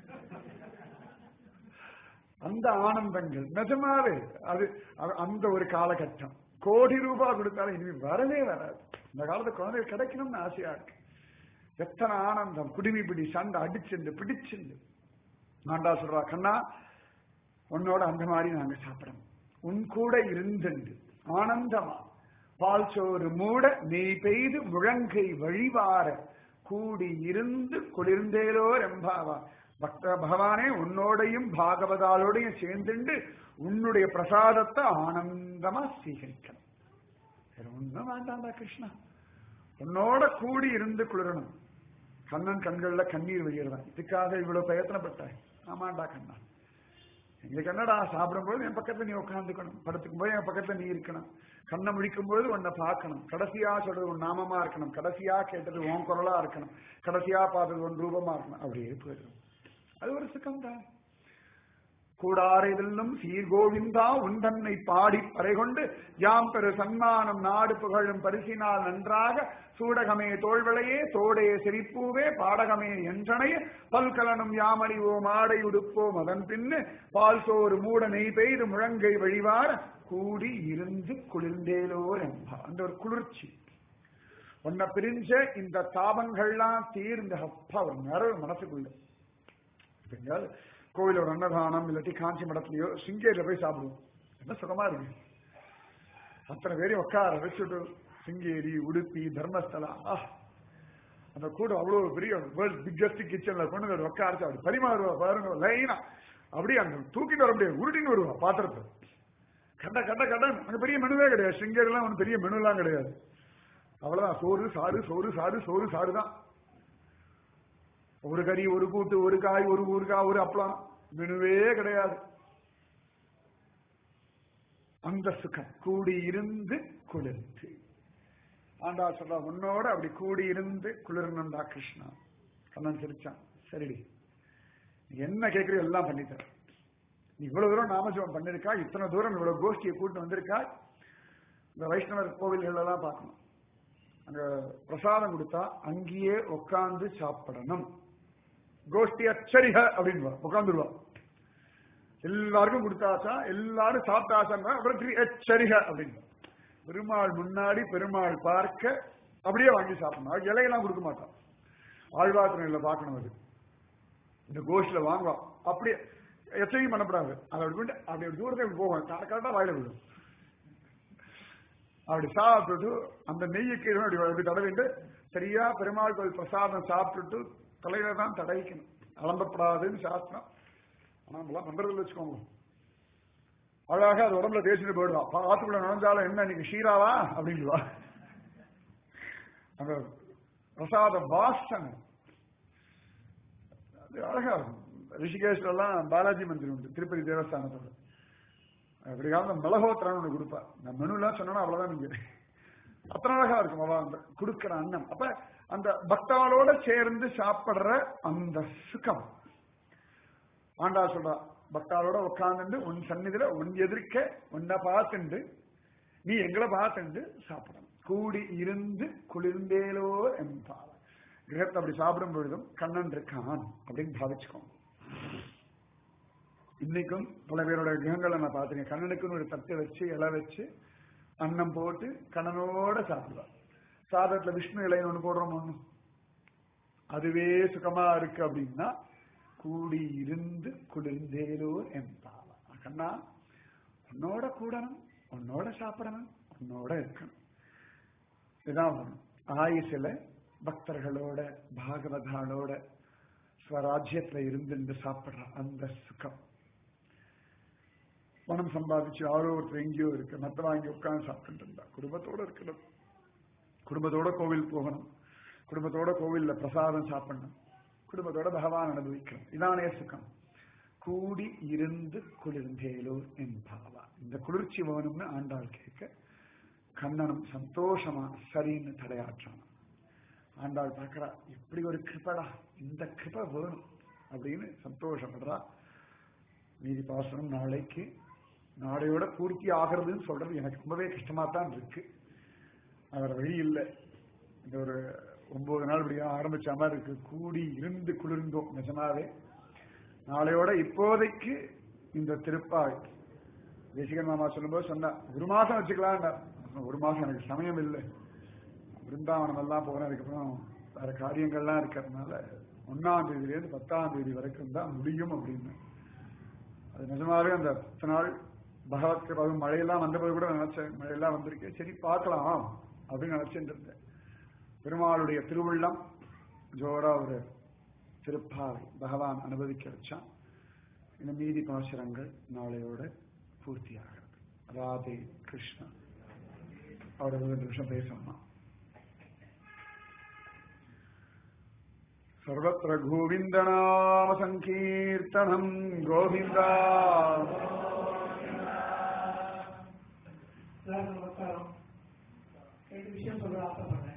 அந்த ஆனந்தங்கள் நிஜமாவே அது அது- அந்த ஒரு காலகட்டம் கோடி ரூபாய் கொடுத்தாலும் இனிமே வரவே வராது இந்த காலத்து குழந்தைகள் கிடைக்கணும்னு ஆசையா இருக்கு எத்தனை ஆனந்தம் குடிமி பிடி சண்டை அடிச்சுண்டு பிடிச்சுண்டு ஆண்டா சொல்றா கண்ணா உன்னோட அந்த மாதிரி நாங்க சாப்பிடணும் உன் கூட இருந்துண்டு ஆனந்தமா பால் சோறு மூட நெய் பெய்து முழங்கை வழிவார கூடி இருந்து குளிர்ந்தேலோ ரெம்பாவா பக்த பகவானே உன்னோடையும் பாகவதாலோடையும் சேர்ந்துண்டு உன்னுடைய பிரசாதத்தை ஆனந்தமா ஸ்வீகரிக்கணும் வேற ஒண்ணும் வேண்டாம்டா கிருஷ்ணா உன்னோட கூடி இருந்து குளிரணும் கண்ணன் கண்கள்ல கண்ணீர் வெளியிடுறான் இதுக்காக இவ்வளவு பிரயத்தனப்பட்டாய் ஆமாண்டா கண்ணா எங்களுக்கு என்னடா சாப்பிடும்போது என் பக்கத்துல நீ உட்காந்துக்கணும் படுத்துக்கும் போது என் பக்கத்துல நீ இருக்கணும் கண்ணை முழிக்கும் போது உன்னை பார்க்கணும் கடைசியா சொல்றது உன் நாமமா இருக்கணும் கடைசியா கேட்டது உன் குரலா இருக்கணும் கடைசியா பார்த்தது உன் ரூபமா இருக்கணும் அப்படியே போயிடும் அது ஒரு சுகம் தான் கூடாரைதெல்லும் சீர்கோவிந்தா உன் தன்னை பாடி பறைகொண்டு யாம் பெரு சன்மானம் நாடு புகழும் பரிசினால் நன்றாக சூடகமே தோள்வளையே தோடே சிரிப்பூவே பாடகமே என்றனைய பல்கலனும் யாமறிவோம் ஆடை உடுப்போம் அதன் பின்னு பால் சோறு மூட நெய் பெய்து முழங்கை வழிவார கூடி இருந்து குளிர்ந்தேலோர் என்பா அந்த ஒரு குளிர்ச்சி உன்னை பிரிஞ்ச இந்த தாபங்கள்லாம் தீர்ந்த அப்பா ஒரு நிறைவு மனசுக்குள்ள இப்ப எங்கேயாவது கோவில் ஒரு அன்னதானம் இல்லாட்டி காஞ்சி மடத்துலயோ சிங்கேரியில போய் சாப்பிடுவோம் என்ன சுகமா இருக்கு அத்தனை பேரையும் உட்கார வச்சுட்டு சிங்கேரி உடுப்பி தர்மஸ்தலா ஆ, அந்த கூட அவ்வளவு பெரிய வேர்ல்ட் பிக்கஸ்ட் கிச்சன்ல கொண்டு வந்து உட்காரிச்சு அப்படி பரிமாறுவா பாருங்க லைனா அப்படியே அங்க தூக்கிட்டு வர முடியாது உருட்டின்னு வருவா பாத்திரத்தை கண்ட கண்ட கண்ட அங்க பெரிய மெனுவே கிடையாது சிங்கேரிலாம் ஒன்றும் பெரிய மெனு எல்லாம் கிடையாது அவ்வளவுதான் சோறு சாறு சோறு சாறு சோறு சாறு தான் ஒரு கறி ஒரு கூட்டு ஒரு காய் ஒரு ஊறுகாய் ஒரு அப்பளம் மெனுவே கிடையாது அந்த சுகம் கூடி இருந்து குளிர்ந்து ஆண்டா சொல்றா உன்னோட அப்படி கூடி இருந்து குளிர்னண்டா கிருஷ்ணா கண்ணன் சிரிச்சான் சரிடி நீ என்ன கேட்கறியோ எல்லாம் பண்ணித்தர நீ இவ்வளவு தூரம் நாமஜபம் பண்ணிருக்கா இத்தனை தூரம் இவ்வளவு கோஷ்டியை கூட்டு வந்திருக்கா இந்த வைஷ்ணவர் கோவில்கள் எல்லாம் பார்க்கணும் அங்க பிரசாதம் கொடுத்தா அங்கேயே உட்கார்ந்து சாப்பிடணும் கோஷ்டி அச்சரிக அப்படின்னு உட்காந்துருவா எல்லாருக்கும் கொடுத்தாச்சா எல்லாரும் சாப்பிட்டாச்சா அப்புறம் திரு எச்சரிக அப்படின்னு பெருமாள் முன்னாடி பெருமாள் பார்க்க அப்படியே வாங்கி சாப்பிடணும் அது இலையெல்லாம் கொடுக்க மாட்டான் ஆழ்வாத்திரையில பார்க்கணும் அது இந்த கோஷ்டில வாங்குவான் அப்படியே எச்சரிக்கை பண்ணப்படாது அதை அப்படி கொண்டு அப்படி ஒரு தூரத்தை இப்படி போகும் கரெக்டா வாயில விடும் அப்படி சாப்பிட்டுட்டு அந்த நெய்யை கீழே அப்படி அப்படி தடவிட்டு சரியா பெருமாள் கோயில் பிரசாதம் சாப்பிட்டுட்டு தலையில தான் தடவிக்கணும் அலம்பப்படாதுன்னு சாஸ்திரம் ஆனா நம்மளாம் பண்றதில்ல வச்சுக்கோங்க அழகாக அது உடம்புல தேய்ச்சிட்டு போயிடுவான் ஆத்துக்குள்ள நுழைஞ்சாலும் என்ன இன்னைக்கு ஷீராவா அப்படின்வா அந்த பிரசாத வாசனை அது அழகா இருக்கும் ரிஷிகேஷ்ல எல்லாம் பாலாஜி மந்திரி உண்டு திருப்பதி தேவஸ்தானத்தோட அப்படி காலம் மிளகோத்திரம் ஒன்று கொடுப்பா நான் மெனுலாம் சொன்னா அவ்வளவுதான் நீங்க அத்தனை அழகா இருக்கும் அவ அந்த கொடுக்கிற அன்னம் அப்ப அந்த பக்தாளோட சேர்ந்து சாப்பிடுற அந்த சுகம் ஆண்டா சொல்றா பக்தாளோட உட்கார்ந்துட்டு உன் சந்நிதியில உன் எதிர்க்க உன்னை பார்த்துண்டு நீ எங்களை பார்த்துண்டு சாப்பிடணும் கூடி இருந்து குளிர்ந்தேலோ என்பார் கிரகத்தை அப்படி சாப்பிடும் பொழுதும் கண்ணன் இருக்கான் அப்படின்னு பாவிச்சுக்கோங்க இன்னைக்கும் பல பேரோட கிரகங்களை நான் பார்த்துருக்கேன் கண்ணனுக்குன்னு ஒரு தட்டை வச்சு இலை வச்சு அன்னம் போட்டு கண்ணனோட சாப்பிடுவார் சாதத்துல விஷ்ணு இலைன்னு ஒண்ணு போடுறோம் ஒண்ணு அதுவே சுகமா இருக்கு அப்படின்னா கூடி இருந்து குளிர்ந்தேலோ என்பாவா கண்ணா உன்னோட கூடணும் உன்னோட சாப்பிடணும் உன்னோட இருக்கணும் இதுதான் வேணும் ஆயுசில பக்தர்களோட பாகவதாளோட ஸ்வராஜ்யத்துல இருந்து சாப்பிடுற அந்த சுகம் பணம் சம்பாதிச்சு யாரோ ஒருத்தர் எங்கேயோ இருக்கு மத்த வாங்கி உட்கார்ந்து சாப்பிட்டு இருந்தா குடும்பத்தோட இருக்கணும் குடும்பத்தோட கோவில் போகணும் குடும்பத்தோட கோவில்ல பிரசாதம் சாப்பிடணும் குடும்பத்தோட பகவான் அனுபவிக்கணும் இதானே சுகம் கூடி இருந்து குளிர்ந்தேலோர் என்பாவா இந்த குளிர்ச்சி வேணும்னு ஆண்டாள் கேட்க கண்ணனும் சந்தோஷமா சரின்னு தடையாற்றான் ஆண்டாள் பார்க்கறா இப்படி ஒரு கிருபடா இந்த கிருப வேணும் அப்படின்னு சந்தோஷப்படுறா மீதி பாசனம் நாளைக்கு நாளையோட பூர்த்தி ஆகிறதுன்னு சொல்றது எனக்கு ரொம்பவே கஷ்டமா தான் இருக்கு அவர் வழி இல்லை இந்த ஒரு ஒன்பது நாள் இப்படியா ஆரம்பிச்ச மாதிரி இருக்கு கூடி இருந்து குளிர்ந்தோம் நிஜமாவே நாளையோட இப்போதைக்கு இந்த திருப்பாய் தேசிகன் மாமா சொல்லும்போது சொன்னா ஒரு மாசம் வச்சுக்கலாம்டா ஒரு மாசம் எனக்கு சமயம் இல்லை பிருந்தாவனம் எல்லாம் போறேன் அதுக்கப்புறம் வேற காரியங்கள்லாம் இருக்கிறதுனால ஒன்னாம் தேதியிலேருந்து பத்தாம் தேதி வரைக்கும் தான் முடியும் அப்படின்னு அது நிஜமாவே அந்த பத்து நாள் பகவத் அதுவும் மழையெல்லாம் வந்தபோது கூட நினைச்சேன் மழையெல்லாம் வந்திருக்கு சரி பார்க்கலாம் அப்படின்னு நினைச்சிட்டு இருந்தேன் பெருமாளுடைய திருவுள்ளம் ஜோரா ஒரு திருப்பாவை பகவான் அனுபவிக்க வச்சான் இந்த மீதி பாசுரங்கள் நாளையோட பூர்த்தியாகிறது ராதே கிருஷ்ணா அவர் ஒரு நிமிஷம் பேசணும் सर्वत्र गोविन्दनाम सङ्कीर्तनम् गोविन्दा எல்லாரும் நமஸ்காரம் ரெண்டு விஷயம் சொல்ல ஆசைப்படுறேன்